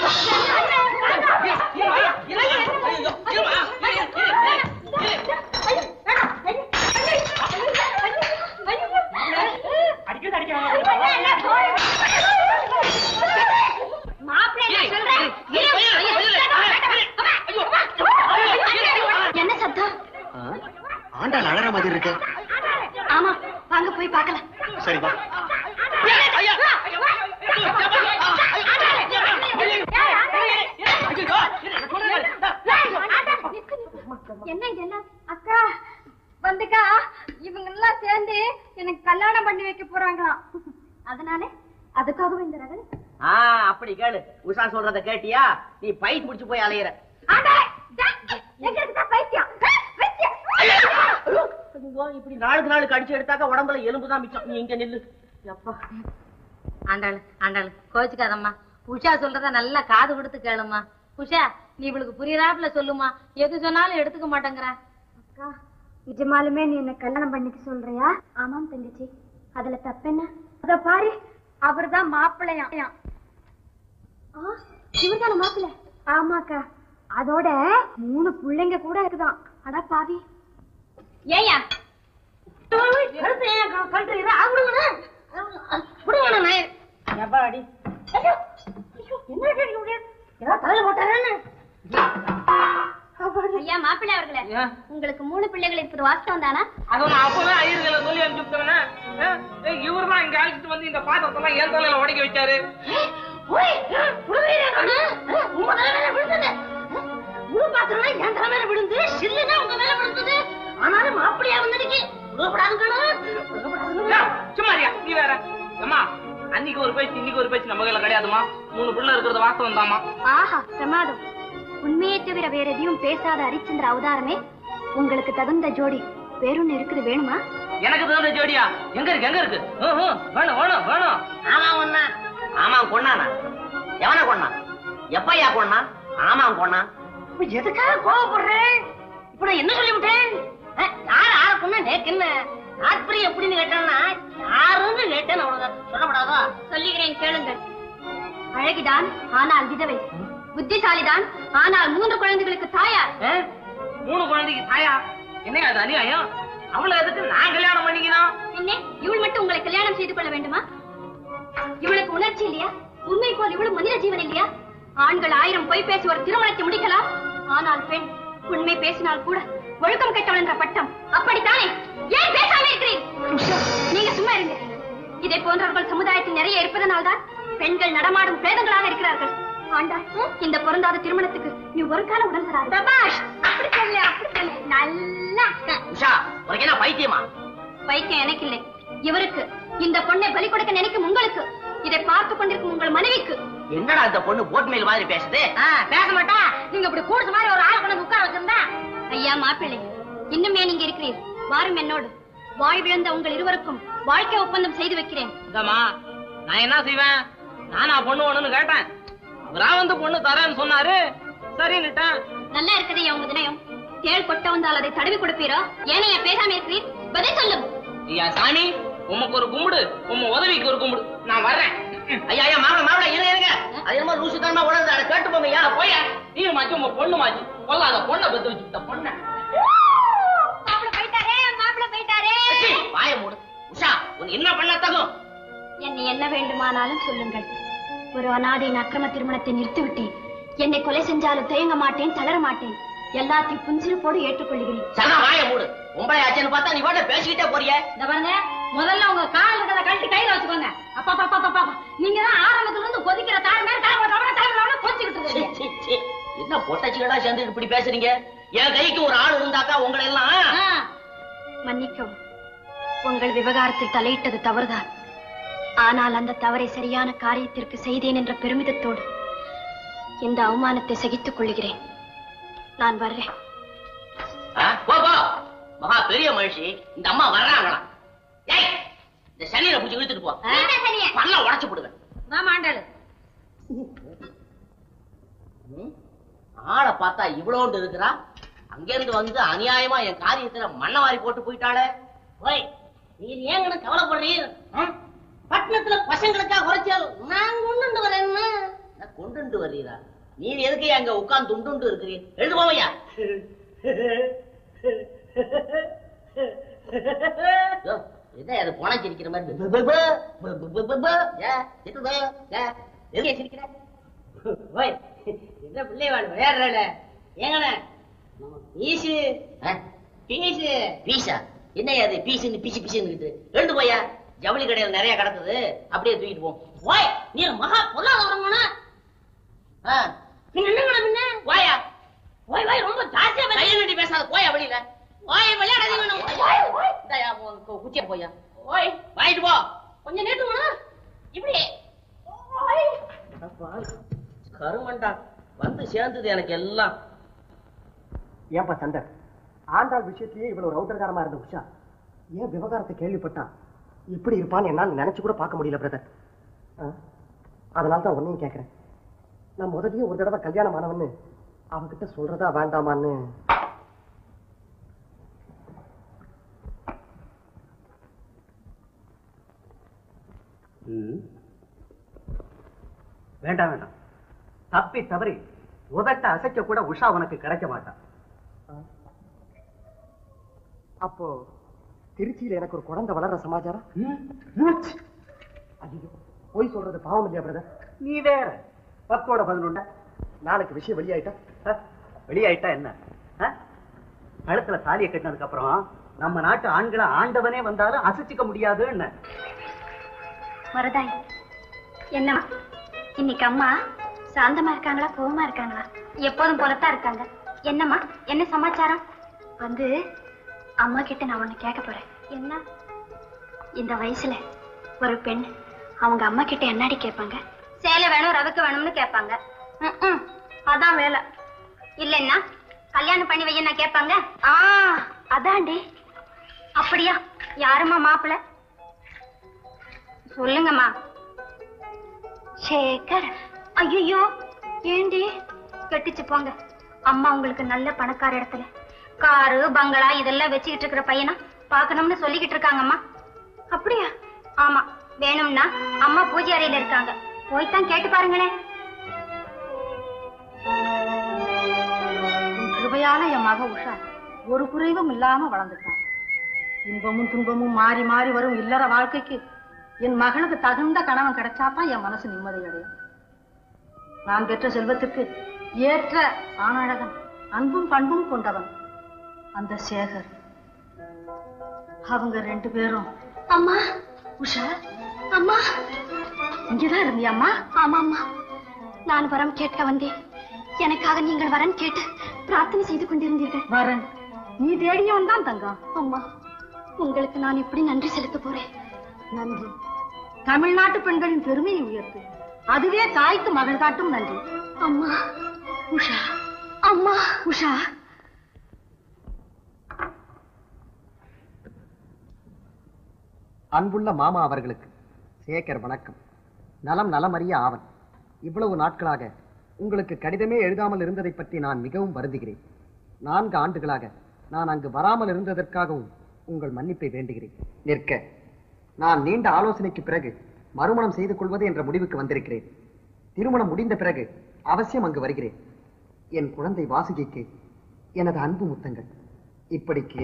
அடிக்கிறது அடிக்க என்ன சத்தம் ஆண்டாள் அழற மாதிரி இருக்கு ஆமா வாங்க போய் பார்க்கலாம் சரி வா என்ன இதெல்லாம் அக்கா வந்துக்கா இவங்க எல்லாம் சேர்ந்து எனக்கு கல்யாணம் பண்ணி வைக்க போறாங்களாம் அதனால அதுக்காகவே இந்த ரகல் ஆ அப்படி கேளு உஷா சொல்றத கேட்டியா நீ பை புடிச்சு போய் அலையிற எங்க இருக்கா பைத்தியம் பைத்தியம் ஐயோ, இப்படி நாளுக்கு நாளுக்கு அடிச்சு எடுத்தாக்க உடம்புல எலும்பு தான் மிச்சம் நீ இங்க நில்லு அப்பா ஆண்டாளு ஆண்டாளு கோச்சுக்காதம்மா உஷா சொல்றத நல்லா காது கொடுத்து கேளுமா உஷா நீ இவளுக்கு புரியறாப்புல சொல்லுமா எது சொன்னாலும் எடுத்துக்க மாட்டேங்கிறா அக்கா நிஜமாலுமே நீ என்ன கல்யாணம் பண்ணிக்க சொல்றியா ஆமாம் தங்கச்சி அதுல தப்பென்ன அத பாரு அவர்தான் மாப்பிள்ளையா இவர்தான மாப்பிள்ளை ஆமாக்கா அதோட மூணு பிள்ளைங்க கூட இருக்குதாம் அட பாவி ஏயா எப்பாடி ஐயா மாப்பிள்ளை அவர்களே உங்களுக்கு மூணு பிள்ளைகள் இப்படி வாஸ்தவம் தானா அது நான் அப்பவே ஐயர்களை சொல்லி அனுப்பிச்சுட்டேனே இவர் தான் இங்க அழைச்சிட்டு வந்து இந்த பாத்திரத்தெல்லாம் என் தலையில உடைக்க வச்சாரு என் தலைமையில விழுந்து சில்லுனா உங்க மேல விழுந்தது ஆனாலும் மாப்பிள்ளையா வந்துடுச்சு ஏய், சும்மா இருயா, நீ வேற அம்மா அன்னைக்கு ஒரு பேச்சு இன்னைக்கு ஒரு பேச்சு நம்ம கையில கிடையாதுமா மூணு பிள்ளை இருக்கிறது வாஸ்தவம் தாமா ஆஹா பிரமாதம் உண்மையை தவிர வேற எதையும் பேசாத ஹரிச்சந்திர அவதாரமே உங்களுக்கு தகுந்த ஜோடி வேறொன்னு இருக்குது வேணுமா எனக்கு தகுந்த ஜோடியா எங்க இருக்கு எங்க இருக்கு ஹம், ஹம், வேணும் வேணும் வேணும் ஆமா ஒண்ணா ஆமா கொண்டானா எவனை கொண்டா எப்பயா கொண்டா ஆமா கொண்டா எதுக்காக கோவப்படுறேன் இப்ப நான் என்ன சொல்லிவிட்டேன் அஹ், யார் ஆள பொண்ணு நேக்கு என்ன ஆத்பரி எப்படின்னு கேட்டான்னா யாருன்னு கேட்டேன் அவ்வளவுதான் சொல்லப்படாதா சொல்லுகிறேன் கேளுங்கள் அழகிதான் ஆனால் விதவை புத்திசாலிதான் ஆனால் மூன்று குழந்தைகளுக்கு தாயார் ஏ? மூணு குழந்தைக்கு தாயா என்ன அது அநியாயம் அவளை எதுக்கு நான் கல்யாணம் பண்ணிக்கணும் என்ன இவள் மட்டும் உங்களை கல்யாணம் செய்து கொள்ள வேண்டுமா இவளுக்கு உணர்ச்சி இல்லையா உண்மை போல் இவளும் மனித ஜீவன் இல்லையா ஆண்கள் ஆயிரம் பொய் பேசி ஒரு திருமணத்தை முடிக்கலாம் ஆனால் பெண் உண்மை பேசினால் கூட ஒழுக்கம் கெட்டவள் என்ற பட்டம் அப்படித்தானே ஏன் பேசாம இருக்கிறீர் நீங்க சும்மா இருங்க இதை போன்றவர்கள் சமுதாயத்தில் நிறைய இருப்பதனால்தான் பெண்கள் நடமாடும் பிரேதங்களாக இருக்கிறார்கள் ஆண்டாள் இந்த பொருந்தாத திருமணத்துக்கு நீ ஒரு காலம் உடன் தராது சபாஷ் அப்படி சொல்லு அப்படி சொல்லு நல்லா உஷா உனக்கு என்ன பைத்தியமா பைத்தியம் எனக்கு இல்லை இவருக்கு இந்த பொண்ணை பலி கொடுக்க நினைக்கும் உங்களுக்கு இதை பார்த்து கொண்டிருக்கும் உங்கள் மனைவிக்கு என்னடா இந்த பொண்ணு போட்மேல் மாதிரி பேசுது பேச மாட்டா நீங்க இப்படி கூடுது மாதிரி ஒரு ஆளை கொண்டு உட்கார வச்சிருந்தா ஐயா மாப்பிள்ளை இன்னும் ஏன் இங்க இருக்கிறீர் வாரும் என்னோடு வாழ்விழந்த உங்கள் இருவருக்கும் வாழ்க்கை ஒப்பந்தம் செய்து வைக்கிறேன் இந்தம்மா நான் என்ன செய்வேன் நானா பொண்ணு ஒண்ணுன்னு கேட்டேன் அவரா வந்து பொண்ணு தரேன்னு சொன்னாரு சரின்னுட்டேன் நல்லா இருக்குது உங்க தினயம் தேள் கொட்ட வந்தால் அதை தடவி கொடுப்பீரோ ஏனையா பேசாம இருக்கிறீர் பதில் சொல்லும் ஐயா சாமி உமக்கு ஒரு கும்பிடு உம்ம உதவிக்கு ஒரு கும்பிடு நான் வர்றேன் ஐயா ஐயா மாப்பிள மாப்பிள இருங்க இருங்க அது என்னமோ லூசு தனமா உணர்ந்து அதை கேட்டு போங்க ஐயா போய் நீ மாச்சி உங்க பொண்ணு மாச்சி கொல்லாத பொண்ணை பெத்து வச்சுக்கிட்ட பொண்ணை மாப்பிள போயிட்டாரே மாப்பிள போயிட்டாரே அச்சி, வாயை மூடு உஷா உன் என்ன பண்ண தகும் என்னை என்ன வேண்டுமானாலும் சொல்லுங்கள் ஒரு அனாதையின் அக்கிரம திருமணத்தை நிறுத்திவிட்டேன் என்னை கொலை செஞ்சாலும் தயங்க மாட்டேன் தளர மாட்டேன் எல்லாத்தையும் புஞ்சிருப்போடு ஏற்றுக்கொள்கிறேன் சனா வாயை மூடு உம்பளை ஆச்சுன்னு பார்த்தா நீ பாட்டு பேசிக்கிட்டே போறியே இந்த பாருங்க முதல்ல உங்க கால் இருக்கிறத கழட்டி கையில வச்சுக்கோங்க அப்பா அப்பா அப்பா அப்பா நீங்க தான் ஆரம்பத்துல இருந்து கொதிக்கிற தார் மாதிரி தலைவர் தலைவர் தலைவர் கொச்சிக்கிட்டு சீ, இருக்கீங்க சீ, சீ. என்ன பொட்டச்சிகளா சேர்ந்து இப்படி பேசுறீங்க என் கைக்கு ஒரு ஆள் இருந்தாக்கா உங்களை எல்லாம் ஆ, மன்னிக்கவும் உங்கள் விவகாரத்தில் தலையிட்டது தவறுதான் ஆனால் அந்த தவறை சரியான காரியத்திற்கு செய்தேன் என்ற பெருமிதத்தோடு இந்த அவமானத்தை சகித்துக் கொள்கிறேன் நான் வர்றேன் ஆ, போ போ மகா பெரிய மனுஷி இந்த அம்மா வர்றாங்களாம் ஏய் இந்த சனியை புடிச்சு இழுத்துட்டு போ என்ன சனிய பல்ல உடைச்சு போடுவேன் நான் மாண்டாளு ம்? ஆளை பார்த்தா இவ்வளோண்டு இருக்கிறா அங்கிருந்து வந்து அநியாயமா என் காரியத்துல மண்ணை வாரி போட்டு போயிட்டாளே ஓய் நீர் ஏங்கன்னு கவலைப்படுறீர் ஆ? பட்டணத்துல பசங்களுக்கா குறைச்சல் நான் கொண்டு வரேன்னு நான் கொண்டு வரீரா நீர் எதுக்கு அங்க உட்கார்ந்து துண்டு இருக்கிறீர் எழுது போவையா யோ, என்ன அது போனா சிரிக்கிற மாதிரி பு, பு, பு, பு, பு, பு, பு, பு. ஏ, சிரிக்குது, ஏ, எதுக்கு சிரிக்கிற ஓய் என்ன பிள்ளை வாழ் விளையாடுறல ஏங்கண்ணே நம்ம பீஸு பீஸு பீஸா என்ன அது பீஸுன்னு பீசு பீசுன்னு எழுந்து போயா ஜவுளி கடையில் நிறைய கிடக்குது அப்படியே தூக்கிட்டு போ ஓய் நீ மகா பொருளாதாரம்னா பின்ன என்னங்கண்ணா பின்ன வாயா ஓய் வாய் ரொம்ப ஜாஸ்தியா கையை நீட்டி பேசாத போயா வெளியில ஓய் விளையாடாதீங்க இந்தாயா உன் கு- குச்சியை போயா ஓய் வாங்கிட்டு போ கொஞ்சம் நேட்டுமா இப்படி ஓய் கருமண்டா வந்து சேர்ந்தது எனக்கு எல்லாம் ஏன்பா சண்டை ஆண்டாள் விஷயத்திலேயே இவ்வளவு ரௌதரகாரமா இருந்த உஷா ஏன் விவகாரத்தை கேள்விப்பட்டா இப்படி இருப்பான்னு என்னால நினைச்சு கூட பார்க்க முடியல பிரதர் அதனால தான் உன்னையும் கேட்கறேன் நான் முதல்லயே ஒரு தடவை கல்யாணம் ஆனவன்னு அவகிட்ட சொல்றதா வேண்டாமான்னு வேண்டாம் வேண்டாம் தப்பி தவறி உதட்ட அசைக்க கூட உஷா உனக்கு கிடைக்க மாட்டான் அப்போ திருச்சியில எனக்கு ஒரு குழந்தை வளர்ற சமாச்சாரம் ஐயோ போய் சொல்றது பாவம் இல்லையா பிரதர் நீ வேற பத்தோட பதினொண்ட நாளைக்கு விஷயம் வெளியாயிட்டா அஹ், வெளியாயிட்டா என்ன அஹ்? கழுத்துல தாலியை கட்டினதுக்கு அப்புறம் நம்ம நாட்டு ஆண்களை ஆண்டவனே வந்தாலும் அசைச்சிக்க முடியாது என்ன மருதாய் என்னம்மா இன்னைக்கு அம்மா சாந்தமா இருக்காங்களா கோவமா இருக்காங்களா எப்போதும் போலத்தான் இருக்காங்க என்னம்மா என்ன சமாச்சாரம் வந்து அம்மா கிட்ட நான் ஒண்ணு கேட்க போறேன் என்ன இந்த வயசுல ஒரு பெண் அவங்க அம்மா கிட்ட என்னடி கேட்பாங்க சேலை வேணும் ரவுக்கு வேணும்னு கேட்பாங்க ம்ம். அதான் வேலை இல்லைன்னா கல்யாணம் பண்ணி வையன்னா கேட்பாங்க ஆ அதாண்டி அப்படியா யாரும்மா மாப்பிள்ள சொல்லுங்கம்மா சேகர் ஐயோ ஏண்டி கெட்டிச்சு போங்க அம்மா உங்களுக்கு நல்ல பணக்கார இடத்துல காரு பங்களா இதெல்லாம் வச்சுக்கிட்டு இருக்கிற பையனா பார்க்கணும்னு சொல்லிக்கிட்டு இருக்காங்கம்மா அப்படியா ஆமா வேணும்னா அம்மா பூஜை அறையில இருக்காங்க போய்தான் கேட்டு பாருங்களேன் உன் கிருபையால என் மக உஷா ஒரு குறைவும் இல்லாம வளர்ந்துட்டான் இன்பமும் துன்பமும் மாறி மாறி வரும் இல்லற வாழ்க்கைக்கு என் மகனுக்கு தகுந்த கணவன் கிடைச்சாதான் என் மனசு நிம்மதி அடையும் நான் பெற்ற செல்வத்துக்கு ஏற்ற ஆணழகன் அன்பும் பண்பும் கொண்டவன் அந்த சேகர் அவங்க ரெண்டு பேரும் அம்மா உஷா அம்மா இங்கதான் இருந்தியாம்மா ஆமாம்மா நான் வரம் கேட்க வந்தேன் எனக்காக நீங்கள் வரன் கேட்டு பிரார்த்தனை செய்து கொண்டிருந்தீர்கள் வரன் நீ தேடியவன் தான் தங்கம் அம்மா உங்களுக்கு நான் எப்படி நன்றி செலுத்த போறேன் நன்றி தமிழ்நாட்டு பெண்களின் பெருமையை உயர்த்து அதுவே தாய்க்கு மகள் காட்டும் நன்றி அம்மா உஷா அம்மா உஷா அன்புள்ள மாமா அவர்களுக்கு சேகர் வணக்கம் நலம் நலமறிய ஆவன் இவ்வளவு நாட்களாக உங்களுக்கு கடிதமே எழுதாமல் இருந்ததை பற்றி நான் மிகவும் வருந்துகிறேன் நான்கு ஆண்டுகளாக நான் அங்கு வராமல் இருந்ததற்காகவும் உங்கள் மன்னிப்பை வேண்டுகிறேன் நிற்க நான் நீண்ட ஆலோசனைக்கு பிறகு மறுமணம் செய்து கொள்வது என்ற முடிவுக்கு வந்திருக்கிறேன் திருமணம் முடிந்த பிறகு அவசியம் அங்கு வருகிறேன் என் குழந்தை வாசுகிக்கு எனது அன்பு முத்தங்கள் இப்படிக்கு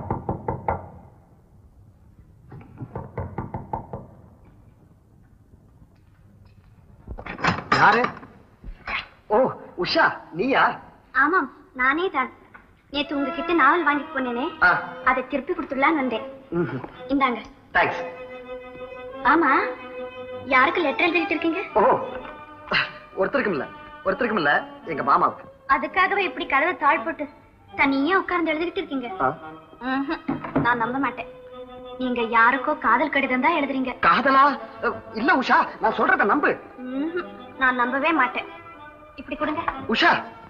யாரு ஓ உஷா நீயா ஆமாம் நானே தான் நேத்து உங்ககிட்ட நாவல் வாங்கிட்டு போனேனே ஆ அதை திருப்பி கொடுத்துடலான்னு வந்தேன் இந்தாங்க தேங்க்ஸ் ஆமா யாருக்கு லெட்டர் எழுதிட்டு இருக்கீங்க ஓ ஒருத்தருக்கும் இல்ல ஒருத்தருக்கும் இல்ல எங்க மாமாவுக்கு அதுக்காகவே இப்படி கதவை தாழ் போட்டு தனியா உட்கார்ந்து எழுதிட்டு இருக்கீங்க ஆ, ம்ஹும். நான் நம்ப மாட்டேன் நீங்க யாருக்கோ காதல் கடிதம் தான் எழுதுறீங்க காதலா அஹ், இல்ல உஷா நான் சொல்றத நம்பு ம்ஹும். நான் நம்பவே மாட்டேன் இப்படி கொடுங்க உஷா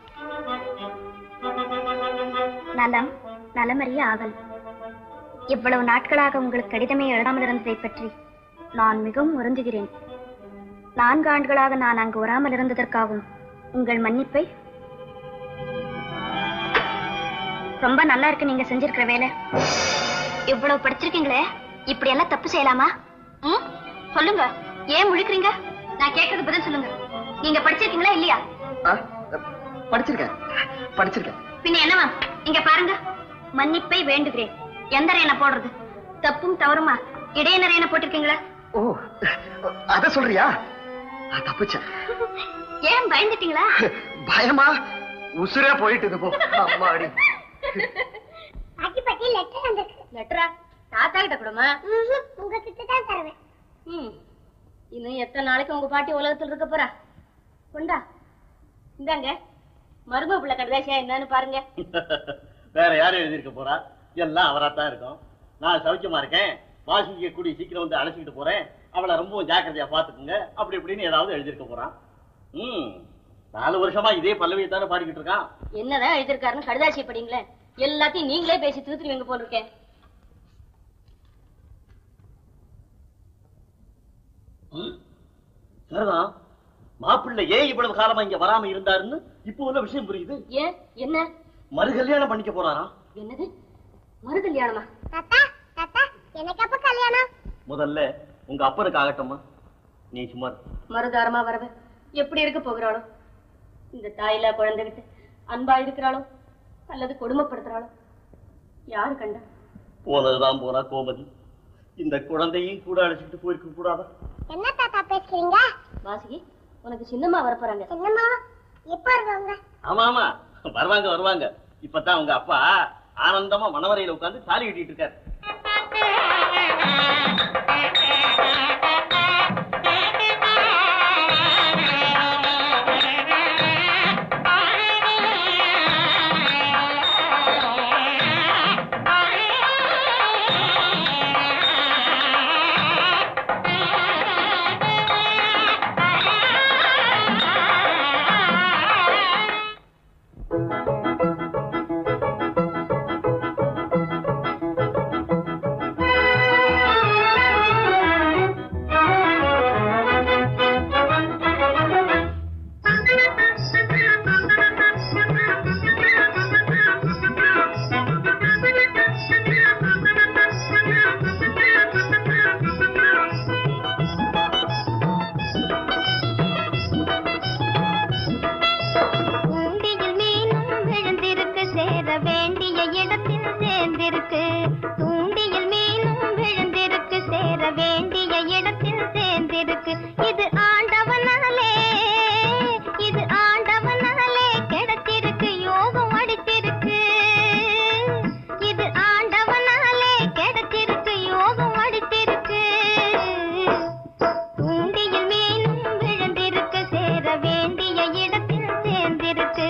நலம் நலமறிய ஆவல் இவ்வளவு நாட்களாக உங்களுக்கு கடிதமே எழுதாமல் இருந்ததை பற்றி நான் மிகவும் வருந்துகிறேன் நான்கு ஆண்டுகளாக நான் அங்கு வராமல் இருந்ததற்காகவும் உங்கள் மன்னிப்பை ரொம்ப நல்லா இருக்கு நீங்க செஞ்சிருக்கிற வேலை இவ்வளவு படிச்சிருக்கீங்களே இப்படி எல்லாம் தப்பு செய்யலாமா ம் சொல்லுங்க ஏன் முழிக்கிறீங்க நான் கேட்கறது பதில் சொல்லுங்க நீங்க படிச்சிருக்கீங்களா இல்லையா ஆ, படிச்சிருக்கேன் படிச்சிருக்கேன் பின்ன என்னவா இங்க பாருங்க மன்னிப்பை வேண்டுகிறேன் எந்த ரேன போடுறது தப்பும் தவறுமா இடையின ரேன போட்டிருக்கீங்களா ஓ அத சொல்றியா நான் தப்பிச்சேன் ஏன் பயந்துட்டீங்களா பயமா உசுரே போயிட்டு போ அம்மாடி பாட்டி பாட்டி லெட்டர் வந்திருக்கு லெட்டரா தாத்தா கிட்ட கொடுமா உங்ககிட்ட தான் தருவேன் ம் இன்னும் எத்தனை நாளைக்கு உங்க பாட்டி உலகத்துல இருக்க போறா கொண்டா இந்தாங்க மரும பிள்ளை கடைசியா என்னன்னு பாருங்க வேற யாரும் எழுதியிருக்க போறா எல்லாம் அவராத்தான் இருக்கும் நான் சௌக்கியமா இருக்கேன் வாசிக்க கூடி சீக்கிரம் வந்து அழைச்சிக்கிட்டு போறேன் அவளை ரொம்பவும் ஜாக்கிரதையா பாத்துக்குங்க அப்படி இப்படின்னு ஏதாவது எழுதியிருக்க போறான் ம் நாலு வருஷமா இதே பல்லவியை தானே பாடிக்கிட்டு இருக்கான் என்னதான் எழுதிருக்காருன்னு கடிதாசியை படிங்களேன் எல்லாத்தையும் நீங்களே பேசி தீர்த்துருவீங்க போல இருக்கேன் சரிதான் மாப்பிள்ளை ஏன் இவ்வளவு காலமா இங்க வராம இருந்தாருன்னு இப்போ உள்ள விஷயம் புரியுது ஏன் என்ன மறு கல்யாணம் பண்ணிக்க போறாராம் என்னது மறு கல்யாணமா தாத்தா தாத்தா எனக்கு அப்ப கல்யாணம் முதல்ல உங்க அப்பனுக்கு ஆகட்டுமா நீ சும்மா இரு. மறுதாரமா வரவ எப்படி இருக்க போகிறாளோ இந்த தாயில குழந்தைகிட்டு அன்பா இருக்கிறாளோ அல்லது கொடுமைப்படுத்துறாளோ யாரு கண்டா போனதுதான் போனா கோமதி இந்த குழந்தையும் கூட அழைச்சிட்டு போயிருக்க கூடாதா என்ன தாத்தா பேசுறீங்க வாசுகி உனக்கு சின்னம்மா வரப்போறாங்க என்னம்மா எப்ப வருவாங்க ஆமா ஆமா வருவாங்க வருவாங்க இப்பதான் உங்க அப்பா ஆனந்தமா மணவரையில உட்கார்ந்து தாலி கட்டிட்டு இருக்காரு தூண்டியில் மீனும் விழுந்திருக்கு சேர வேண்டிய இடத்தில் சேர்ந்திருக்கு தூண்டியில் மீனும் விழுந்திருக்கு சேர வேண்டிய இடத்தில் சேர்ந்திருக்கு இது ஆண்டவனாலே இது ஆண்டவனாலே கிடைச்சிருக்கு யோகம் அடித்திருக்கு இது ஆண்டவனாலே கிடைச்சிருக்கு யோகம் அடித்திருக்கு தூண்டியில் மீனும் விழுந்திருக்கு சேர வேண்டிய இடத்தில் சேர்ந்திருக்கு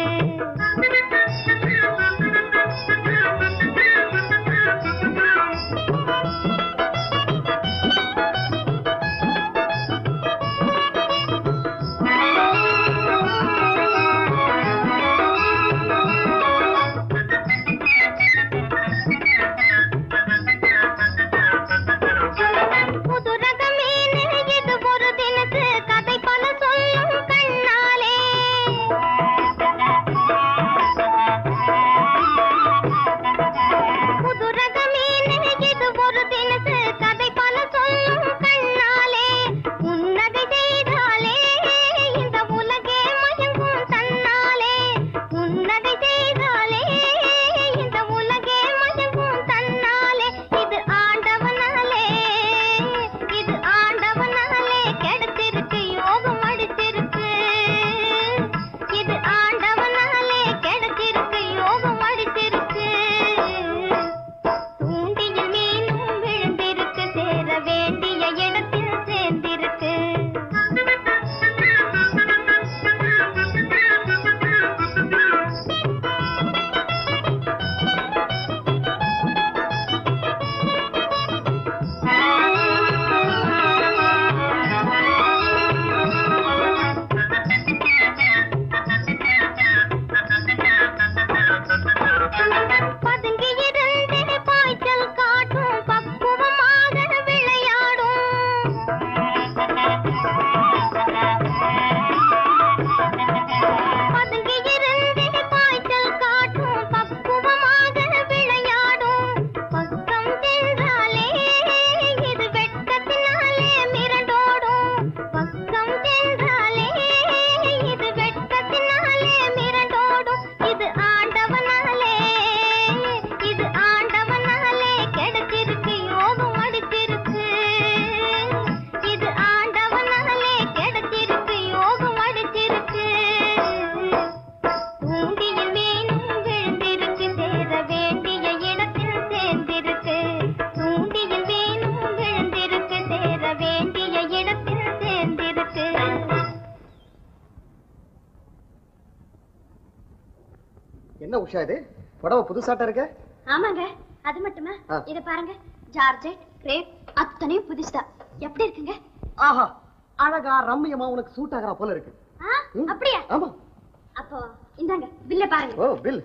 என்ன உஷா இது புடவை புதுசாட்ட இருக்க ஆமாங்க அது மட்டுமா ஆ. இத பாருங்க ஜார்ஜெட் கிரேப் அத்தனையும் புதுசுதான் எப்படி இருக்குங்க ஆஹா அழகா ரம்மியமா உனக்கு சூட் ஆகிறா போல இருக்கு ஆ, அப்படியா ஆமா அப்போ இந்தாங்க பில்ல பாருங்க oh bill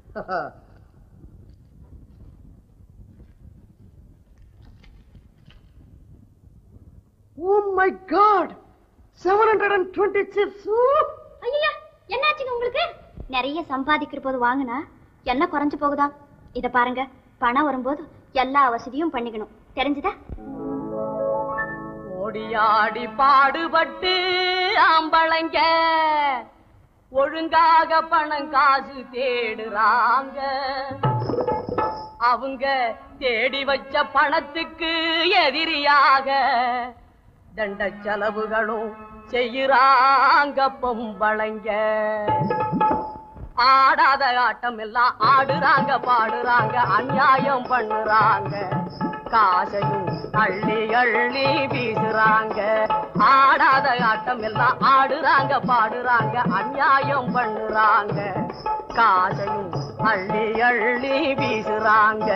oh my god seven hundred and twenty chips ஐயா என்னாச்சுங்க உங்களுக்கு நிறைய சம்பாதிக்கிற போது வாங்கினா என்ன குறைஞ்சு போகுதா இத பாருங்க பணம் வரும்போது எல்லா வசதியும் பண்ணிக்கணும் தெரிஞ்சுதா ஓடியாடி பாடுபட்டு ஆம்பளைங்க ஒழுங்காக பணம் காசு தேடுறாங்க அவங்க தேடி வச்ச பணத்துக்கு எதிரியாக தண்ட செலவுகளும் செய்யுறாங்க பொம்பளைங்க ஆடாத ஆட்டம் எல்லாம் ஆடுறாங்க பாடுறாங்க அநியாயம் பண்ணுறாங்க காசையும் அள்ளி அள்ளி வீசுறாங்க ஆடாத ஆட்டம் எல்லாம் ஆடுறாங்க பாடுறாங்க அநியாயம் பண்ணுறாங்க காசையும் அள்ளி அள்ளி வீசுறாங்க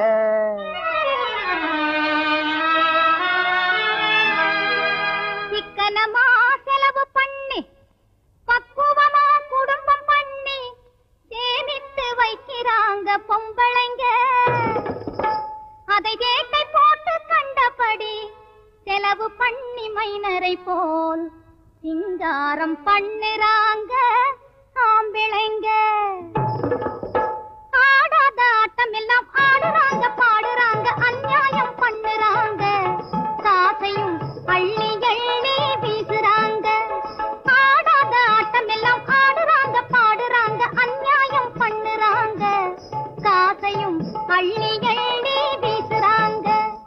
சிக்கனமா செலவு பண்ணி பக்குவமா குடும்பம் பண்ணி சேமித்து வைக்கிறாங்க பொம்பளைங்க அதை வேட்டை போட்டு கண்டபடி செலவு பண்ணி மைனரை போல் சிங்காரம் பண்ணுறாங்க ஆம்பிளைங்க ஆடாத ஆட்டம் எல்லாம் ஆடுறாங்க பாடுறாங்க அநியாயம் பண்ணுறாங்க காசையும் அள்ளி அள்ளி வீசுறாங்க ஆடாத ஆட்டம் எல்லாம் ஆடுறாங்க பாடுறாங்க அநியாயம் பண்ணுறாங்க காசையும் அள்ளி அள்ளி வீசுறாங்க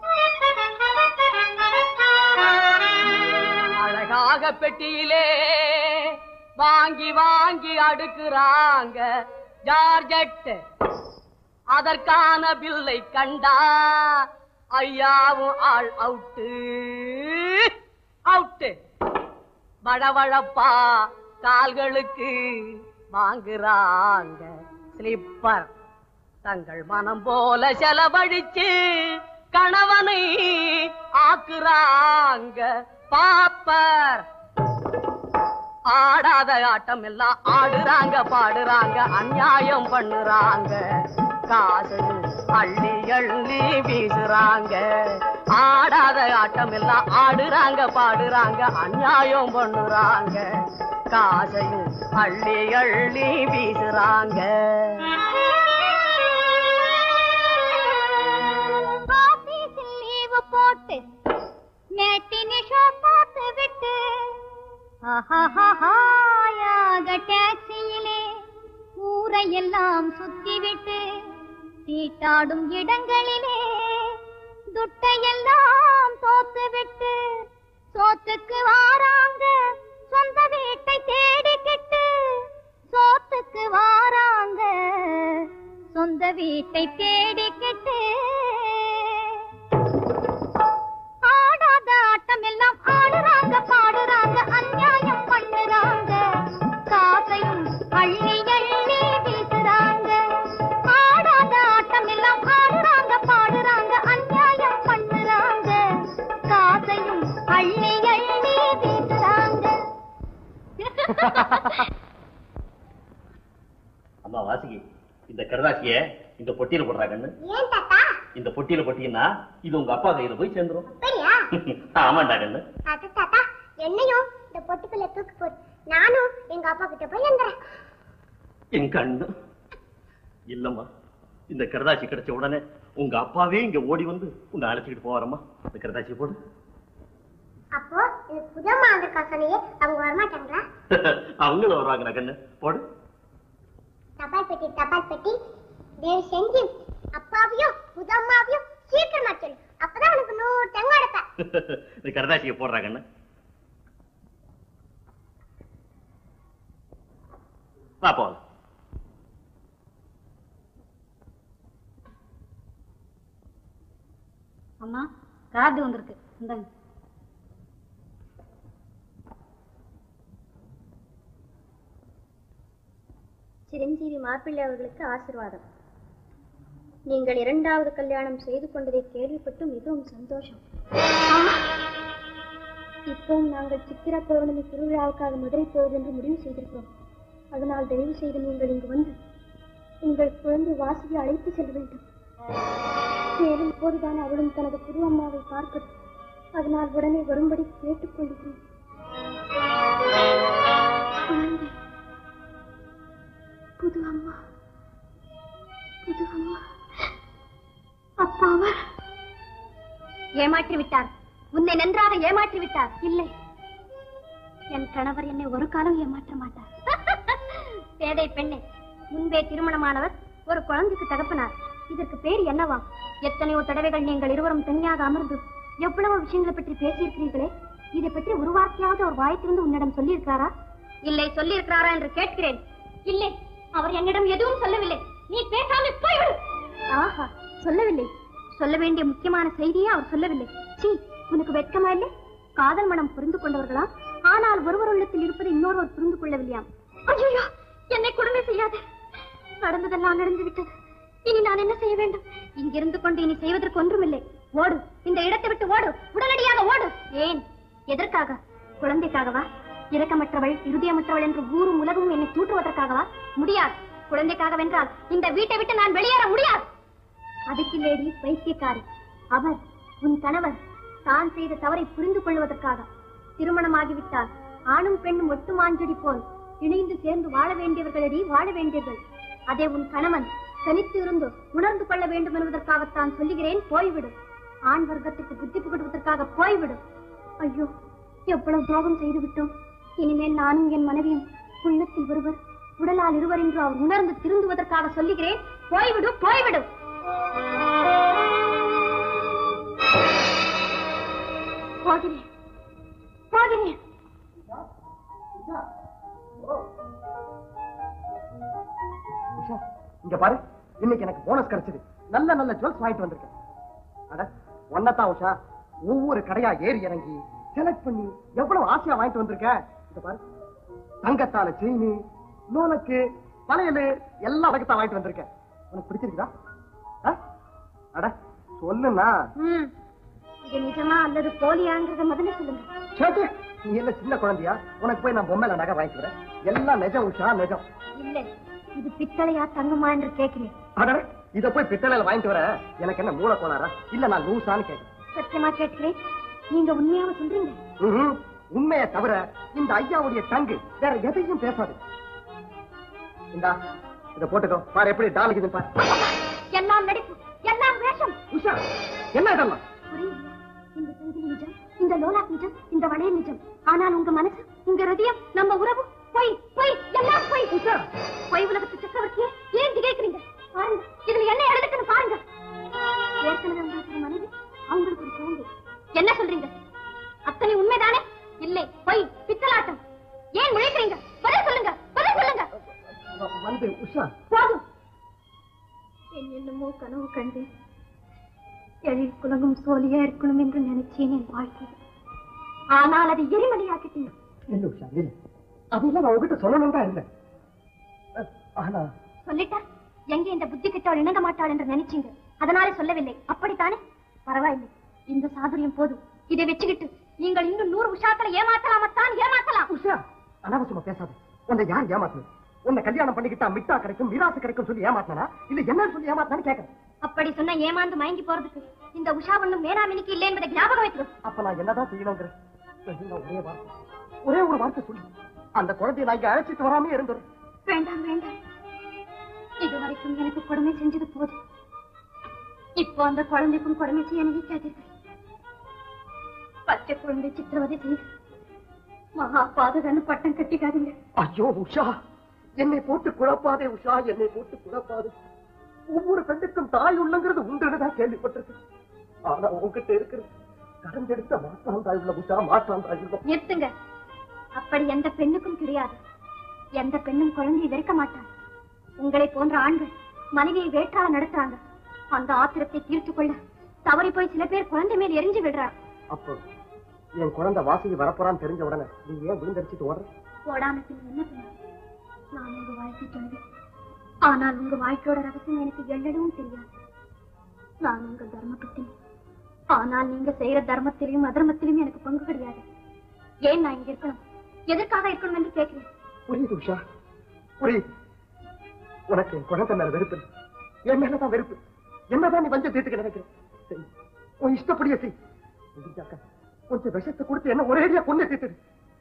அழகாக பெட்டியிலே வாங்கி வாங்கி அடுக்குறாங்க ஜார்ஜெட் அதற்கான பில்லை கண்டா ஐயாவும் ஆள் அவுட்டு அவுட்டு வழவழப்பா கால்களுக்கு வாங்குறாங்க ஸ்லிப்பர் தங்கள் மனம் போல செலவழிச்சு கணவனை ஆக்குறாங்க பாப்பர் ஆடாத ஆட்டம் எல்லாம் ஆடுறாங்க பாடுறாங்க அநியாயம் பண்ணுறாங்க காசையும் அள்ளி அள்ளி வீசுறாங்க ஆடாத ஆட்டம் எல்லாம் ஆடுறாங்க பாடுறாங்க அநியாயம் பண்ணுறாங்க காசையும் அள்ளி அள்ளி வீசுறாங்க ஆபீஸில் லீவு போட்டு மேட்டினி ஷோ பார்த்து விட்டு ஆஹாஹாயாக டாக்ஸியிலே ஊரையெல்லாம் சுத்தி விட்டு சீட்டாடும் இடங்களிலே துட்டையெல்லாம் தோத்து விட்டு சோத்துக்கு வாராங்க சொந்த வீட்டை தேடிக்கிட்டு சோத்துக்கு வாராங்க சொந்த வீட்டை தேடிக்கிட்டு ஆடாத ஆட்டம் எல்லாம் ஆடுறாங்க பாடுறாங்க அநியாயம் பண்ணுறாங்க காசையும் அள்ளி அள்ளி வீசுறாங்க ஆடாத ஆட்டம் எல்லாம் ஆடுறாங்க பாடுறாங்க அநியாயம் பண்ணுறாங்க காசையும் அள்ளி அள்ளி வீசுறாங்க அம்மா வாசுகி இந்த கருதாசிய இந்த பொட்டியில போடுறா கண்ணு ஏன் தாத்தா இந்த பொட்டியில போட்டீங்கன்னா இது உங்க அப்பா கையில போய் சேர்ந்துரும் அப்படியா ஆமாண்டா கண்ணு அது தாத்தா என்னையும் இந்த பொட்டுக்குள்ள தூக்கு போடு நானும் எங்க அப்பா கிட்ட போய் வந்துறேன் என் கண்ணு இல்லம்மா இந்த கருதாசி கிடைச்ச உடனே உங்க அப்பாவே இங்க ஓடி வந்து உன்னை அழைச்சிக்கிட்டு போவாரம்மா இந்த கருதாசி போடு அப்போ இந்த புதமா அந்த காசனையே அவங்க வரமாட்டாங்களா அவங்களும் வருவாங்கடா கண்ணு போடு தபால் பெட்டி தபால் பெட்டி தயவு செஞ்சு அப்பாவையும் புதம்மாவையும் சீக்கிரமா சொல்லு அப்பதான் உனக்கு நூறு தங்கம் எடுப்பேன் இந்த கருதாசியை போடுறா கண்ணு வா போலாம் அம்மா கார்டு வந்திருக்கு இந்தாங்க சிரஞ்சீவி சிவி மாப்பிள்ளை அவர்களுக்கு ஆசிர்வாதம் நீங்கள் இரண்டாவது கல்யாணம் செய்து கொண்டதை கேள்விப்பட்டு மிகவும் சந்தோஷம் இப்பவும் நாங்கள் சித்திரா பௌர்ணமி திருவிழாவுக்காக மதுரை போவதென்று முடிவு செய்திருக்கிறோம் அதனால் தயவு செய்து நீங்கள் இங்கு வந்து உங்கள் குழந்தை வாசுகி அழைத்து செல்ல வேண்டும் மேலும் இப்போதுதான் அவளும் தனது புது அம்மாவை பார்க்கட்டும் அதனால் உடனே வரும்படி கேட்டுக்கொள்கிறேன் குழந்தை புது அம்மா புது அம்மா அப்பாவா ஏமாற்றி விட்டார் உன்னை நன்றாக ஏமாற்றி விட்டார் இல்லை என் கணவர் என்னை ஒரு காலம் ஏமாற்ற மாட்டார் பேதை பெண்ணே முன்பே திருமணமானவர் ஒரு குழந்தைக்கு தகப்பனார் இதற்கு பேர் என்னவா எத்தனையோ தடவைகள் நீங்கள் இருவரும் தனியாக அமர்ந்து எவ்வளவு விஷயங்களை பற்றி பேசியிருக்கிறீர்களே இதை பற்றி ஒரு வார்த்தையாவது ஒரு வாய்த்திருந்து உன்னிடம் சொல்லியிருக்கிறாரா இல்லை சொல்லியிருக்கிறாரா என்று கேட்கிறேன் இல்லை அவர் என்னிடம் எதுவும் சொல்லவில்லை நீ பேசாமல் போய்விடு ஆஹா சொல்லவில்லை சொல்ல வேண்டிய முக்கியமான செய்தியே அவர் சொல்லவில்லை சீ உனக்கு வெட்கமா இல்லை காதல் மனம் புரிந்து கொண்டவர்களாம் ஆனால் ஒருவர் உள்ளத்தில் இருப்பதை இன்னொருவர் புரிந்து கொள்ளவில்லையாம் ஐயோ என்னை கொடுமை செய்யாது நடந்ததெல்லாம் நடந்து விட்டது இனி நான் என்ன செய்ய வேண்டும் இங்கிருந்து கொண்டு இனி செய்வதற்கு ஒன்றுமில்லை ஓடு இந்த இடத்தை விட்டு ஓடு உடனடியாக ஓடு ஏன் எதற்காக குழந்தைக்காகவா இரக்கமற்றவள் இருதயமற்றவள் என்று ஊரும் உலகமும் என்னை தூற்றுவதற்காகவா முடியாது குழந்தைக்காகவென்றால் இந்த வீட்டை விட்டு நான் வெளியேற முடியாது அதுக்கு லேடி பைத்தியக்காரி அவர் உன் கணவர் தான் செய்த தவறை புரிந்து கொள்வதற்காக திருமணமாகிவிட்டால் ஆணும் பெண்ணும் ஒட்டு மாஞ்சொடி போல் இணைந்து சேர்ந்து வாழ வேண்டியவர்களடி வாழ வேண்டியவர்கள் அதே உன் கணவன் தனித்து இருந்து உணர்ந்து கொள்ள வேண்டும் என்பதற்காகத்தான் சொல்லுகிறேன் போய்விடு ஆண் வர்க்கத்துக்கு புத்தி புகட்டுவதற்காக போய்விடு ஐயோ எவ்வளவு துரோகம் செய்து விட்டோம் இனிமேல் நானும் என் மனைவியும் உள்ளத்தில் ஒருவர் உடலால் இருவர் என்று அவர் உணர்ந்து திருந்துவதற்காக சொல்லுகிறேன் போய்விடு போய்விடு போகிறேன் போகிறேன் உஷா இங்க பாரு இன்னைக்கு எனக்கு போனஸ் கிடைச்சது நல்ல நல்ல ஜுவல்ஸ் வாங்கிட்டு வந்திருக்கேன் அட ஒன்னதான் உஷா ஒவ்வொரு கடையா ஏறி இறங்கி செலக்ட் பண்ணி எவ்வளவு ஆசையா வாங்கிட்டு வந்திருக்க இங்க பாரு தங்கத்தால செயின் நூலுக்கு வளையல் எல்லாம் அடக்கத்தான் வாங்கிட்டு வந்திருக்கேன் உனக்கு பிடிச்சிருக்குதா ஆ? அட சொல்லுண்ணா ம் இது நிஜமா அல்லது போலியாங்கிறத முதல்ல சொல்லுங்க சேச்சே நீ என்ன சின்ன குழந்தையா உனக்கு போய் நான் பொம்மையில நகை வாங்கிக்கிறேன் எல்லாம் நிஜம் உஷா நிஜம் இல்ல இது பித்தளையா தங்கமா என்று கேட்கிறேன் அட இத போய் பித்தளையில வாங்கிட்டு வர எனக்கு என்ன மூளை கோளாரா இல்ல நான் லூசான்னு கேட்கிறேன் சத்தியமா கேட்கிறேன் நீங்க உண்மையாவ சொல்றீங்க ம்ஹும். உண்மையை தவிர இந்த ஐயாவுடைய டங்கு வேற எதையும் பேசாது இந்தா இத போட்டுக்கோ பாரு எப்படி டாலுக்குது பாரு எல்லாம் நடிப்பு எல்லாம் வேஷம் உஷா என்ன இதெல்லாம் புரியல இந்த சங்கிலி நிஜம் இந்த லோலாக் நிஜம் இந்த வளையல் நிஜம் ஆனால் உங்க மனசு உங்க ஹிருதயம் நம்ம உறவு பொய் பொய் எல்லாம் பொய் பொய் உலகத்து சக்கரவர்த்தியே ஏன் திகைக்கிறீங்க பாருங்க இதுல என்ன எழுதுக்குன்னு பாருங்க ஏற்கனவே உங்களுக்கு ஒரு மனைவி அவங்களுக்கு ஒரு குழந்தை என்ன சொல்றீங்க அத்தனை உண்மைதானே இல்லை பொய் பித்தலாட்டம் ஏன் முழிக்கிறீங்க பதில் சொல்லுங்க பதில் சொல்லுங்க வந்து உஷா போதும் என் என்னமோ கனவு கண்டேன் எழில் குலங்கும் சோழியா இருக்கணும் என்று நினைச்சேன் என் வாழ்க்கை ஆனால் அது எரிமலையாக்கிட்டீங்க இல்ல உஷா இல்ல அதெல்லாம் நான் உங்ககிட்ட சொல்லணும் தான் இருந்தேன் அஹ், ஆனா சொல்லிட்டா எங்க இந்த புத்தி கிட்டவள் இணங்க மாட்டாள் என்று நினைச்சீங்க அதனால சொல்லவில்லை அப்படித்தானே பரவாயில்லை இந்த சாதுரியம் போதும் இதை வச்சுக்கிட்டு நீங்கள் இன்னும் நூறு உஷாக்களை ஏமாத்தலாமத்தான் ஏமாத்தலாம் உஷா அனாவசியமா பேசாத உன்னை யார் ஏமாத்தணும் உன்னை கல்யாணம் பண்ணிக்கிட்டா மிட்டா கிடைக்கும் மிராசு கிடைக்கும் சொல்லி ஏமாத்தினா இல்ல என்னன்னு சொல்லி ஏமாத்தான்னு கேட்கறேன் அப்படி சொன்னா ஏமாந்து மயங்கி போறதுக்கு இந்த உஷா ஒண்ணும் மேனாமினிக்கு இல்லை என்பதை ஞாபகம் வைக்கிறோம் அப்ப நான் என்னதான் செய்யணுங்கிற ஒரே வார்த்தை ஒரே ஒரு வார்த்தை சொல்லு அந்த குழந்தையை நான் இங்க அழைச்சிட்டு வராமே இருந்துடும் வேண்டாம் வேண்டாம் இதுவரைக்கும் எனக்கு கொடுமை செஞ்சது போதும் இப்போ அந்த குழந்தைக்கும் கொடுமை செய்ய நினைக்காதீர்கள் பச்சை குழந்தை சித்திரவதை செய்து மகா பாதுகான்னு பட்டம் கட்டிக்காதீங்க ஐயோ உஷா என்னை போட்டு குழப்பாதே உஷா என்னை போட்டு குழப்பாதே ஒவ்வொரு பெண்ணுக்கும் தாய் உள்ளங்கிறது உண்டுன்னு தான் கேள்விப்பட்டிருக்கு ஆனா உங்ககிட்ட இருக்கிறது கடந்தெடுத்த மாற்றான் தாய் உள்ள உஷா மாற்றான் தாய் உள்ள நிறுத்துங்க அப்படி எந்த பெண்ணுக்கும் கிடையாது எந்த பெண்ணும் குழந்தையை வெறுக்க மாட்டான் உங்களை போன்ற ஆண்கள் மனைவியை வேற்றால நடத்துறாங்க அந்த ஆத்திரத்தை தீர்த்துக் கொள்ள தவறி போய் சில பேர் குழந்தை மேல் எரிஞ்சு விடுறார் அப்போ என் குழந்தை வாசுகி வரப்போறான்னு தெரிஞ்ச உடனே நீ ஏன் விழுந்தடிச்சிட்டு ஓடுற போடாம பின் என்ன பண்ண நான் உங்க வாழ்க்கை சொல்வேன் ஆனால் உங்க வாழ்க்கையோட ரகசியம் எனக்கு எள்ளவும் தெரியாது நான் உங்க தர்மபத்தினி ஆனால் நீங்க செய்யற தர்மத்திலையும் அதர்மத்திலையும் எனக்கு பங்கு கிடையாது ஏன் நான் இங்க இருக்கணும் எதற்காக இருக்கணும் என்று கேட்கிறேன் புரியுது உஷா புரியுது உனக்கு என் குழந்தை மேல வெறுப்பு இல்லை. என் மேலதான் வெறுப்பு என்னதான் நீ வஞ்சம் தீர்த்துக்க நினைக்கிறேன் சரி உன் இஷ்டப்படியே செய் முடிஞ்சாக்கா கொஞ்சம் விஷத்தை கொடுத்து என்ன ஒரேடியா கொண்டு தீர்த்துடு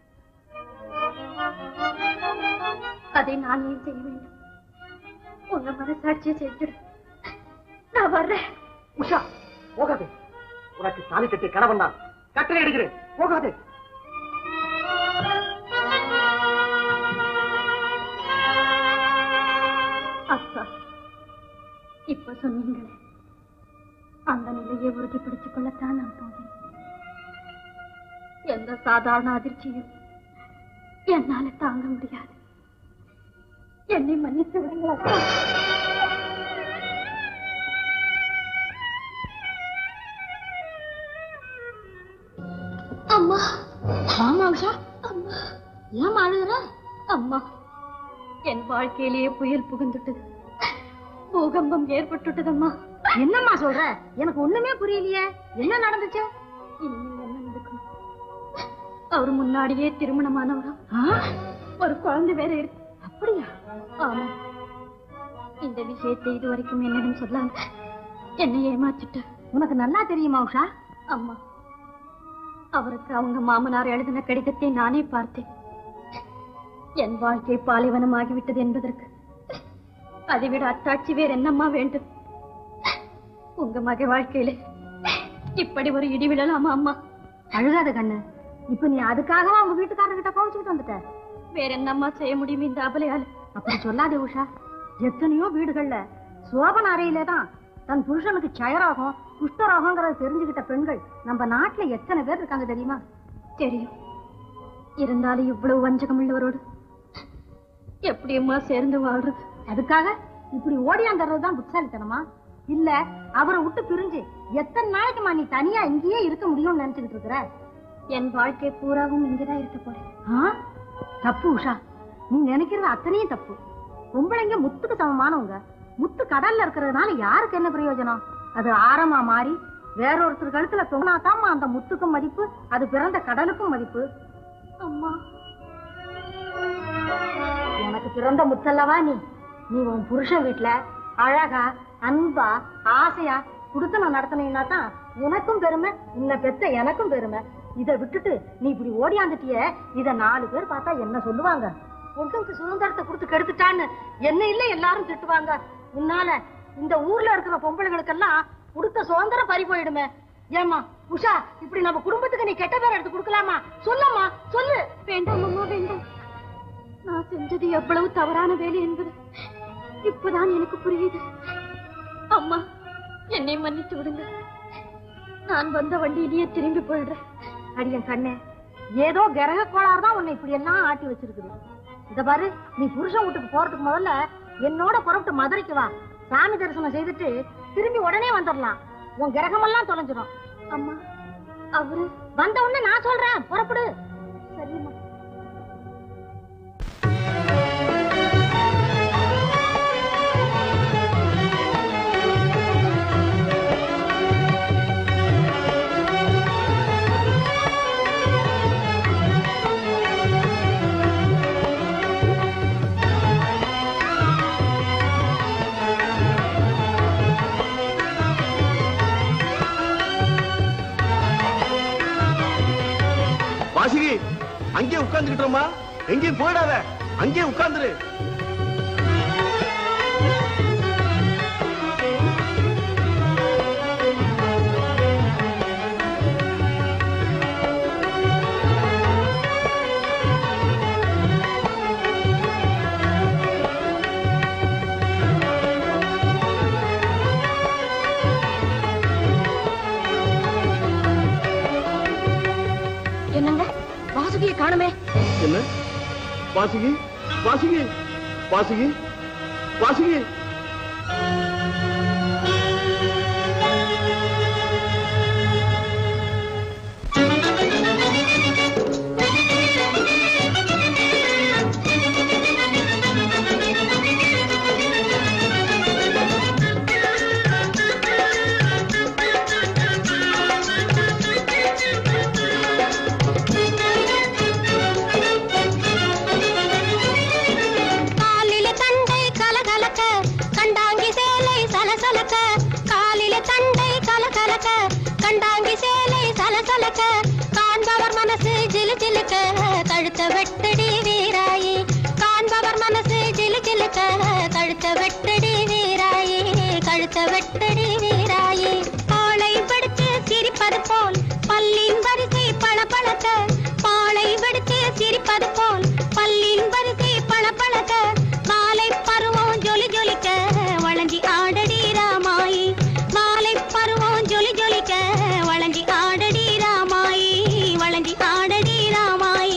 அதை நான் ஏன் செய்ய வேண்டும் உங்க மனசாட்சியை செஞ்சிடு நான் வர்றேன் உஷா போகாதே உனக்கு தாலி கட்டிய கணவன் தான் கட்டளை எடுக்கிறேன் போகாதே அப்பா இப்ப சொன்னீங்களே அந்த நிலையை உறுதிப்படுத்திக் கொள்ளத்தான் நான் போகிறேன் எந்த சாதாரண அதிர்ச்சியும் என்னால தாங்க முடியாது என்னை மன்னித்து விடுங்கள் அப்பா அம்மா ஆமா உஷா அம்மா ஏன் அழுகுற அம்மா என் வாழ்க்கையிலேயே புயல் புகுந்துட்டது பூகம்பம் ஏற்பட்டுட்டதம்மா என்னம்மா சொல்ற எனக்கு ஒண்ணுமே புரியலையே என்ன நடந்துச்சு இனிமே என்ன நடக்கும் அவர் முன்னாடியே திருமணமானவரா ஒரு குழந்தை வேற இருக்கு அப்படியா ஆமா இந்த விஷயத்தை இதுவரைக்கும் என்னிடம் சொல்லாம என்னை ஏமாத்திட்ட உனக்கு நல்லா தெரியுமா உஷா அம்மா அவருக்கு அவங்க மாமனார் எழுதின கடிதத்தை நானே பார்த்தேன் என் வாழ்க்கை பாலைவனமாகிவிட்டது என்பதற்கு அதைவிட அத்தாட்சி வேற என்னம்மா வேண்டும் உங்க மக வாழ்க்கையில இப்படி ஒரு இடி விழலாமா அம்மா அழுகாத கண்ணு இப்ப நீ அதுக்காகவா உங்க வீட்டுக்காரர்கிட்ட கோவிச்சுக்கிட்டு வந்துட்ட வேற என்னம்மா செய்ய முடியும் இந்த அபலையால அப்படி சொல்லாதே உஷா எத்தனையோ வீடுகள்ல சோபன அறையிலே தான் தன் புருஷனுக்கு சயரோகம் குஷ்டரோகங்கிறத தெரிஞ்சுக்கிட்ட பெண்கள் நம்ம நாட்டுல எத்தனை பேர் இருக்காங்க தெரியுமா தெரியும் இருந்தாலும் இவ்வளவு வஞ்சகம் உள்ளவரோடு எப்படியம்மா சேர்ந்து வாழ்றது அதுக்காக இப்படி ஓடியாந்துறது தான் புத்தாலித்தனமா இல்ல அவரை விட்டு பிரிஞ்சு எத்தனை நாளைக்குமா நீ தனியா இங்கேயே இருக்க முடியும்னு நினைச்சுக்கிட்டு இருக்கிற என் வாழ்க்கை பூராவும் இங்கதான் இருக்க போறேன் ஆ? தப்பு உஷா நீ நினைக்கிறது அத்தனையும் தப்பு பொம்பளைங்க முத்துக்கு சமமானவங்க முத்து கடல்ல இருக்கிறதுனால யாருக்கு என்ன பிரயோஜனம் அது ஆரமா மாறி வேறொருத்தர் கழுத்துல தொங்கினாதாம்மா அந்த முத்துக்கும் மதிப்பு அது பிறந்த கடலுக்கும் மதிப்பு அம்மா எனக்கு பிறந்த முத்தல்லவா நீ நீ உன் புருஷன் வீட்டுல அழகா அன்பா ஆசையா குடுத்தனம் நடத்தினீங்கன்னா தான் உனக்கும் பெருமை உன்னை பெத்த எனக்கும் பெருமை இதை விட்டுட்டு நீ இப்படி ஓடியாந்துட்டிய இத நாலு பேர் பார்த்தா என்ன சொல்லுவாங்க பொண்ணுக்கு சுதந்திரத்தை கொடுத்து கெடுத்துட்டான்னு என்ன இல்ல எல்லாரும் திட்டுவாங்க உன்னால இந்த ஊர்ல இருக்கிற பொம்பளைகளுக்கெல்லாம் கொடுத்த சுதந்திரம் பறி போயிடுமே ஏமா உஷா இப்படி நம்ம குடும்பத்துக்கு நீ கெட்ட பேர் எடுத்து கொடுக்கலாமா சொல்லம்மா சொல்லு வேண்டாம் அம்மா வேண்டாம் நான் செஞ்சது எவ்வளவு தவறான வேலை என்பது இப்பதான் எனக்கு புரியுது அம்மா என்னை மன்னித்து விடுங்க நான் வந்த வண்டியிலேயே திரும்பி போயிடுறேன் அடியன் கண்ணே ஏதோ கிரக கோளாறு தான் உன்னை இப்படி எல்லாம் ஆட்டி வச்சிருக்குது இத பாரு நீ புருஷன் வீட்டுக்கு போறதுக்கு முதல்ல என்னோட புறப்பட்டு மதுரைக்கு வா சாமி தரிசனம் செய்துட்டு திரும்பி உடனே வந்துடலாம் உன் கிரகமெல்லாம் தொலைஞ்சிடும் அம்மா அவரு வந்த உடனே நான் சொல்றேன் புறப்படு சரிம்மா வாசுகி அங்கே உட்கார்ந்துக்கிட்டோமா எங்கேயும் போயிடாத அங்கே உட்கார்ந்துரு என்னங்க வாசுகியை காணுமே என்ன வாசுகி வாசுகி வாசுகி வாசுகி சலசலக்க காலில தண்டை கலகலக்க கண்டாங்கி சேலை சலசலக்க காண்பவர் மனசு ஜிலு ஜிலுக்க கழுத்த வெட்டடி வீராயி காண்பவர் மனசு ஜிலு ஜிலுக்க கழுத்த வெட்டடி வீராயி கழுத்த வெட்டடி வீராயி பாலை படுத்து சிரிப்பது போல் பல்லின் வரிசை பளபளக்க பாலை வெடித்து சிரிப்பது போல் பல்லின் வரிசை பளபளக்க மாலை பருவம் ஜொலி ஜொலிக்க வளைஞ்சி ஆடடி ராமாயி மாலை பருவம் ஜொலி ஜொலிக்க வளைஞ்சி ஆடடி ராமாயி வளைஞ்சி ஆடடி ராமாயி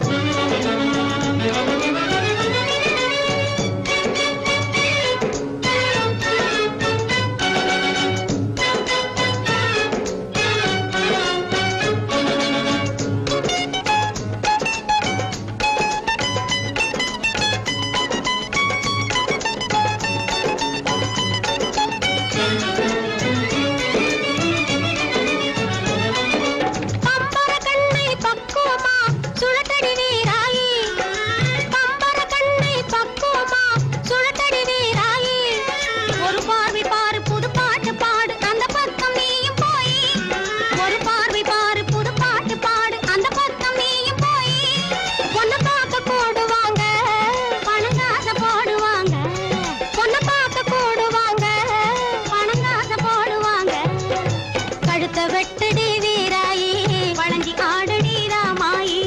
பம்பர கண்ணை பக்குவமா சுழட்டடி வீராயி பம்பர கண்ணை பக்குவமா சுழட்டடி வீராயி ஒரு பார்வை பாரு புது பாட்டு பாடு அந்த பக்கம் நீயும் போய் ஒரு பார்வை பாரு புது பாட்டு பாடு அந்த பக்கம் நீயும் போய் பொண்ண பார்க்க கூடுவாங்க பணங்காச போடுவாங்க பொண்ண பார்க்க கூடுவாங்க பணங்காச போடுவாங்க கழுத்த வெட்டடி வீராயி வளைஞ்சி ஆடடி ராமாயி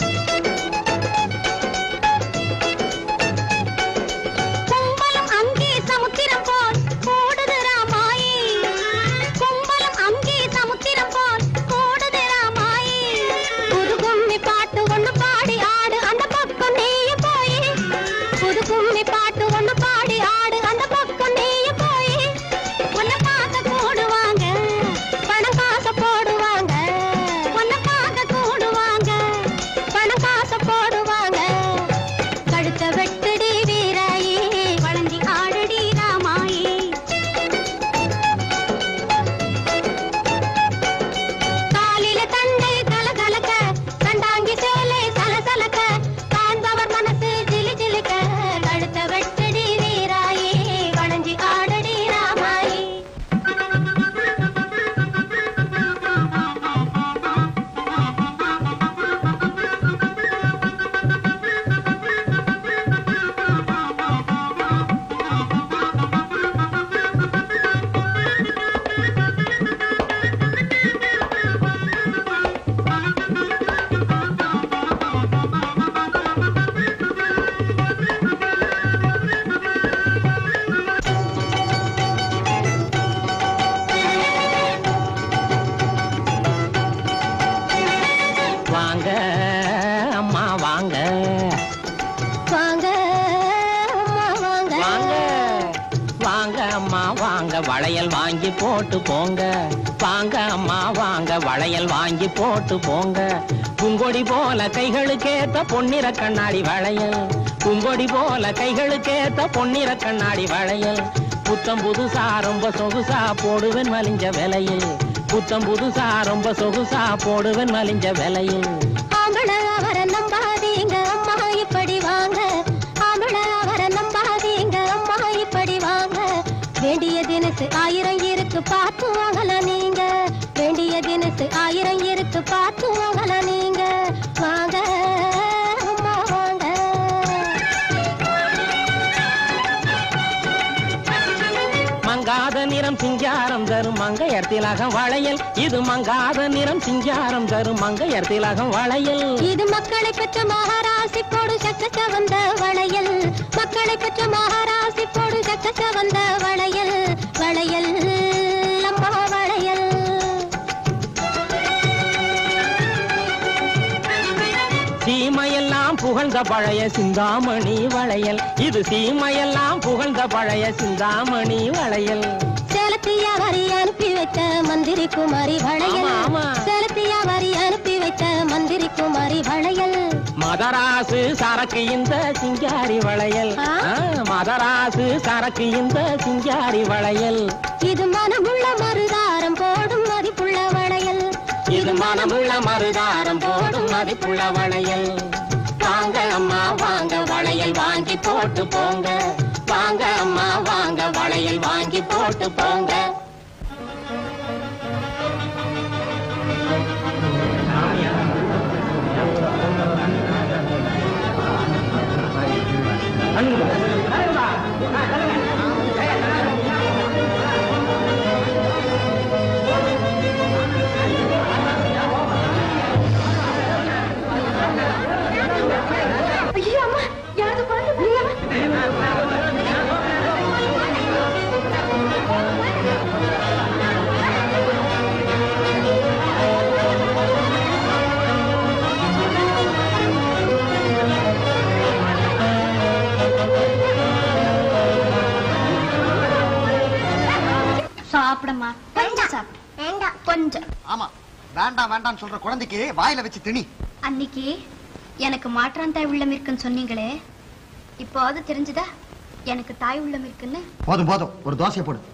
கும்பலம் அங்கே சமுத்திரம் போல் கூடுது ராமாயி கும்பலம் அங்கே சமுத்திரம் போல் கூடுது ராமாயி புது கும்மி பாட்டு ஒண்ணு பாடி ஆடு அந்த பக்கம் நீயே போய் புது கும்மி பாட்டு ஒண்ணு பாடி ஆடு அந்த பக்கம் நீயே போய் உன்னை பார்க்க கூடுவாங்க பணம் காச போடுவாங்க உன்னை பார்க்க கூடுவாங்க பணம் காச போடுவாங்க கழுத்த வெட்டடி வீராயி வளைஞ்சி ஆடடி ராமாயி காலில தண்டை கலகலக்க கண்டாங்கி சேலை சலசலக்க காண்பவர் மனசு ஜிலு ஜிலுக்க கழுத்த வெட்டடி வீராயி வளைஞ்சி ஆடடி ராமாயி வாங்க அம்மா வாங்க வாங்க அம்மா வாங்க வாங்க வாங்க அம்மா வாங்க வளையல் வாங்கி போட்டு போங்க வாங்க அம்மா வாங்க வளையல் வாங்கி போட்டு போங்க பூங்கொடி போல கைகளுக்கேத்த பொன்னிற கண்ணாடி வளையல் பூங்கொடி போல கைகளுக்கேத்த பொன்னிற கண்ணாடி வளையல் புத்தம் புதுசா ரொம்ப சொகுசா போடுவேன் மலிஞ்ச விலையில் புத்தம் புதுசா ரொம்ப சொகுசா போடுவேன் மலிஞ்ச விலையில் ஆம்பள அவரை நம்பாதீங்க அம்மா இப்படி வாங்க ஆம்பள அவரை நம்பாதீங்க அம்மா இப்படி வாங்க வேண்டிய தினசு ஆயிரம் இருக்கு பார்த்து வாங்கலாம் நீங்க வேண்டிய தினசு ஆயிரம் இருக்கு பார்த்து வாங்கலாம் நீங்க வாங்க அம்மா வாங்க மங்காத நிறம் சிங்காரம் தரும் மங்கையர் திலகம் வளையல் இது மங்காத நிறம் சிங்காரம் தரும் மங்கையர் திலகம் வளையல் இது மக்களை பெற்ற மகாராசி போடு சக்கச்ச வந்த வளையல் மக்களை பெற்ற மகாராசி போடு சக்கச்ச வந்த வளையல் வளையல் அம்மா வளையல் சீமையெல்லாம் புகழ்ந்த பழைய சிந்தாமணி வளையல் இது சீமையெல்லாம் புகழ்ந்த பழைய சிந்தாமணி வளையல் சேலத்தியா வரி அனுப்பி வைத்த மந்திரி குமாரி வளையல் ஆமா, ஆமா. சேலத்தியா வரி அனுப்பி வைத்த மந்திரி குமாரி வளையல் மதராசு சரக்கு இந்த சிங்காரி வளையல் ஆ? ஆ, மதராசு சரக்கு இந்த சிங்காரி வளையல் இது மனமுள்ள மருதாரம் போடும் மதிப்புள்ள வளையல் இது மனமுள்ள மருதாரம் போடும் மதிப்புள்ள வளையல் வாங்க அம்மா வாங்க வளையல் வாங்கி போட்டு போங்க வாங்க வாங்க அம்மா வாங்க வளையல் வாங்கி போட்டு போங்க ஐயோ அம்மா யாராவது குழந்தை சாப்பிடமா கொஞ்சம் சாப்பிடு வேண்டாம் கொஞ்சம் ஆமா வேண்டாம் வேண்டாம் சொல்ற குழந்தைக்கு வாயில வச்சு திணி அன்னைக்கு எனக்கு மாற்றான் தாய் உள்ளம் இருக்குன்னு சொன்னீங்களே இப்போது தெரிஞ்சுதா எனக்கு தாய் உள்ளம் இருக்குன்னு போதும் போதும் ஒரு தோசையை போடு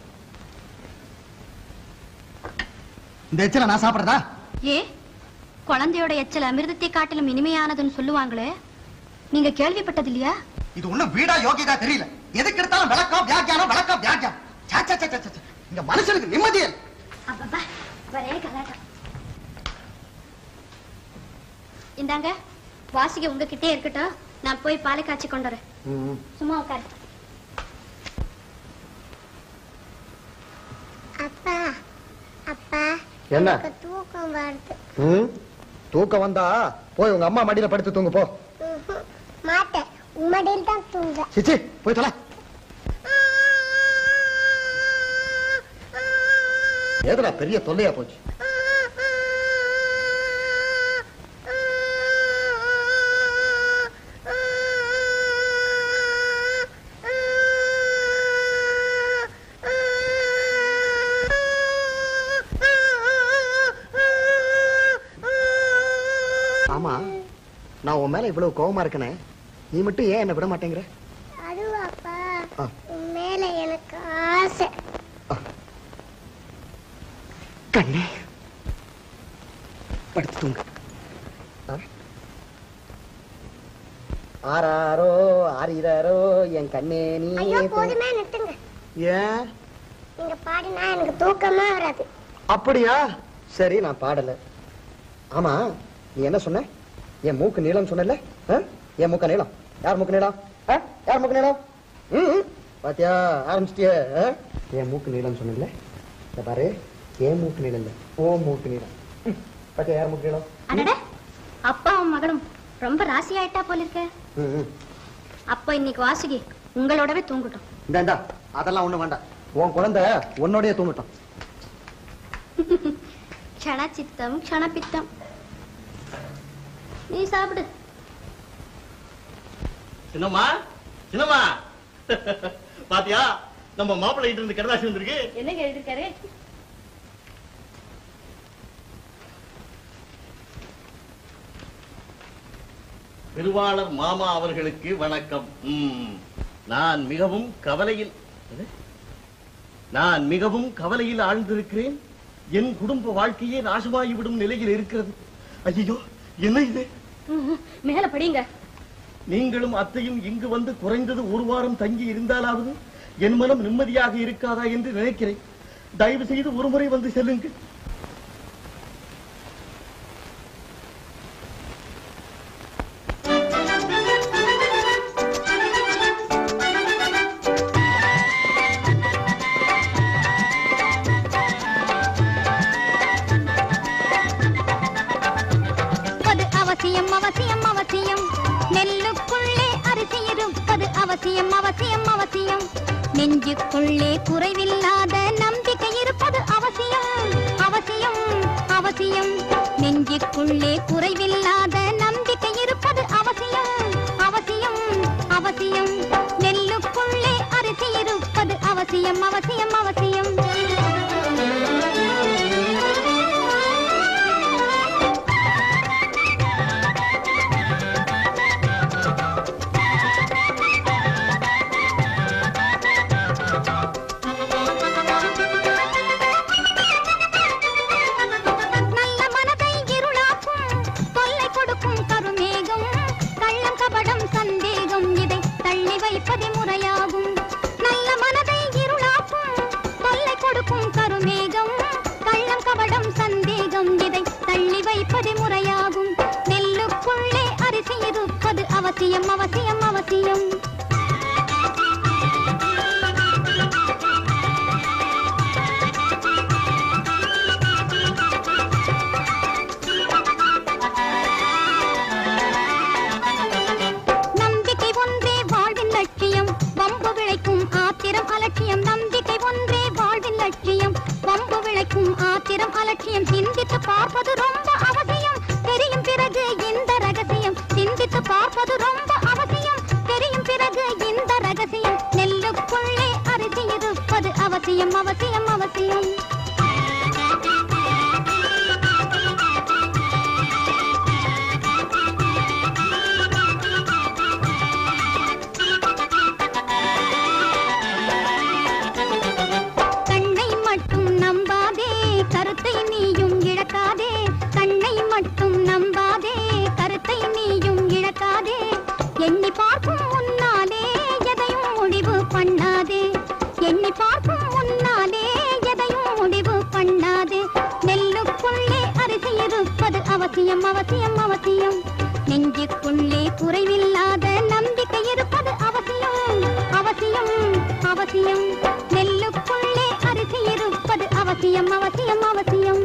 இந்த எச்சில நான் சாப்பிடுறதா ஏ குழந்தையோட எச்சல் அமிர்தத்தை காட்டிலும் இனிமையானதுன்னு சொல்லுவாங்களே நீங்க கேள்விப்பட்டது இல்லையா இது ஒண்ணும் வீடா யோகியதா தெரியல எதுக்கு எடுத்தாலும் விளக்கம் வியாக்கியானம் விளக்கம் வியாக்கியானம் சே, சே, சே, சே, சே, சே. இந்த மனுஷனுக்கு நிம்மதியே இல்லை. அப்பப்பா ஒரே கலாட்டம் இந்தாங்க வாசிக உங்ககிட்டே இருக்கட்டும் நான் போய் பாலை காய்ச்சி கொண்டு வரேன் சும்மா உட்காரு அப்பா அப்பா என்ன? எனக்கு தூக்கம் வருது ம் தூக்கம் வந்தா போய் உங்க அம்மா மடியில படுத்து தூங்கு போ ம்ஹும். மாட்டேன் உம்மடியில் தான் தூங்க சிச்சி போய் தொலை ஏதுடா பெரிய தொல்லையா போச்சு ஆமா நான் உன் மேல இவ்வளவு கோவமா இருக்கனே நீ மட்டும் ஏன் என்ன விட மாட்டேங்கிற அதுவாப்பா ஆ. உன் மேல எனக்கு ஆசை கண்ணே படுத்து தூங்கு ஆ? ஆராரோ ஆரிராரோ என் கண்ணே நீ ஐயோ போதுமே நிறுத்துங்க ஏன் நீங்க பாடினா எனக்கு தூக்கமே வராது அப்படியா சரி நான் பாடல ஆமா நீ என்ன சொன்ன என் மூக்கு நீளம் சொன்னல என் மூக்க நீளம் யார் மூக்கு நீளம் ஆ? யார் மூக்கு நீளம் ம், ம். பாத்தியா ஆரம்பிச்சிட்டிய என் மூக்கு நீளம் சொன்னல இந்த பாரு என் மூக்கு நீளம் இல்ல ஓ மூக்கு நீளம் ம். பாத்தியா யார் மூக்கு நீளம் அடட அப்பாவும் மகனும் ரொம்ப ராசி ஆயிட்டா போல இருக்க ம், ம். அப்போ இன்னைக்கு வாசுகி உங்களோடவே தூங்கட்டும் இந்தா இந்தா அதெல்லாம் ஒண்ணு வேண்டாம் உன் குழந்தை உன்னோடய தூங்கட்டும் க்ஷண சித்தம் க்ஷண பித்தம் நீ சாப்பிடு சின்னம்மா சின்னம்மா பாத்தியா நம்ம மாப்பிள்ளை கிட்ட இருந்து கடதாசி வந்திருக்கு என்னங்க எழுதிருக்காரு திருவாளர் மாமா அவர்களுக்கு வணக்கம் ம், நான் மிகவும் கவலையில் எது? நான் மிகவும் கவலையில் ஆழ்ந்திருக்கிறேன் என் குடும்ப வாழ்க்கையே நாசமாகிவிடும் நிலையில் இருக்கிறது ஐயோ என்ன இது மேல படிங்க நீங்களும் அத்தையும் இங்கு வந்து குறைந்தது ஒரு வாரம் தங்கி இருந்தாலாவது என் மனம் நிம்மதியாக இருக்காதா என்று நினைக்கிறேன் தயவு செய்து ஒரு முறை வந்து செல்லுங்கள் அது அவசியம் அவசியம் அவசியம் நெல்லுக்குள்ளே அரிசி இருப்பது அவசியம் அவசியம் அவசியம் நெஞ்சுக்குள்ளே குறைவில்லாத நம்பிக்கை இருப்பது அவசியம் அவசியம் அவசியம் நெஞ்சுக்குள்ளே குறைவில்லாத நம்பிக்கை இருப்பது அவசியம் அவசியம் அவசியம் நெல்லுக்குள்ளே அரிசி இருப்பது அவசியம் அவசியம் அவசியம் இருக்கும் ஆத்திரம் அலட்சியம் சிந்தித்து பார்ப்பது ரொம்ப அவசியம் தெரியும் பிறகு இந்த ரகசியம் சிந்தித்து பார்ப்பது ரொம்ப அவசியம் தெரியும் பிறகு இந்த ரகசியம் நெல்லுக்குள்ளே அரிசி இருப்பது அவசியம் அவசியம் அவசியம் கண்ணை மட்டும் நம்பாதே கருத்தை நீயும் இழக்காதே கண்ணை மட்டும் நம்பாதே கருத்தை நீயும் இழக்காதே எண்ணி பார்க்கும் முன்னாலே எதையும் முடிவு பண்ணாதே எண்ணி பார்க்கும் முன்னாலே எதையும் முடிவு பண்ணாதே நெல்லுக்குள்ளே அரிசி இருப்பது அவசியம் அவசியம் அவசியம் நெஞ்சுக்குள்ளே குறைவில்லாத நம்பிக்கை இருப்பது அவசியம் அவசியம் அவசியம் நெல்லுக்குள்ளே அரிசி இருப்பது அவசியம் அவசியம் அவசியம்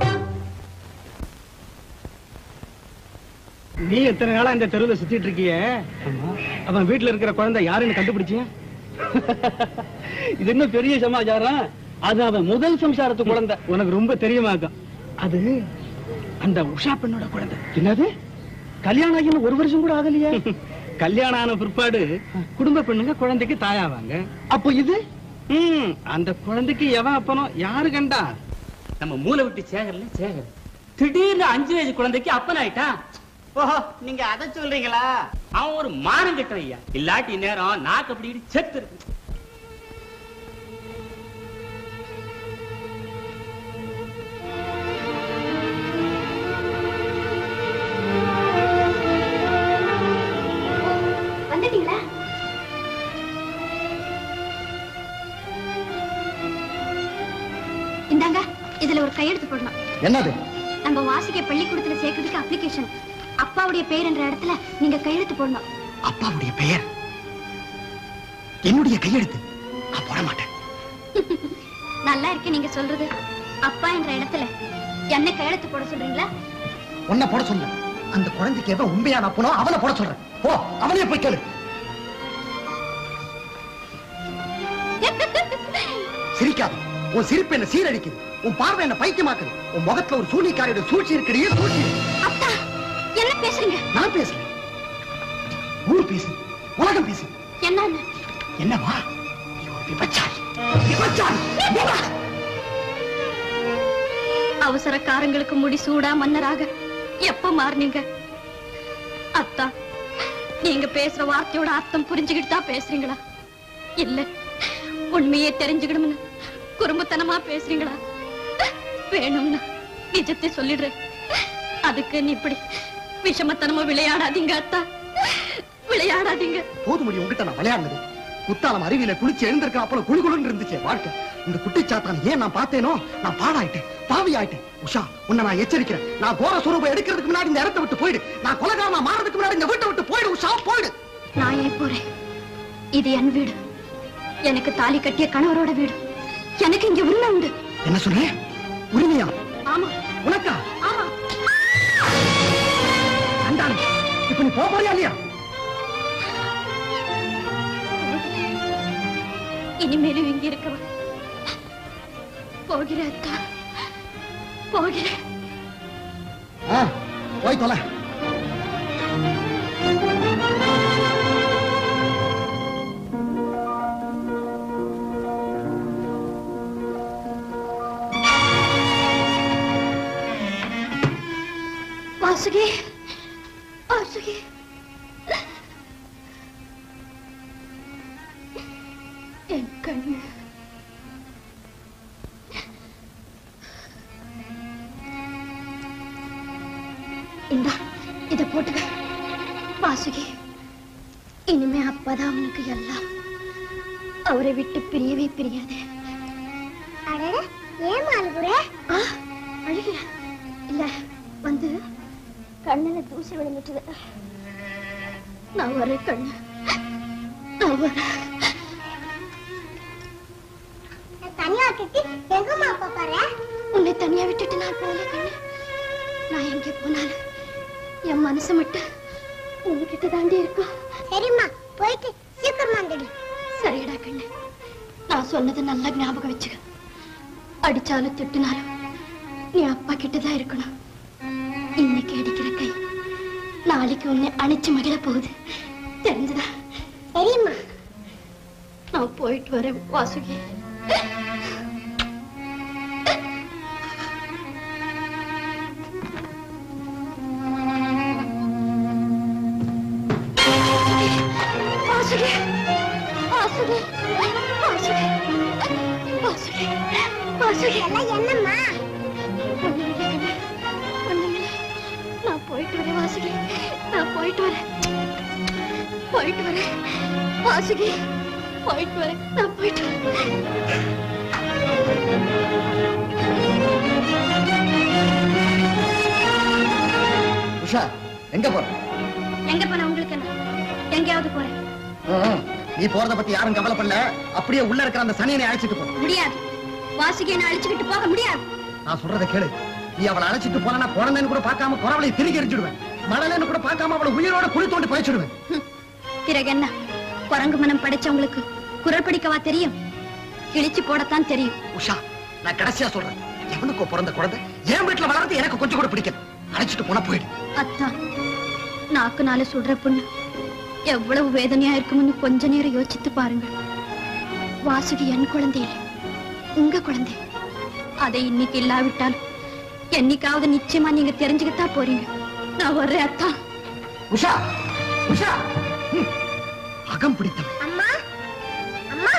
நீ எத்தனை நாளா இந்த தெருவுல சுத்திட்டு இருக்கிய அவன் வீட்டுல இருக்கிற குழந்தை யாருன்னு கண்டுபிடிச்சிய இது இன்னும் பெரிய சமாச்சாரம் அது அவன் முதல் சம்சாரத்து குழந்தை உனக்கு ரொம்ப தெரியுமாக்கும் அது அந்த உஷா பெண்ணோட குழந்தை என்னது கல்யாணம் ஆகி இன்னும் ஒரு வருஷம் கூட ஆகலையே கல்யாணம் ஆன பிற்பாடு குடும்ப பெண்ணுங்க குழந்தைக்கு தாயாவாங்க அப்போ இது ம், அந்த குழந்தைக்கு எவன் அப்பனோ யாரு கண்டா நம்ம மூளை விட்டு சேகர்ல சேகர் திடீர்னு அஞ்சு வயசு குழந்தைக்கு அப்பன் ஆயிட்டான் ஓஹோ நீங்க அதை சொல்றீங்களா அவன் ஒரு மானம் கெட்ட ஐயா இல்லாட்டி நேரம் நாக்கு அப்படி இப்படி செத்து இருக்கு வந்துட்டீங்களா இந்தாங்க இதுல ஒரு கையெழுத்து போடணும் என்னது நம்ம வாசிக்க பள்ளிக்கூடத்துல சேர்க்கறதுக்கு அப்ளிகேஷன் அப்பாவுடைய பேர் என்ற இடத்துல நீங்க கையெழுத்து போடணும் அப்பாவுடைய பெயர் என்னுடைய கையெழுத்து நான் போட மாட்டேன் நல்லா இருக்கு நீங்க சொல்றது அப்பா என்ற இடத்துல என்ன கையெழுத்து போட சொல்றீங்களா உன்னை போட சொல்ல அந்த குழந்தைக்கு எவன் உண்மையான அப்பனோ அவனை போட சொல்றேன் ஓ அவனையே போய் கேளு சிரிக்காத உன் சிரிப்பு என்ன சீரழிக்குது உன் பார்வை என்ன பைத்தியமாக்குது உன் முகத்துல ஒரு சூனிக்காரியோட சூழ்ச்சி இருக்கிறே சூழ்ச்சி அத்தா என்ன பேசுறீங்க நான் பேசுறேன் ஊர் பேசு உலகம் பேசு என்னன்னு என்னவா நீ ஒரு விபச்சாரி விபச்சாரி அவசரக்காரங்களுக்கு முடி சூடா மன்னராக எப்ப மாறுனீங்க அத்தா நீங்க பேசுற வார்த்தையோட அர்த்தம் புரிஞ்சுக்கிட்டு தான் பேசுறீங்களா இல்ல உண்மையே தெரிஞ்சுக்கணும்னு குறும்புத்தனமா பேசுறீங்களா வேணும்னா நிஜத்தை சொல்லிடுறேன் அதுக்கு நீ இப்படி விஷமத்தனமா விளையாடாதீங்க அத்தா விளையாடாதீங்க போது முடி உங்ககிட்ட நான் விளையாடுனது குத்தாலம் அருவியில குளிச்சு எழுந்திருக்க அப்பல குழு குழுன்னு இருந்துச்சு என் வாழ்க்கை இந்த குட்டிச்சாத்தான் ஏன் நான் பார்த்தேனோ நான் பாடாயிட்டேன் பாவி ஆயிட்டேன் உஷா உன்னை நான் எச்சரிக்கிறேன் நான் கோர சுரூபம் எடுக்கிறதுக்கு முன்னாடி இந்த இடத்தை விட்டு போயிடு நான் கொலகாரனா மாறதுக்கு முன்னாடி இந்த வீட்டை விட்டு போயிடு உஷா போயிடு நான் ஏன் போறேன் இது என் வீடு எனக்கு தாலி கட்டிய கணவரோட வீடு எனக்கு இங்க உரிமை உண்டு என்ன சொல்ற உரிமையா ஆமா உனக்கா ஆமா அண்டான் இப்ப நீ போக போறியா இல்லையா இனிமேலும் இங்க இருக்கவ போகிறேன் அத்தா போகிறேன் ஆ, போய் தொலை வாசுகி வாசுகி என் கண்ணு இந்தா இத போட்டுக்க வாசுகி இனிமே அப்பதான் உனக்கு எல்லாம் அவரை விட்டு பிரியவே பிரியாதே அடட ஏன் அழுகுற ஆ, அழுகல இல்ல வந்து கண்ணுல தூசி விழுந்துட்டுது நான் வரேன் கண்ணு நான் வரேன் தனியா விட்டுட்டு எங்கம்மா அப்பா பாரு உன்னை தனியா விட்டுட்டு நான் போகல கண்ணு நான் எங்க போனாலும் என் மனசு மட்டும் உங்ககிட்ட தாண்டி இருக்கும் சரிம்மா போயிட்டு சீக்கிரமா வந்துடு சரிடா கண்ணு நான் சொன்னது நல்லா ஞாபகம் வச்சுக்க அடிச்சாலும் திட்டினாலும் நீ அப்பா கிட்டதான் இருக்கணும் இன்னைக்கு அடிக்கிற கை நாளைக்கு உன்னை அணைச்சு மகிழ போகுது தெரிஞ்சுதா தெரியுமா நான் போயிட்டு வரேன் வாசுகி வாசுகி வாசுகி வாசுகி வாசுகி வாசுகி எல்லாம் என்னம்மா ஒண்ணுமில்லை கண்ணு, ஒண்ணுமில்லை. நான் போயிட்டு வரேன் வாசுகி நான் போயிட்டு வரேன் போயிட்டு வரேன் வாசுகி போயிட்டு வரேன் நான் போயிட்டு வரேன் உஷா எங்க போற எங்க போன உங்களுக்கு என்ன எங்கேயாவது போறேன் ம், நீ போறத பத்தி யாரும் கவலைப்படல அப்படியே உள்ள இருக்கிற அந்த சனியனை அழைச்சிட்டு போ முடியாது வாசுகி என்ன அழிச்சுக்கிட்டு போக முடியாது நான் சொல்றத கேளு நீ அவளை அழைச்சிட்டு போனா குழந்தைன்னு கூட பார்க்காம குறவளை திருகி எரிஞ்சிடுவேன் மழலைன்னு கூட பார்க்காம அவளை உயிரோட குழி தோண்டி புதைச்சிடுவேன் பிறகு என்ன குரங்கு மனம் படைச்சவங்களுக்கு குரல் படிக்கவா தெரியும் கிழிச்சு போடத்தான் தெரியும் உஷா நான் கடைசியா சொல்றேன் எவனுக்கோ பிறந்த குழந்தை என் வீட்டுல வளர்ந்து எனக்கு கொஞ்சம் கூட பிடிக்கல அழைச்சிட்டு போனா போயிடு அத்தான் நாக்கு நாள சுடுற பொண்ணு எவ்வளவு வேதனையா இருக்கும்னு கொஞ்ச நேரம் யோசித்து பாருங்க வாசுகி என் குழந்தை இல்லை உங்க குழந்தை அதை இன்னைக்கு இல்லாவிட்டால் என்னைக்காவது நிச்சயமா நீங்க தெரிஞ்சுக்கத்தான் போறீங்க நான் வர்றேன் அத்தா உஷா உஷா ம், அகம் பிடித்தவன் அம்மா அம்மா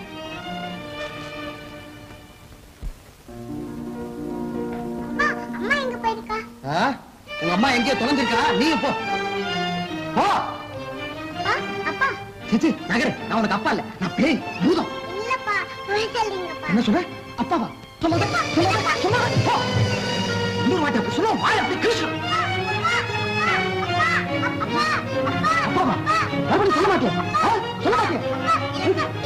அம்மா, அம்மா எங்க போயிருக்கா ஆ? உங்க அம்மா எங்கேயோ தொலைஞ்சிருக்கா நீயும் போ போ அப்பா அப்பா சிச்சி நகரு நான் உனக்கு அப்பா இல்ல நான் பேய் பூதம் இல்லப்பா பொய் சொல்றீங்கப்பா என்ன சொல்ற அப்பாவா சொல்லாத சொல்லாத சொல்லாத போ இன்னொரு வாட்டி அப்படி சொல்ல வாய் அப்படி கிழிச்சு அப்பாவா மறுபடியும் சொல்ல மாட்டேன் ஆ? சொல்ல மாட்டேன்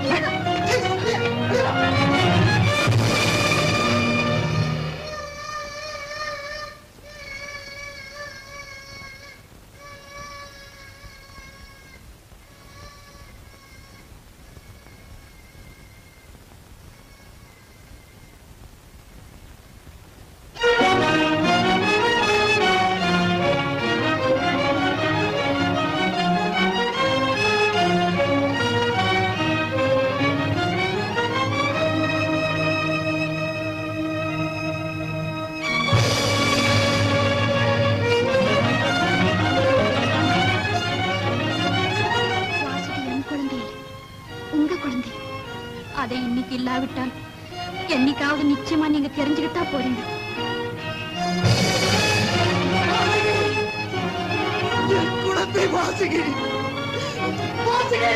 வாசுகி என் குழந்தை இல்லை உங்க குழந்தை அதை இன்னைக்கு இல்லாவிட்டால் என்னைக்காவது நிச்சயமா நீங்க தெரிஞ்சுக்கிட்டா போறீங்க என் குழந்தை வாசுகி வாசுகி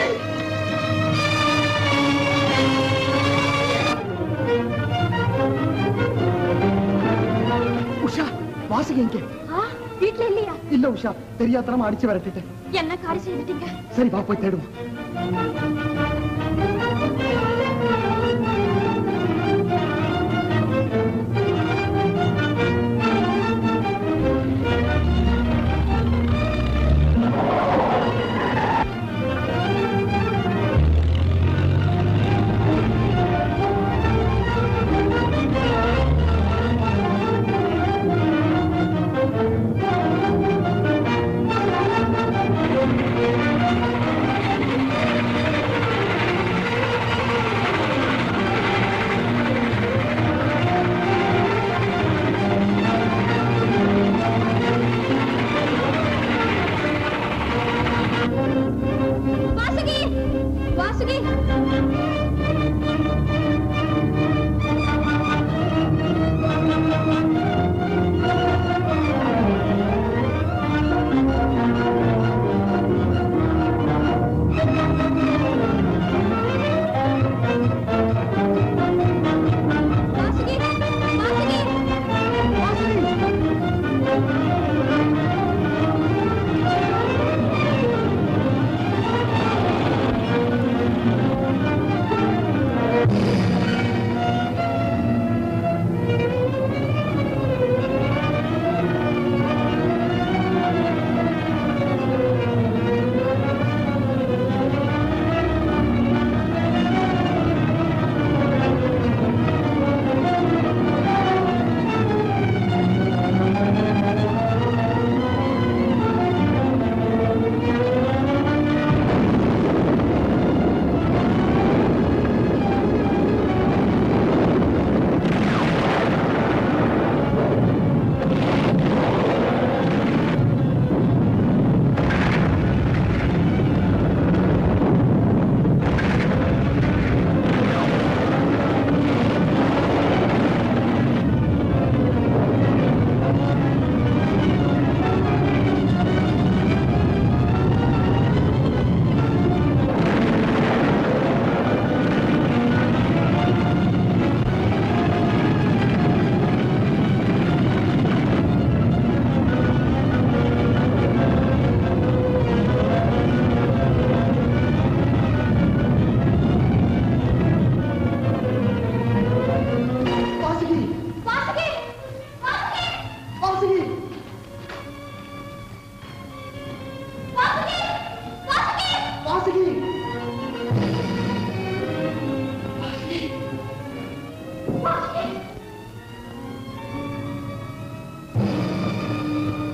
உஷா வாசுகி எங்கே ஆ, வீட்ல இல்லையா இல்ல உஷா தெரியாதனமா அடிச்சு விரட்டிட்டேன் என்ன காரி செய்துட்டீங்க சரி வா போய் தேடுவோம் அம்மா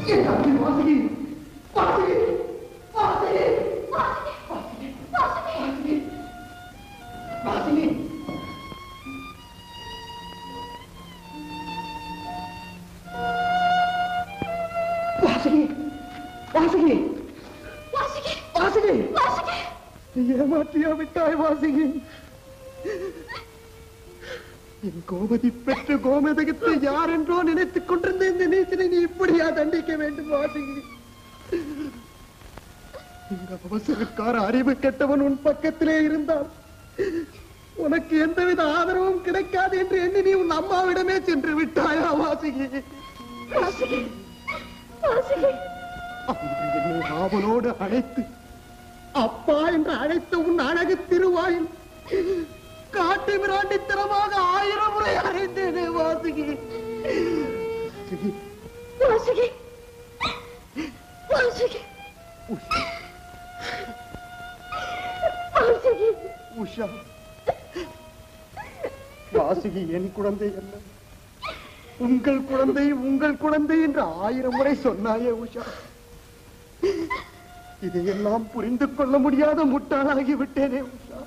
வாசுகி வாசுகி வாசுகி வாசுகி வாசுகி ஏமாற்றியா விட்டாய் வாசுகி என் கோமதி பெற்ற கோமதகத்தை யார் என்றோ நினைத்துக் கொண்டிருந்த இந்த நீச்சனை நீ இப்படியா தண்டிக்க வேண்டும் வாசுகி இந்த அவசரக்கார அறிவு கெட்டவன் உன் பக்கத்திலே இருந்தால் உனக்கு எந்தவித ஆதரவும் கிடைக்காது என்று எண்ணி நீ உன் அம்மாவிடமே சென்று விட்டாயா வாசுகி வாசுகி வாசுகி அன்று என்னை ஆவலோடு அழைத்து அப்பா என்று அழைத்த உன் அழகு திருவாயில் காட்டு மிராண்டித்தனமாக ஆயிரம் முறை அறைந்தேனே வாசுகி வாசுகி வாசுகி வாசுகி உஷா வாசுகி என் குழந்தை அல்ல உங்கள் குழந்தை உங்கள் குழந்தை என்று ஆயிரம் முறை சொன்னாயே உஷா இதையெல்லாம் புரிந்து கொள்ள முடியாத முட்டாளாகி விட்டேனே உஷா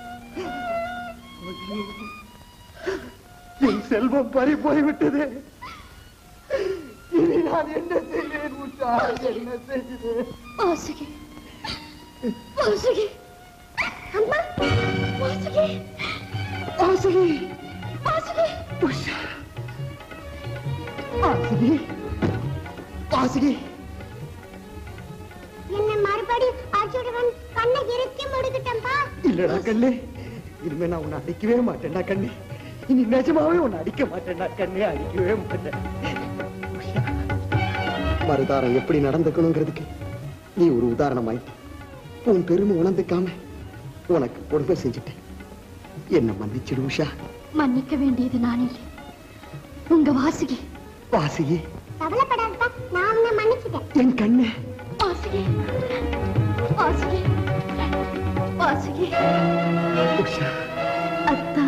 ஐயோ, என் செல்வம் பறி போய்விட்டதே இனி நான் என்ன செய்வேன் உஷா என்ன செய்வேன் வாசுகி வாசுகி அம்மா வாசுகி வாசுகி வாசுகி உஷா வாசுகி வாசுகி என்ன மறுபடியும் அச்சுடுவன் கண்ணை இறுக்கி முடிக்கிட்டேன்பா இல்லடா கண்ணே இனிமே நான் உன்னை அடிக்கவே மாட்டேன்டா கண்ணே இனி நிஜமாவே உன்னை அடிக்க மாட்டேன்டா கண்ணே அடிக்கவே மாட்டேன் மறுதாரம் எப்படி நடந்துக்கணுங்கிறதுக்கு நீ ஒரு உதாரணம் ஆயிட்ட உன் பெருமை உணர்ந்துக்காம உனக்கு கொடுமை செஞ்சுட்டேன் என்ன மன்னிச்சிடு உஷா மன்னிக்க வேண்டியது நான் இல்லை உங்க வாசுகி வாசுகி கவலைப்படாதப்பா நான் உன்னை மன்னிச்சிட்டேன் என் கண்ணே வாசுகி வாசுகி வாசுகி உஷா அத்தா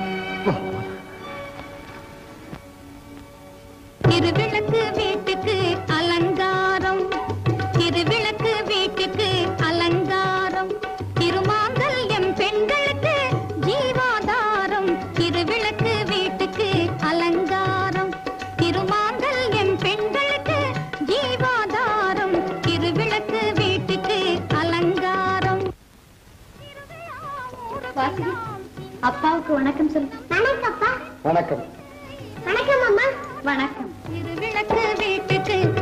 திருவிளக்கு வீட்டுக்கு அலங்காரம் திருவிளக்கு வீட்டுக்கு அலங்காரம் திருமாங்கல்யம் பெண்களுக்கு ஜீவாதாரம் திருவிளக்கு வீட்டுக்கு அலங்காரம் திருமாங்கல்யம் பெண்களுக்கு ஜீவாதாரம் திருவிளக்கு வீட்டுக்கு அலங்காரம் வாசுகி அப்பாவுக்கு வணக்கம் சொல்லு வணக்கம் அப்பா வணக்கம் வணக்கம் அம்மா வணக்கம் திருவிளக்கு வீட்டுக்கு